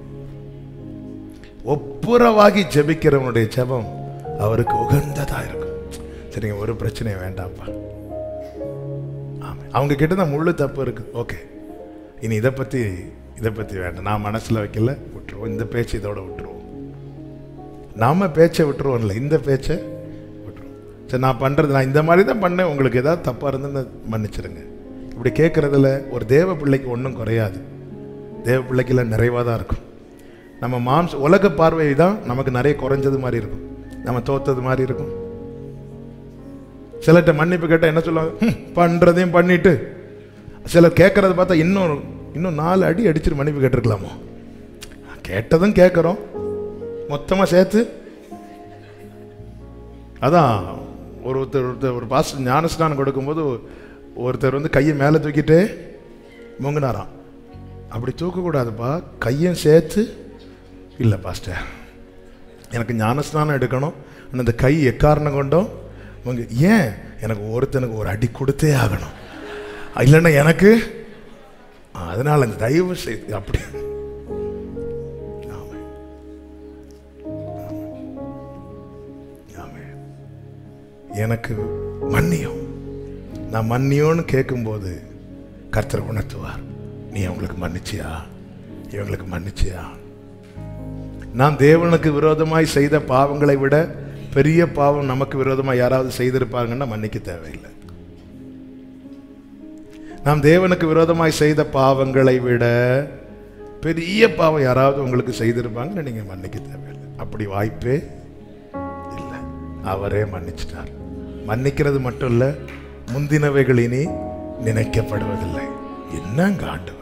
ஒப்புரவாகி ஜெபிக்கிறவனுடைய ஜெபம் அவருக்கு உகந்ததா இருக்கும் சரிங்க ஒரு பிரச்சனையும் வேண்டாம்ப்பா ஆமா அவங்க கிட்ட தான் முள்ளு தப்பு இருக்கு ஓகே இனி இதை பத்தி இதை பத்தி வேண்டாம் நான் மனசுல வைக்கல விட்டுருவோம் இந்த பேச்சு இதோட விட்டுருவோம் நாம பேச்சை விட்டுருவோம்ல இந்த பேச்சை விட்டுருவோம் சரி நான் பண்றது நான் இந்த மாதிரி தான் பண்ணேன் உங்களுக்கு ஏதாவது தப்பா இருந்துன்னு மன்னிச்சிடுங்க இப்படி கேட்கறதுல ஒரு தேவ பிள்ளைக்கு ஒன்றும் குறையாது தேவ பிள்ளைக்குல நிறைவாக தான் இருக்கும் நம்ம மாம்ச உலக பார்வை தான் நமக்கு நிறைய குறைஞ்சது மாதிரி இருக்கும் நம்ம தோத்தது மாதிரி இருக்கும் சிலர்கிட்ட மன்னிப்பு கேட்டால் என்ன சொல்லுவாங்க "ஹம், பண்றதையும் பண்ணிட்டு சிலர் கேட்கறத பார்த்தா இன்னும் இன்னும் நாலு அடி அடிச்சுட்டு மன்னிப்பு கேட்டிருக்கலாமோ கேட்டதும் கேட்குறோம் மொத்தமாக சேர்த்து அதான் ஒருத்தர் ஒருத்தர் ஒரு பாஸ் ஞானஸ்நானம் கொடுக்கும்போது ஒருத்தர் வந்து கையை மேலே தூக்கிட்டு முங்கினாராம் அப்படி தூக்கக்கூடாதுப்பா கையும் சேர்த்து இல்லை பாஸ்டர் எனக்கு ஞானஸ்நானம் எடுக்கணும் ஆனால் இந்த கை எக்காரணம் கொண்டோம் உங்க ஏன் எனக்கு ஒருத்தனுக்கு ஒரு அடி கொடுத்தே ஆகணும் இல்லைன்னா எனக்கு அதனால இந்த தயவு செய்து அப்படி ஆமென். ஆமென். எனக்கு மன்னியும் நான் மன்னியோன்னு கேட்கும்போது கர்த்தர் உணர்த்துவார் நீ அவங்களுக்கு மன்னிச்சியா இவங்களுக்கு மன்னிச்சியா நாம் தேவனுக்கு விரோதமாய் செய்த பாவங்களை விட பெரிய பாவம் நமக்கு விரோதமாய் யாராவது செய்திருப்பாங்கன்னா மன்னிக்க தேவையில்லை நாம் தேவனுக்கு விரோதமாய் செய்த பாவங்களை விட பெரிய பாவம் யாராவது உங்களுக்கு செய்திருப்பாங்கன்னு நீங்க மன்னிக்க தேவையில்லை அப்படி வாய்ப்பே இல்லை அவரே மன்னிச்சிட்டார் மன்னிக்கிறது மட்டும் இல்ல முந்தினவைகள் இனி நினைக்கப்படுவதில்லை என்னங்க ஆண்டவர்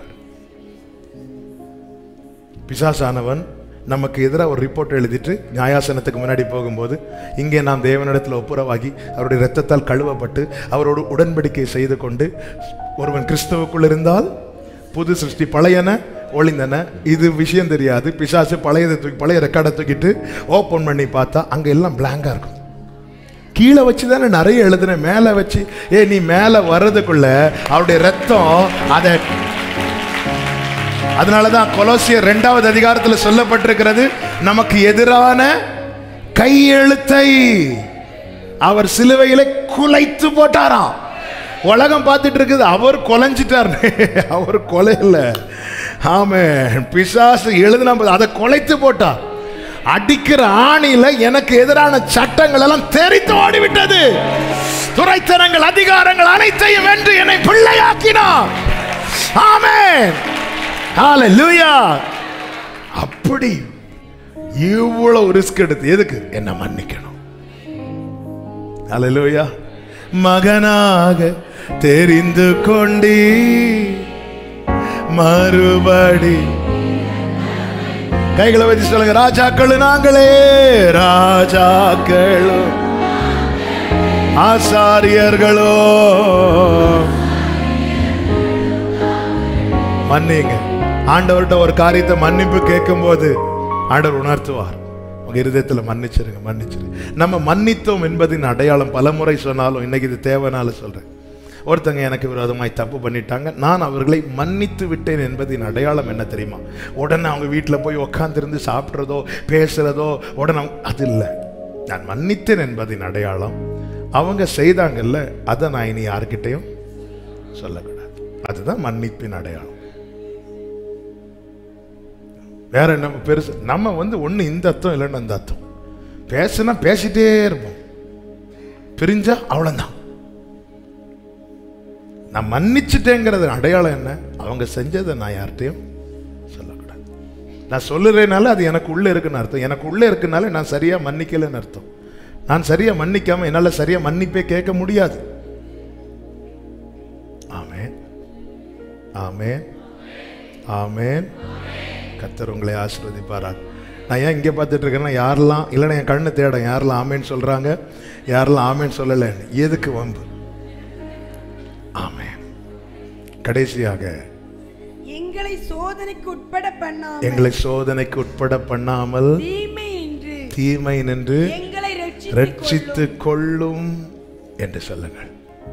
பிசாசானவன் நமக்கு எதிராக ஒரு ரிப்போர்ட் எழுதிட்டு நியாயாசனத்துக்கு முன்னாடி போகும்போது இங்கே நாம் தேவனிடத்தில் ஒப்புரவாகி அவருடைய இரத்தத்தால் கழுவப்பட்டு அவரோடு உடன்படிக்கை செய்து கொண்டு ஒருவன் கிறிஸ்தவுக்குள் இருந்தால் புது சிருஷ்டி பழையன ஒளிந்தன இது விஷயம் தெரியாது பிசாசு பழையதை தூக்கி பழைய ரெக்கார்டை தூக்கிட்டு ஓப்பன் பண்ணி பார்த்தா அங்க எல்லாம் பிளாங்கா இருக்கும் கீழே வச்சு தானே நிறைய எழுதுனேன் மேலே வச்சு ஏ நீ மேலே வர்றதுக்குள்ள அவருடைய ரத்தம் அதை அதனாலதான் கொலோசியர் இரண்டாவது அதிகாரத்தில் சொல்லப்பட்டிருக்கிறது நமக்கு எதிரான கையெழுத்தை அவர் சிலுவையில குலைத்து போட்டாராம் உலகம் பார்த்துட்டு இருக்குது அவர் கொலைஞ்சிட்டார் அவர் கொலை இல்ல ஆமே பிசாசு எழுதுனா பாரு, அதை கொலைத்து போட்டார் அடிக்கிற ஆணியில எனக்கு எதிரான சட்டங்கள் எல்லாம் தெரித்து ஓடிவிட்டது துறைத்தனங்கள் அதிகாரங்கள் அனைத்தையும் வென்று என்னை பிள்ளையாக்கினார் ஆமென் ஹalleluya அப்படி இவ்வளவு ரிஸ்க் எடுத்து எதுக்கு என்ன மன்னிக்கணும் ஹalleluya மகனாக தெரிந்து கொண்டி மறுபடி கைகளை வச்சு சொல்லுங்க ராஜாக்கள் நாங்களே ராஜாக்களும் ஆசாரியர்களோ மன்னிங்க ஆண்டவர்கிட்ட ஒரு காரியத்தை மன்னிப்பு கேட்கும்போது ஆண்டவர் உணர்த்துவார் உங்க இருதயத்துல மன்னிச்சிருங்க மன்னிச்சிருங்க நம்ம மன்னித்தோம் என்பதின் அடையாளம் பலமுறை சொன்னாலும் இன்னைக்கு இது தேவைனால சொல்றேன் ஒருத்தங்க எனக்கு விரோதமாய் தப்பு பண்ணிட்டாங்க நான் அவர்களை மன்னித்து விட்டேன் என்பதின் அடையாளம் என்ன தெரியுமா உடனே அவங்க வீட்டில் போய் உட்காந்துருந்து சாப்பிட்றதோ பேசுறதோ உடனே அவங்க- அது இல்லை நான் மன்னித்தேன் என்பதின் அடையாளம் அவங்க செய்தாங்கல்ல அதை நான் இனி யார்கிட்டயும் சொல்லக்கூடாது அதுதான் மன்னிப்பின் அடையாளம் வேற என்ன பெருசு நம்ம வந்து ஒண்ணு இந்த அர்த்தம் இல்லைன்னு அந்த அர்த்தம் பேசுனா பேசிட்டே இருப்போம் பிரிஞ்சா அவ்வளவுதான் நான் மன்னிச்சிட்டேங்கிறது அடையாளம் என்ன அவங்க செஞ்சதை நான் யார்கிட்டயும் சொல்லக்கூடாது நான் சொல்லுறேனால அது எனக்கு உள்ள இருக்குன்னு அர்த்தம் எனக்கு உள்ள இருக்குனால நான் சரியா மன்னிக்கலைன்னு அர்த்தம் நான் சரியா மன்னிக்காம என்னால சரியா மன்னிப்பே கேட்க முடியாது ஆமென் ஆமென் ஆமென் கர்த்தர் உங்களை ஆசீர்வதிப்பாராக நான் ஏன் இங்கே பார்த்துட்டு இருக்கேன்னா யாரெல்லாம் இல்லைன்னா என் கண்ணு தேடம் யாரெல்லாம் ஆமேன்னு சொல்றாங்க யாரெல்லாம் ஆமேன்னு சொல்லலைன்னு எதுக்கு வம்பு ஆமென் கடைசியாக எங்களை சோதனைக்கு உட்பட பண்ணாமல் எங்களை சோதனைக்கு உட்பட பண்ணாமல் தீமை என்று தீமை நின்று எங்களை ரட்சித்து கொள்ளும் என்று சொல்லுங்கள்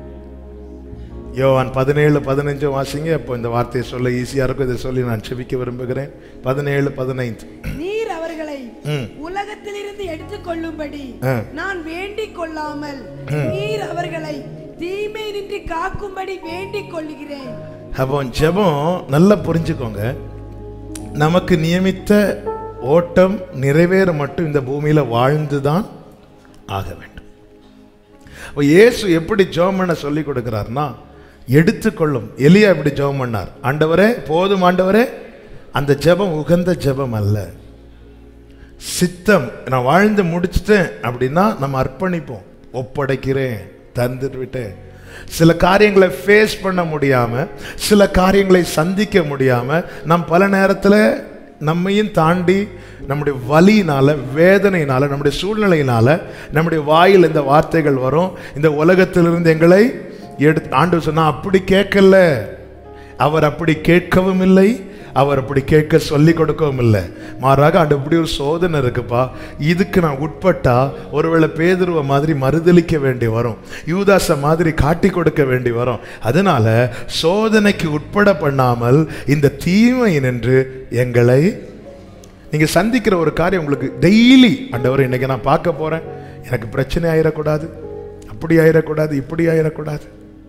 யோவான் பதினேழு பதினஞ்சு வாசிங்க அப்போ இந்த வார்த்தையை சொல்ல ஈஸியா இருக்கும் இதை சொல்லி நான் செபிக்க விரும்புகிறேன் பதினேழு பதினைந்து நீர் அவர்களை ம். உலகத்திலிருந்து எடுத்துக் கொள்ளும்படி ஆ. நான் வேண்டிக் கொள்ளாமல் நீர் அவர்களை தீமை நின்று காக்கும்படி வேண்டிக் கொள்ளுகிறேன் அப்போ ஜெபம் நல்லா புரிஞ்சுக்கோங்க நமக்கு நியமித்த ஓட்டம் நிறைவேற மட்டும் இந்த பூமியில வாழ்ந்துதான் ஆக வேண்டும் அப்போ இயேசு எப்படி ஜெபம் பண்ண சொல்லி கொடுக்கிறார்னா எடுத்துக்கொள்ளும் எலியா எப்படி ஜெபம் பண்ணார் ஆண்டவரே போதும் ஆண்டவரே அந்த ஜெபம் உகந்த ஜெபம் அல்ல சித்தம் நான் வாழ்ந்து முடிச்சிட்டேன் அப்படின்னா நம்ம அர்ப்பணிப்போம் ஒப்படைக்கிறேன் தந்துட்டு விட்டேன் சில காரியங்களை ஃபேஸ் பண்ண முடியாம சில காரியங்களை சந்திக்க முடியாம நாம் பல நேரத்துல நம்மையும் தாண்டி நம்முடைய வலியினால வேதனையினால நம்முடைய சூழ்நிலையினால நம்முடைய வாயில் இந்த வார்த்தைகள் வரும் இந்த உலகத்திலிருந்து எங்களை எடுத்து ஆண்டு சொன்னா அப்படி கேட்கல அவர் அப்படி கேட்கவும் இல்லை அவர் அப்படி கேட்க சொல்லி கொடுக்கவும் இல்லை மாறாக ஆண்டு இப்படி ஒரு சோதனை இருக்குப்பா இதுக்கு நான் உட்பட்டா ஒருவேளை பேதுருவ மாதிரி மறுதலிக்க வேண்டி வரும் யூதாச மாதிரி காட்டி கொடுக்க வேண்டி வரும் அதனால சோதனைக்கு உட்பட பண்ணாமல் இந்த தீமை நின்று எங்களை நீங்க சந்திக்கிற ஒரு காரியம் உங்களுக்கு டெய்லி ஆண்டவர் இன்னைக்கு நான் பார்க்க போறேன் எனக்கு பிரச்சனை ஆயிடக்கூடாது அப்படி ஆயிடக்கூடாது இப்படி ஆயிடக்கூடாது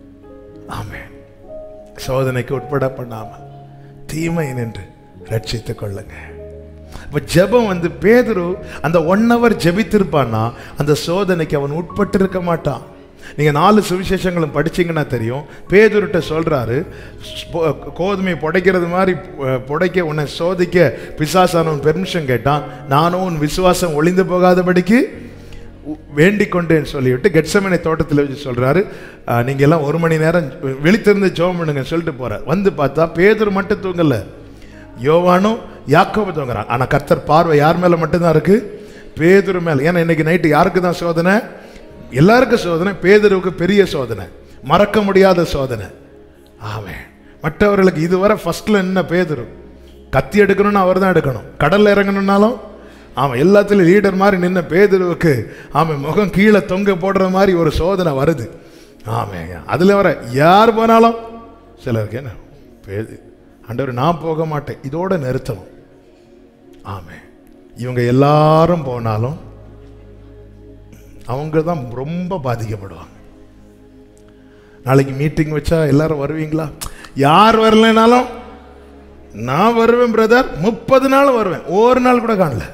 ஆமென் சோதனைக்கு உட்பட பண்ணாமல் தீமை நின்று ரட்சித்துக் கொள்ளுங்க இப்ப ஜெபம் வந்து பேதுரு அந்த ஒன் ஹவர் ஜெபித்திருப்பான்னா அந்த சோதனைக்கு அவன் உட்பட்டு இருக்க மாட்டான் நீங்க நாலு சுவிசேஷங்களும் படிச்சீங்கன்னா தெரியும் பேதுருட்ட சொல்றாரு ஸ்போ- கோதுமை புடைக்கிறது மாதிரி அஹ், புடைக்க உன்னை சோதிக்க பிசாசானவன் பெர்மிஷன் கேட்டான் நானும் உன் விசுவாசம் ஒளிந்து போகாதபடிக்கு உ- வேண்டிக் கொண்டேன்னு சொல்லிவிட்டு கெட்சமனை தோட்டத்தில் வச்சு சொல்றாரு "ஆஹ், நீங்க எல்லாம் ஒரு மணி நேரம் விழித்திருந்து ஜெபம் பண்ணுங்க சொல்லிட்டு போறார் வந்து பார்த்தா பேதுரு மட்டும் தூங்கல யோவானும் யாக்கோபு தூங்குறான் ஆனா கர்த்தர் பார்வை யார் மேல மட்டும்தான் இருக்கு பேதுரு மேல ஏன்னா இன்னைக்கு நைட்டு யாருக்கு தான் சோதனை எல்லாருக்கும் சோதனை பேதுருவுக்கு பெரிய சோதனை மறக்க முடியாத சோதனை ஆமென் மற்றவர்களுக்கு இதுவரை ஃபர்ஸ்ட்ல என்ன பேதுரு கத்தி எடுக்கணும்னு அவர் தான் எடுக்கணும் கடல்ல இறங்கணும்னாலும் ஆமாம் எல்லாத்துலயும் லீடர் மாதிரி நின்ன பேதுருவுக்கு ஆமாம் முகம் கீழே தொங்க போடுற மாதிரி ஒரு சோதனை வருது ஆமாங்க அதுல வர யார் போனாலும் சிலருக்கு என்ன பேது ஆண்டவர் நான் போக மாட்டேன் இதோட நிறுத்தணும் ஆமே இவங்க எல்லாரும் போனாலும் அவங்க தான் ரொம்ப பாதிக்கப்படுவாங்க நாளைக்கு மீட்டிங் வச்சா எல்லாரும் வருவீங்களா யார் வரலைனாலும் நான் வருவேன் பிரதர் முப்பது நாள் வருவேன் ஒரு நாள் கூட காணல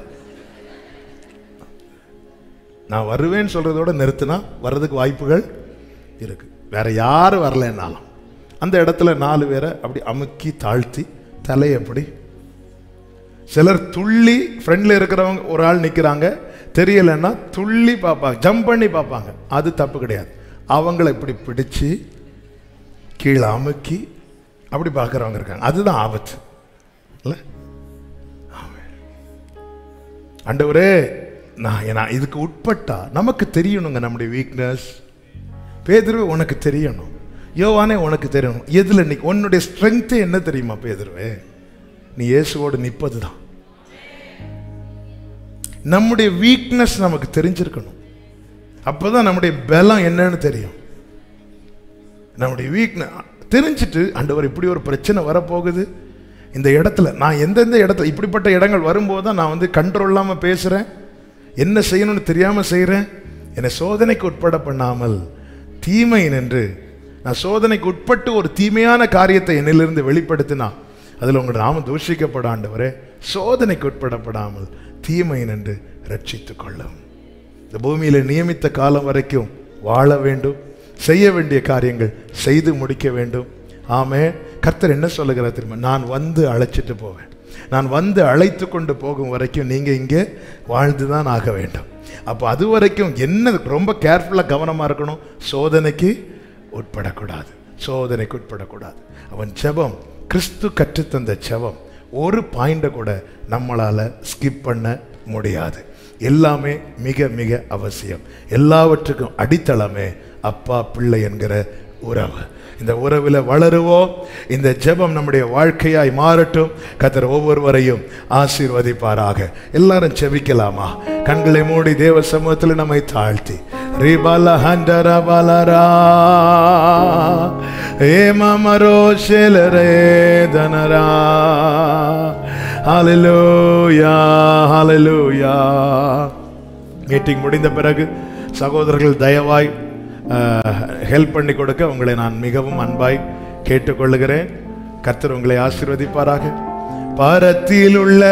நான் வருவேன்னு சொல்றதோட நிறுத்தினா வர்றதுக்கு வாய்ப்புகள் இருக்கு வேற யார் வரலைன்னாலும் அந்த இடத்துல நாலு பேரை அப்படி அமுக்கி தாழ்த்தி தலையை அப்படி சிலர் துள்ளி ஃப்ரெண்ட்ல இருக்கிறவங்க ஒரு ஆள் நிக்கிறாங்க தெரியலைன்னா துள்ளி பார்ப்பாங்க ஜம்ப் பண்ணி பார்ப்பாங்க அது தப்பு கிடையாது அவங்கள இப்படி பிடிச்சு கீழே அமுக்கி அப்படி பார்க்குறவங்க இருக்காங்க அதுதான் ஆபத்து இல்லை ஆண்டவரே நான் நான் இதுக்கு உட்பட்டா நமக்கு தெரியணுங்க நம்முடைய வீக்னஸ் பேதுருவே உனக்கு தெரியணும் யோவானே உனக்கு தெரியணும் எதுல நீ உன்னுடைய ஸ்ட்ரென்த்து என்ன தெரியுமா பேதுருவே நீ இயேசுவோடு நிற்பது தான் நம்முடைய வீக்னஸ் நமக்கு தெரிஞ்சிருக்கணும் அப்பதான் நம்முடைய பலம் என்னன்னு தெரியும் நம்முடைய வீக்னஸ் தெரிஞ்சிட்டு ஆண்டவர் இப்படி ஒரு பிரச்சனை வரப்போகுது இந்த இடத்துல நான் எந்தெந்த இடத்துல இப்படிப்பட்ட இடங்கள் வரும்போது தான் நான் வந்து கண்ட்ரோல் இல்லாமல் பேசுகிறேன் என்ன செய்யணும்னு தெரியாமல் செய்கிறேன் என்னை சோதனைக்கு உட்பட பண்ணாமல் தீமை நின்று நான் சோதனைக்கு உட்பட்டு ஒரு தீமையான காரியத்தை என்னிலிருந்து வெளிப்படுத்தினா அதில் உங்கள் நாம தூஷிக்கப்பட ஆண்டவரே சோதனைக்கு உட்படப்படாமல் தீமை நின்று ரட்சித்துக் கொள்ளும் இந்த பூமியில நியமித்த காலம் வரைக்கும் வாழ வேண்டும் செய்ய வேண்டிய காரியங்கள் செய்து முடிக்க வேண்டும் ஆமே கர்த்தர் என்ன சொல்லுகிறார் தெரியுமா நான் வந்து அழைச்சிட்டு போவேன் நான் வந்து அழைத்து கொண்டு போகும் வரைக்கும் நீங்க இங்கே வாழ்ந்து தான் ஆக வேண்டும் அப்போ அது வரைக்கும் என்ன ரொம்ப கேர்ஃபுல்லாக கவனமாக இருக்கணும் சோதனைக்கு உட்படக்கூடாது சோதனைக்கு உட்படக்கூடாது அவன் ஜெபம் கிறிஸ்து கற்றுத்தந்த ஜெபம் ஒரு பாயிண்டை கூட நம்மளால் ஸ்கிப் பண்ண முடியாது எல்லாமே மிக மிக அவசியம் எல்லாவற்றுக்கும் அடித்தளமே அப்பா பிள்ளை என்கிற உறவு இந்த உறவில் வளருவோம் இந்த ஜெபம் நம்முடைய வாழ்க்கையாய் மாறட்டும் கத்தர் ஒவ்வொருவரையும் ஆசீர்வதிப்பாராக எல்லாரும் செபிக்கலாமா கண்களை மூடி தேவ சமூகத்தில் நம்மை தாழ்த்தி ரிபல ஹண்டர பலரா ஏமரோ செலரே தனரா ஹalleluya ஹalleluya மீட்டிங் முடிந்த பிறகு சகோதரர்கள் தயவாய் ஹெல்ப் பண்ணி கொடுக்க உங்களை நான் மிகவும் அன்பாய் கேட்டுக்கொள்ளுகிறேன் கர்த்தர் உங்களை ஆசீர்வதிப்பாராக பரத்தில் உள்ள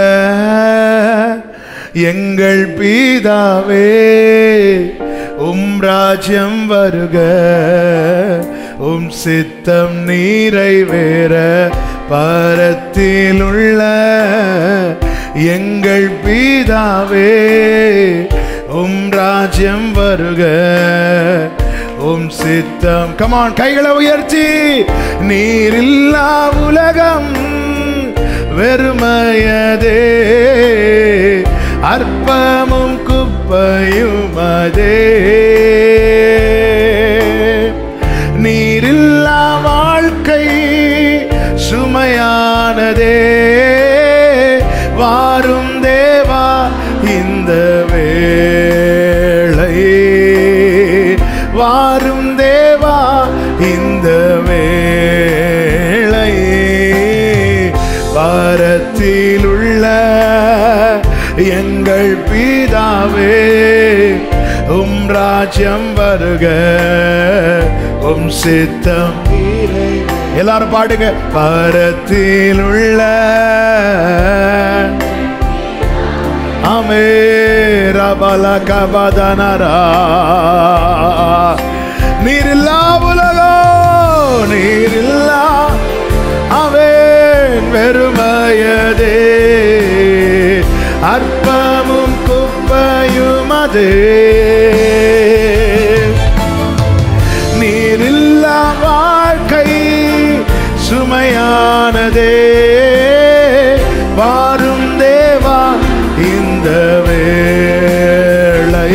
எங்கள் பீதாவே உம் ராஜ்யம் வருக உம் சித்தம் நீரைவேற பரத்தில் உள்ள எங்கள் பீதாவே உம் ராஜ்யம் வருக உம் சித்தம் கமான் கைகளை உயர்த்தி நீரில்லா உலகம் வெறுமையதே அற்பமும் குப்பையும் அதே நீரில்லா வாழ்க்கை சுமையானதே வாரும் தேவா இந்த வேளை வாரும் தேவா இந்த வேளை வாரத்தில் உள்ள எங்கள் பிதாவே உம் ராஜ்யம் வருக உம் சித்தம் எல்லாரும் பாடுங்க பரத்தில் உள்ள அமேரபல கபதனரா நீரில்லா உலகோ நீரில்லா அவன் வெறுமையதே அற்பமும் குப்பையும் அதே நீரில்லா வாழ்க்கை சுமையானதே வாரும் தேவா இந்த வேளை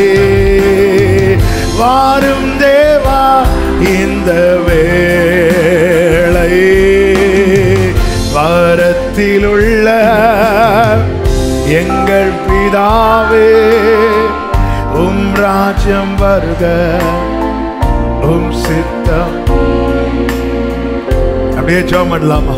வாரும் தேவா இந்த வேளை வாரத்தில் உள்ள எங்கள் பிதாவே உம் ராஜ்யம் வருக உம் சித்தம் அப்படியே ஜெபம் பண்ணலாமா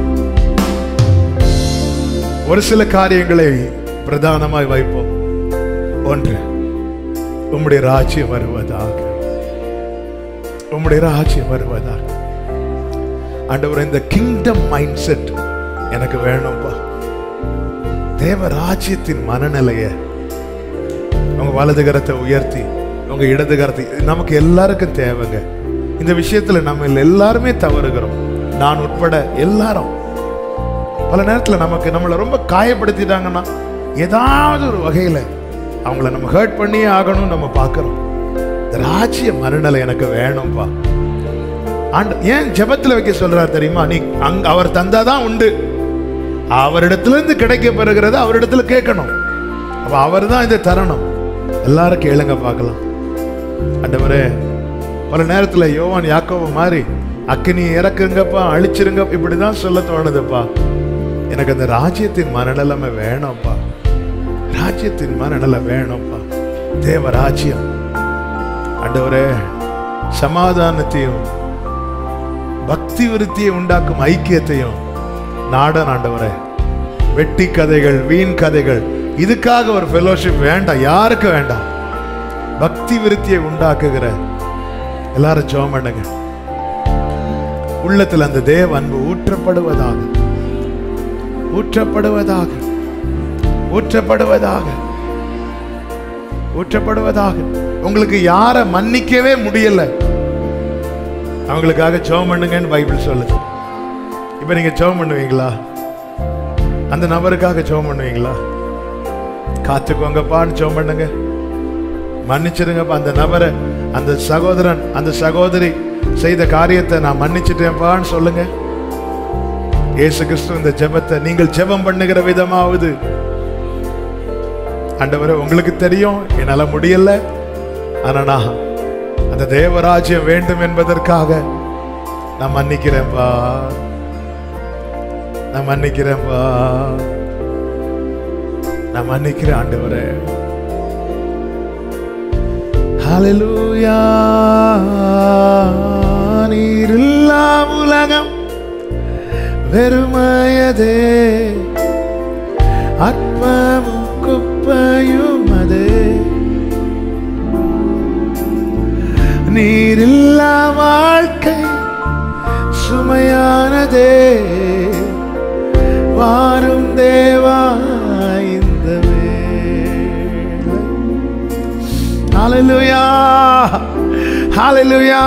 ஒரு சில காரியங்களை பிரதானமாய் வைப்போம் ஒன்று உம்முடைய ராஜ்யம் வருவதாக உம்முடைய ராஜ்யம் வருவதாக ஆண்டவர் இந்த கிங்டம் மைண்ட் செட் எனக்கு வேணும்பா தேவ ராஜ்யத்தின் மனநிலைய உங்க வலது கரத்தை உயர்த்தி உங்க இடது கரத்தை இது நமக்கு எல்லாருக்கும் தேவைங்க இந்த விஷயத்துல நம்ம எல்லாருமே தவறுகிறோம் நான் உட்பட எல்லாரும் பல நேரத்துல நமக்கு நம்மளை ரொம்ப காயப்படுத்திட்டாங்கன்னா ஏதாவது ஒரு வகையில அவங்கள நம்ம ஹர்ட் பண்ணியே ஆகணும் நம்ம பார்க்கிறோம் இந்த ராஜ்ய மறுநிலை எனக்கு வேணும்பா ஆண்டு ஏன் ஜெபத்துல வைக்க சொல்றார் தெரியுமா நீ அங்க அவர் தந்தாதான் உண்டு அவரிடத்திலிருந்து கிடைக்க பெறுகிறத அவரிடத்துல கேட்கணும் அப்ப அவர் தான் இதை தரணும் எல்லாரும் கேளுங்க பார்க்கலாம் ஆண்டவரே பல நேரத்துல யோவான் யாக்கோவ மாதிரி அக்கினி இறக்குங்கப்பா அழிச்சிருங்க இப்படிதான் சொல்ல தோணுதுப்பா எனக்கு அந்த ராஜ்யத்தின் மனநிலைமை வேணும்ப்பா ராஜ்யத்தின் மனநிலை வேணும்ப்பா தேவ ராஜ்யம் ஆண்டவரே சமாதானத்தையும் பக்தி விருத்தியை உண்டாக்கும் ஐக்கியத்தையும் நாடன் ஆண்டவரே வெட்டி கதைகள் வீண் கதைகள் இதுக்காக ஒரு ஃபெலோஷிப் வேண்டாம் யாருக்கு வேண்டாம் பக்தி விருத்தியை உண்டாக்குகிற எல்லாரும் ஜெபம் பண்ணுங்க உள்ளத்தில் அந்த தேவ அன்பு ஊற்றப்படுவதாக ஊற்றப்படுவதாக ஊற்றப்படுவதாக ஊற்றப்படுவதாக உங்களுக்கு யாரை மன்னிக்கவே முடியல அவங்களுக்காக ஜெபம் பண்ணுங்கன்னு பைபிள் சொல்லுது இப்ப நீங்க ஜெபம் பண்ணுவீங்களா அந்த நபருக்காக ஜெபம் பண்ணுவீங்களா காத்துக்கோங்கப்பான்னு ஜெபம் பண்ணுங்க மன்னிச்சிருங்கப்பா அந்த நபரை அந்த சகோதரன் அந்த சகோதரி செய்த காரியத்தை நான் மன்னிச்சிட்டேன்ப்பான்னு சொல்லுங்க இயேசு கிறிஸ்து இந்த ஜெபத்தை நீங்கள் ஜெபம் பண்ணுகிற விதமாவது ஆண்டவரே உங்களுக்கு தெரியும் என்னால முடியல ஆனா நான் அந்த தேவராஜ்யம் வேண்டும் என்பதற்காக நான் மன்னிக்கிறேன்ப்பா நான் மன்னிக்கிறேன்ப்பா நான் மன்னிக்கிறேன் ஆண்டவரே ஹalleluya நீரில்லா உலகம் வெறுமையதே ஆத்மாவும் குப்பையும் அதே நீரில்லா வாழ்க்கை சுமையானதே வாரும் தேவா இந்த வேளை ஹalleluya ஹalleluya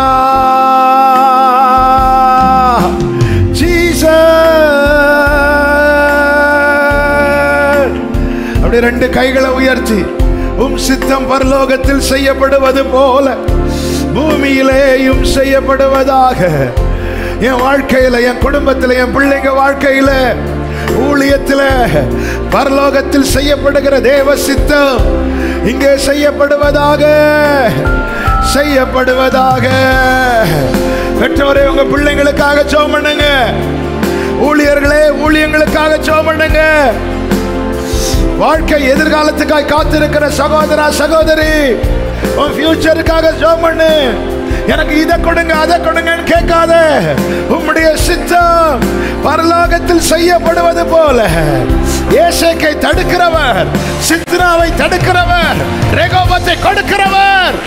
ஜீசஸ் அப்படியே ரெண்டு கைகளை உயர்த்தி உம் சித்தம் பரலோகத்தில் செய்யப்படுவது போல பூமியிலேயும் செய்யப்படுவதாக என் வாழ்க்கையில என் குடும்பத்துல என் பிள்ளைங்க வாழ்க்கையில ஊழியத்துல பரலோகத்தில் செய்யப்படுகிற தேவ சித்தம் இங்கே செய்யப்படுவதாக செய்யப்படுவதாக பெற்றோரே உங்க பிள்ளைங்களுக்காக ஜெபம் பண்ணுங்க ஊழியர்களே ஊழியங்களுக்காக ஜெபம் பண்ணுங்க வாழ்க்கை எதிர்காலத்துக்காய் காத்திருக்கிற சகோதரா சகோதரி உன் ஃபியூச்சருக்காக ஜெபம் பண்ணு எனக்கு இதை கொடுங்க அதை கொடுங்கன்னு கேட்காத உம்முடைய சித்தம் பரலோகத்தில் செய்யப்படுவது போல ஏசேக்கை தடுக்கிறவர் சித்ராவை தடுக்கிறவர் ரெகோபத்தை கொடுக்கிறவர்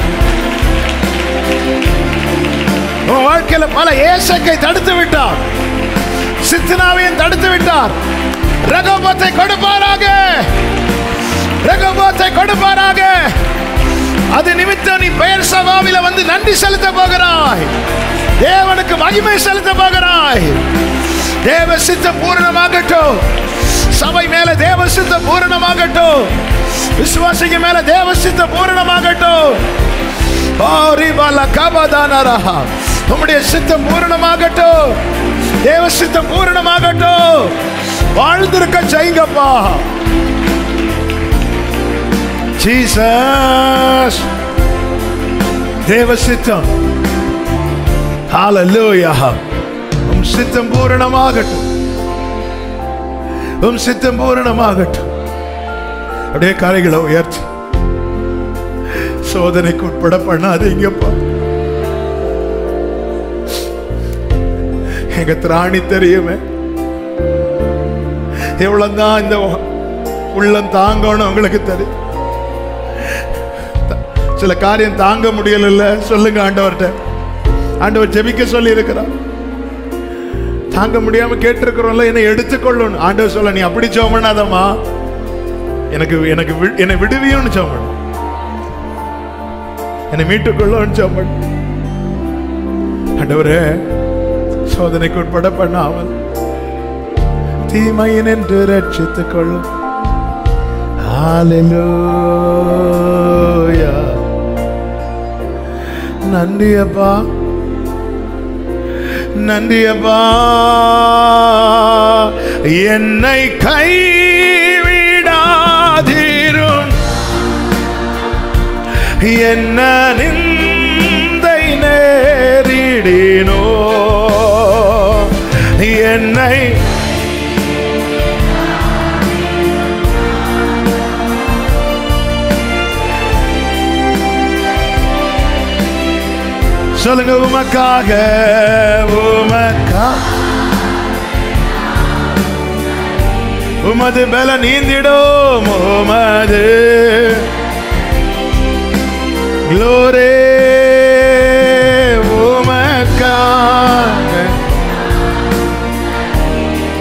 உன் வாழ்க்கையில பல ஏசக்கை தடுத்து விட்டார் சித்தனாவையும் தடுத்து விட்டார் ரகோபத்தை கொடுப்பாராக ரகோபத்தை கொடுப்பாராக அது நிமித்தம் நீ பெயர் சபாவில வந்து நன்றி செலுத்த போகிறாய் தேவனுக்கு மகிமை செலுத்த போகிறாய் தேவ சித்தம் பூரணமாகட்டும் சபை மேல தேவ சித்தம் பூரணமாகட்டும் விசுவாசிக்கு மேல தேவ சித்தம் பூரணமாகட்டும் பாரிபால கபதானரஹா. உம்முடைய சித்தம் பூரணமாகட்டும் தேவ சித்தம் பூரணமாகட்டும் வாழ்ந்திருக்க செய்யுங்கப்பா ஜீசஸ் தேவ சித்தம் ஹalleluya உம் சித்தம் பூரணமாகட்டும் உம் சித்தம் பூரணமாகட்டும் அப்படியே காலைகளை உயர்த்தி சோதனைக்கு உட்பட பண்ணாதீங்கப்பா எங்க திராணி தெரியுமே எவ்வளவுதான் இந்த உள்ளம் தாங்கணும் உங்களுக்கு தெரியும் த- சில காரியம் தாங்க முடியல சொல்லுங்க ஆண்டவர்கிட்ட ஆண்டவர் ஜெபிக்க சொல்லி இருக்கிறார் தாங்க முடியாம கேட்டிருக்கிறோம்ல என்னை எடுத்துக்கொள்ளணும் ஆண்டவர் சொல்ல நீ அப்படி ஜெபம் பண்ணாதம்மா எனக்கு எனக்கு வி- என்னை விடுவியோன்னு ஜெபம் பண்ணு என்னை மீட்டுக்கொள்ளும் ஜெபம் பண்ணு ஆண்டவரே சோதனைக்கு உட்பட பண்ணாமல் தீமையின் என்று ரட்சித்துக் கொள்ளும் ஹalleluya நன்றி அப்பா நன்றி அப்பா என்னை கைவிடாதீரும் என்ன நிந்தை நேரிடினோ என்னை சொல்லுங்க உமக்காக உமக்கா உமது பல நீந்திடும் உமது க்ளோரே உமக்காக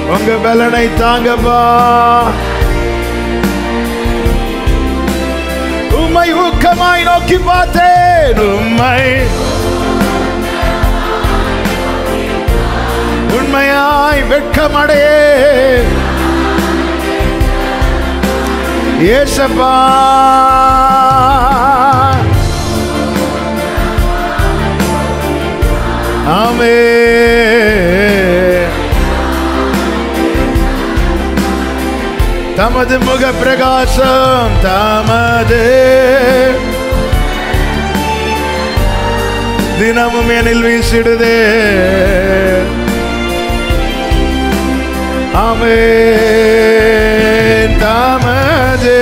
உங்க பலனை தாங்கப்பா உம்மை ஊக்கமாய் நோக்கி பார்த்தேன் உம்மை உண்மையாய் வெட்கமடையே ஏசப்பா ஆமே தமது முக பிரகாசம் தமது தினமும் எனில் வீசிடுதே ஆமென் தமது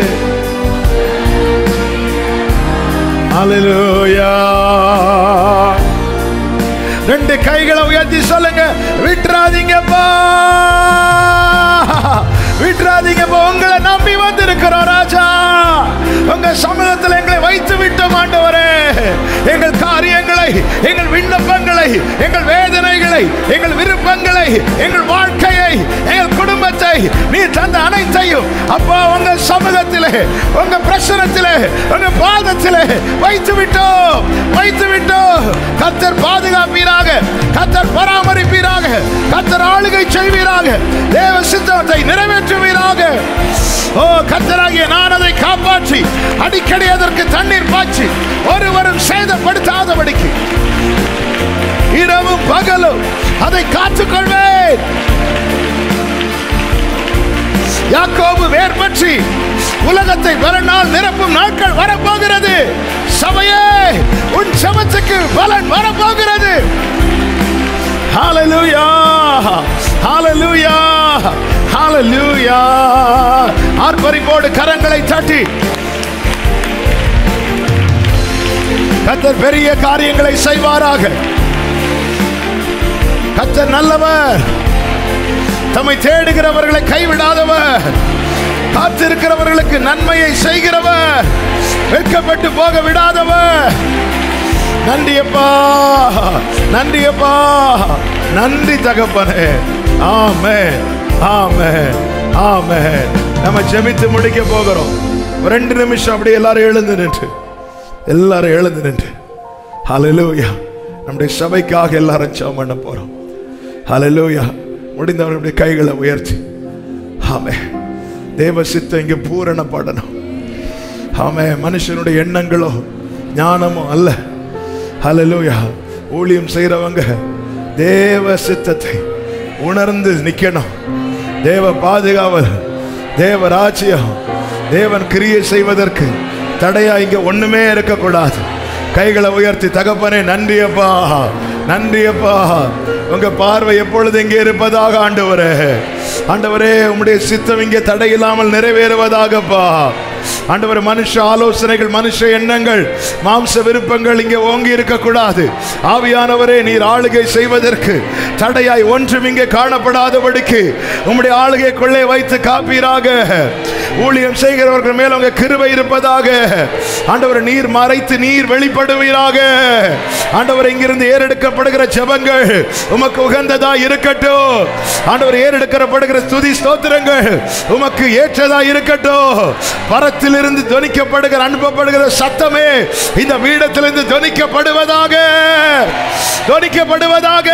அல்லேலூயா ரெண்டு கைகளை உயர்த்தி சொல்லுங்க விட்டுறாதீங்கப்பா விட்டுறாதீங்கப்பா உங்களை நம்பி வந்திருக்கிறோம் ராஜா உங்க சமூகத்தில் எங்களை வைத்து விட்டோம் ஆண்டவரே எங்கள் காரியங்களை எங்கள் விண்ணப்பங்களை எங்கள் வேதனைகளை எங்கள் விருப்பங்களை எங்கள் வாழ்க்கையை எங்கள் குடும்பத்தை நீ தந்த அனைத்தையும் அப்பா உங்க சமூகத்திலே உங்க பிரசனத்திலே உங்க பாதத்திலே வைத்து விட்டோம் வைத்து விட்டோம் கத்தர் பாதுகாப்பீராக கத்தர் பராமரிப்பீராக கத்தர் ஆளுகை செய்வீராக தேவ சித்தத்தை நிறைவேற்றுவீராக ஓ கத்தராகிய நான் அதை காப்பாற்றி அடிக்கடி அதற்கு தண்ணீர் பாய்ச்சி ஒருவரும் சேதப்படுத்தாதபடிக்கு இரவும் பகலும் அதை காத்துக்கொள்வேன் யாக்கோபு வேர் பற்றி உலகத்தை மறுநாள் நிரப்பும் நாட்கள் வரப்போகிறது சபையே உன் சமத்துக்கு பலன் வரப்போகிறது ஹalleluya ஹalleluya ஹalleluya ஆர்ப்பரிப்போடு கரங்களை தட்டி கத்தர் பெரிய காரியங்களை செய்வாராக கத்தர் நல்லவர் தம்மை தேடுகிறவர்களை கைவிடாதவர் காத்திருக்கிறவர்களுக்கு நன்மையை செய்கிறவர் வெட்கப்பட்டு போக விடாதவர் நன்றியப்பா நன்றியப்பா நன்றி தகப்பனே ஆமே ஆமே ஆமே நம்ம ஜெபித்து முடிக்க போகிறோம் ஒரு ரெண்டு நிமிஷம் அப்படியே எல்லாரும் எழுந்து நின்று எல்லாரும் எழுந்து நின்று ஹalleluya நம்முடைய சபைக்காக எல்லாரும் ஜெபம் பண்ண போறோம் ஹalleluya முடிந்தவர்களுடைய கைகளை உயர்த்தி ஆமே தேவ சித்தம் இங்கே பூரணப்படணும் ஆமே மனுஷனுடைய எண்ணங்களோ ஞானமோ அல்ல ஹalleluya ஊழியம் செய்கிறவங்க தேவ சித்தத்தை உணர்ந்து நிக்கணும் தேவ பாதுகாவல் தேவ ராஜ்யம் தேவன் கிரியை செய்வதற்கு தடையா இங்க ஒண்ணுமே இருக்கக்கூடாது கைகளை உயர்த்தி தகப்பனே நன்றியப்பா நன்றியப்பா உங்க பார்வை எப்பொழுது இங்கே இருப்பதாக ஆண்டவரே ஆண்டவரே உம்முடைய சித்தம் இங்கே தடையில்லாமல் நிறைவேறுவதாகப்பா ஆண்டவர் மனுஷ ஆலோசனைகள் மனுஷ எண்ணங்கள் மாம்ச விருப்பங்கள் இங்கே ஓங்கி இருக்கக்கூடாது ஆவியானவரே நீர் ஆளுகை செய்வதற்கு தடையாய் ஒன்றும் இங்கே காணப்படாதபடிக்கு உம்முடைய ஆளுகைக்குள்ளே வைத்து காப்பீராக ஊழியம் செய்கிறவர்கள் மேல் உங்க கிருபை இருப்பதாக ஆண்டவர் நீர் மறைத்து நீர் வெளிப்படுவீராக ஆண்டவர் இங்கிருந்து ஏறெடுக்கப்படுகிற ஜெபங்கள் உமக்கு உகந்ததா இருக்கட்டும் ஆண்டவர் ஏறெடுக்கப்படுகிற ஸ்துதி ஸ்தோத்திரங்கள் உமக்கு ஏற்றதா இருக்கட்டும் பரத்திலிருந்து துணிக்கப்படுகிற அனுப்பப்படுகிற சத்தமே இந்த பீடத்திலிருந்து துணிக்கப்படுவதாக துணிக்கப்படுவதாக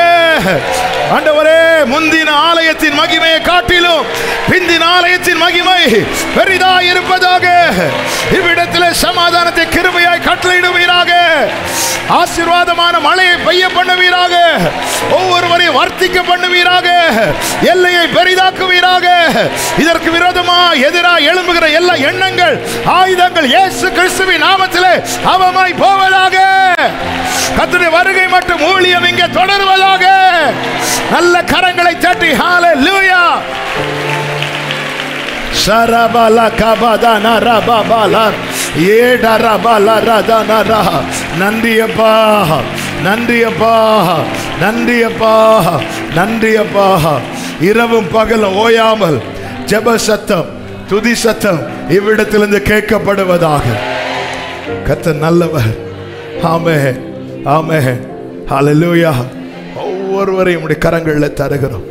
ஆண்டவரே முந்தின ஆலயத்தின் மகிமையை காட்டிலும் பிந்தின ஆலயத்தின் மகிமை பெரிதா இருப்பதாக இவ்விடத்தில் சமாதானத்தை கிருபையாய் கட்டளையிடுவீராக ஆசீர்வாதமான மழையை பெய்ய பண்ணுவீராக ஒவ்வொருவரையும் வர்த்திக்க பண்ணுவீராக எல்லையை பெரிதாக்குவீராக இதற்கு விரோதமா எதிரா எழும்புகிற எல்லா எண்ணங்கள் ஆயுதங்கள் இயேசு கிறிஸ்துவின் நாமத்திலே அவமாய் போவதாக கர்த்தருடைய வருகை மற்றும் ஊழியம் இங்கே தொடருவதாக நல்ல கரங்களை தட்டி ஹalleluya சரபல கபதன ரபபல ஏடரபல ரதனர நன்றியப்பா நன்றியப்பா நன்றியப்பா நன்றியப்பா இரவும் பகலும் ஓயாமல் ஜெப சத்தம் துதி சத்தம் இவ்விடத்திலிருந்து கேட்கப்படுவதாக கர்த்தர் நல்லவர் ஆமே ஆமே ஹalleluya ஒவ்வொருவரையும் உடைய கரங்களில் தருகிறோம்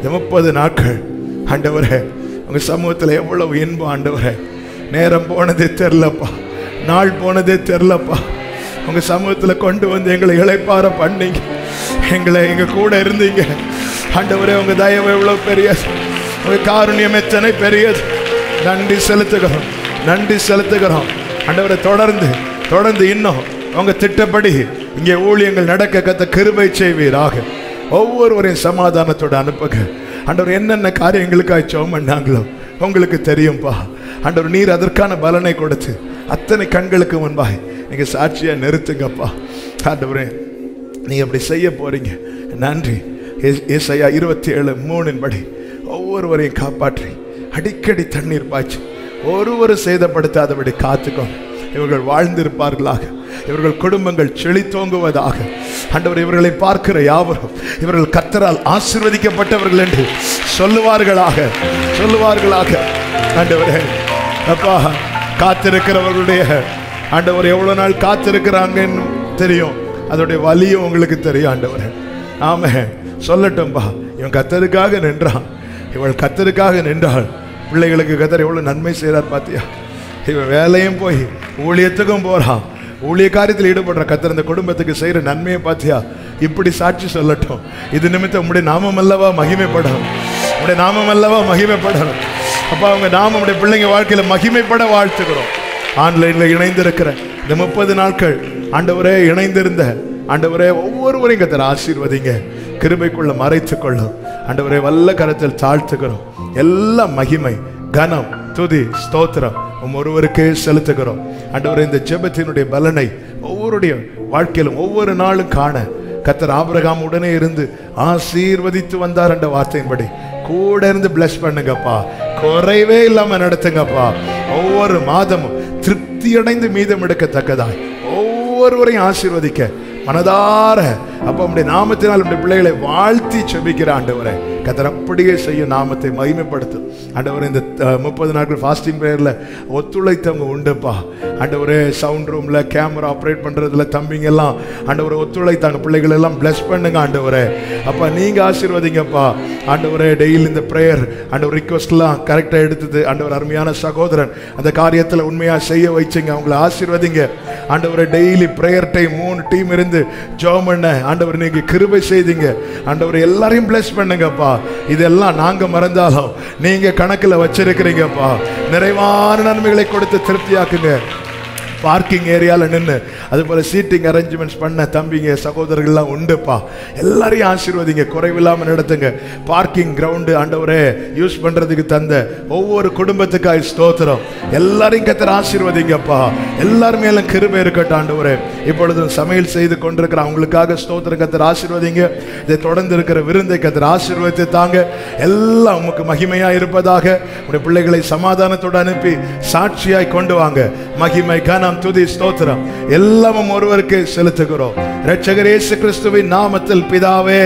இந்த முப்பது நாட்கள் ஆண்டவரே உங்க சமூகத்தில் எவ்வளவு இன்பம் ஆண்டவரே நேரம் போனதே தெரிலப்பா நாள் போனதே தெரிலப்பா உங்க சமூகத்தில் கொண்டு வந்து எங்களை இளைப்பார பண்ணீங்க எங்களை எங்க கூட இருந்தீங்க ஆண்டவரே உங்க தயவு எவ்வளவு பெரியது உங்க காருண்யம் எத்தனை பெரியது நன்றி செலுத்துகிறோம் நன்றி செலுத்துகிறோம் ஆண்டவரை தொடர்ந்து தொடர்ந்து இன்னும் உங்க திட்டப்படி இங்கே ஊழியங்கள் நடக்க கத்த கிருபை செய்வீராக ஒவ்வொருவரையும் சமாதானத்தோட அனுப்புங்க ஆண்டவர் என்னென்ன காரியங்களுக்காக ஜெபம் பண்ணாங்களோ உங்களுக்கு தெரியும்பா ஆண்டவர் நீர் அதற்கான பலனை கொடுத்து அத்தனை கண்களுக்கு முன்பாக நீங்க சாட்சியா நிறுத்துங்கப்பா ஆண்டவரே நீங்க அப்படி செய்ய போறீங்க நன்றி ஏ- ஏசாயா இருபத்தி ஏழு மூணின் படி ஒவ்வொருவரையும் காப்பாற்றி அடிக்கடி தண்ணீர் பாய்ச்சி ஒருவரும் சேதப்படுத்தாதபடி காத்துக்கோங்க இவர்கள் வாழ்ந்திருப்பார்களாக இவர்கள் குடும்பங்கள் செழித்தோங்குவதாக ஆண்டவர் இவர்களை பார்க்கிற யாவரும் இவர்கள் கத்தரால் ஆசீர்வதிக்கப்பட்டவர்கள் என்று சொல்லுவார்களாக சொல்லுவார்களாக ஆண்டவரே அப்பா காத்திருக்கிறவர்களுடைய ஆண்டவர் எவ்வளவு நாள் காத்திருக்கிறாங்கன்னு தெரியும் அதோடைய வலியும் உங்களுக்கு தெரியும் ஆண்டவரே ஆமே சொல்லட்டும்பா இவன் கத்தருக்காக நின்றான் இவள் கத்தருக்காக நின்றாள் பிள்ளைகளுக்கு கத்தர் எவ்வளவு நன்மை செய்கிறார் பாத்தியா இவன் வேலையும் போய் ஊழியத்துக்கும் போறான் ஊழிய காரியத்தில் ஈடுபடுற கத்தர் இந்த குடும்பத்துக்கு செய்யற நன்மையை பாத்தியா இப்படி சாட்சி சொல்லட்டும் இது நிமித்தம் உம்முடைய நாமம் அல்லவா மகிமைப்படணும் உம்முடைய நாமம் அல்லவா மகிமைப்படணும் அப்பா அவங்க நாம உடைய பிள்ளைங்க வாழ்க்கையில மகிமைப்பட வாழ்த்துக்கிறோம் ஆன்லைன்ல இணைந்திருக்கிற இந்த முப்பது நாட்கள் ஆண்டவரே இணைந்திருந்த ஆண்டவரே ஒவ்வொருவரையும் கத்தர் ஆசீர்வதிங்க கிருபைக்குள்ள மறைத்துக் கொள்ளும் ஆண்டவரே வல்ல கரத்தில் தாழ்த்துக்கிறோம் எல்லா மகிமை கனம் துதி ஸ்தோத்திரம் உம் ஒருவருக்கே செலுத்துகிறோம் ஆண்டவரே இந்த ஜெபத்தினுடைய பலனை ஒவ்வொருடைய வாழ்க்கையிலும் ஒவ்வொரு நாளும் காண கத்தர் ஆபிரகாம் உடனே இருந்து ஆசீர்வதித்து வந்தார் என்ற வார்த்தையின்படி கூட இருந்து பிளஸ் பண்ணுங்கப்பா குறைவே இல்லாம நடத்துங்கப்பா ஒவ்வொரு மாதமும் திருப்தி அடைந்து மீதம் எடுக்கத்தக்கதாய் ஒவ்வொருவரையும் ஆசீர்வதிக்க மனதார அப்ப உம்முடைய நாமத்தினால் உம்முடைய பிள்ளைகளை வாழ்த்தி செபிக்கிற ஆண்டவரே கத்தர் அப்படியே செய்யும் நாமத்தை மகிமைப்படுத்தும் ஆண்டவரே இந்த முப்பது நாட்கள் ஃபாஸ்டிங் பிரேயர்ல ஒத்துழைத்தவங்க உண்டுப்பா ஆண்டவரே சவுண்ட் ரூம்ல கேமரா ஆப்ரேட் பண்றதுல தம்பிங்க எல்லாம் ஆண்டவரை ஒத்துழைத்தாங்க பிள்ளைகள் எல்லாம் பிளஸ் பண்ணுங்க ஆண்டவரே அப்பா நீங்க ஆசீர்வதிங்கப்பா ஆண்டவரே டெய்லி இந்த பிரேயர் ஆண்டவர் ரிக்வஸ்ட்லாம் கரெக்டா எடுத்தது ஆண்டவர் அருமையான சகோதரன் அந்த காரியத்துல உண்மையா செய்ய வச்சுங்க அவங்கள ஆசீர்வதிங்க ஆண்டவரை டெய்லி பிரேயர் டைம் மூணு டீம் இருந்து ஜெபம் பண்ண ஆண்டவர் நீங்க கிருபை செய்தீங்க ஆண்டவர் எல்லாரையும் பிளஸ் பண்ணுங்கப்பா இதெல்லாம் நாங்க மறந்தாலும் நீங்க கணக்குல வச்சிருக்கிறீங்கப்பா நிறைவான நன்மைகளை கொடுத்து திருப்தியாக்குங்க பார்க்கிங் ஏரியாவில் நின்று அது போல சீட்டிங் அரேஞ்ச்மெண்ட்ஸ் பண்ண தம்பிங்க சகோதரர்கள்லாம் உண்டுப்பா எல்லாரையும் ஆசீர்வதிங்க குறைவில்லாமல் நடத்துங்க பார்க்கிங் கிரவுண்டு ஆண்டவரே யூஸ் பண்றதுக்கு தந்த ஒவ்வொரு குடும்பத்துக்காய் ஸ்தோத்திரம் எல்லாரையும் கத்தர் ஆசீர்வதிங்கப்பா எல்லாரும் மேல கிருபை இருக்கட்டும் ஆண்டவரே இப்பொழுதும் சமையல் செய்து கொண்டிருக்கிற அவங்களுக்காக ஸ்தோத்திரம் கத்தர் ஆசீர்வதிங்க இதை தொடர்ந்து இருக்கிற விருந்தை கத்தர் ஆசீர்வதித்து தாங்க எல்லாம் உமக்கு மகிமையா இருப்பதாக உடைய பிள்ளைகளை சமாதானத்தோடு அனுப்பி சாட்சியாய் கொண்டு வாங்க மகிமை கனம் துதி ஸ்தோத்திரம் எல்லாமும் ஒருவருக்கு செலுத்துகிறோம் இரட்சகர் இயேசு கிறிஸ்துவின் நாமத்தில் பிதாவே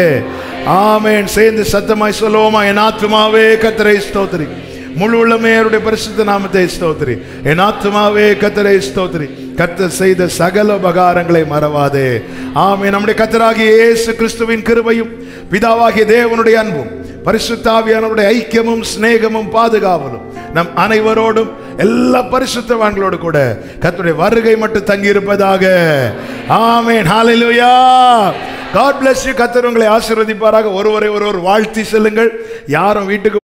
ஆமென் சேர்ந்து சத்தமாய் சொல்லுவோமா என் ஆத்துமாவே கத்தரை ஸ்தோத்திரி முழு உள்ளமே அவருடைய பரிசுத்த நாமத்தை ஸ்தோத்திரி என் ஆத்துமாவே கத்தரை ஸ்தோத்திரி கத்தர் செய்த சகல உபகாரங்களை மறவாதே ஆமே நம்முடைய கத்தராகிய இயேசு கிறிஸ்துவின் கிருபையும் பிதாவாகிய தேவனுடைய அன்பும் பரிசுத்தாவியானவருடைய ஐக்கியமும் சிநேகமும் பாதுகாவலும் நம் அனைவரோடும் எல்லா பரிசுத்தவான்களோடு கூட கர்த்தருடைய வருகை மட்டும் தங்கி இருப்பதாக ஆமென் ஹalleluya God bless you கர்த்தர் உங்களை ஆசீர்வதிப்பாராக ஒருவரை ஒருவர் வாழ்த்தி செல்லுங்கள் யாரும் வீட்டுக்கு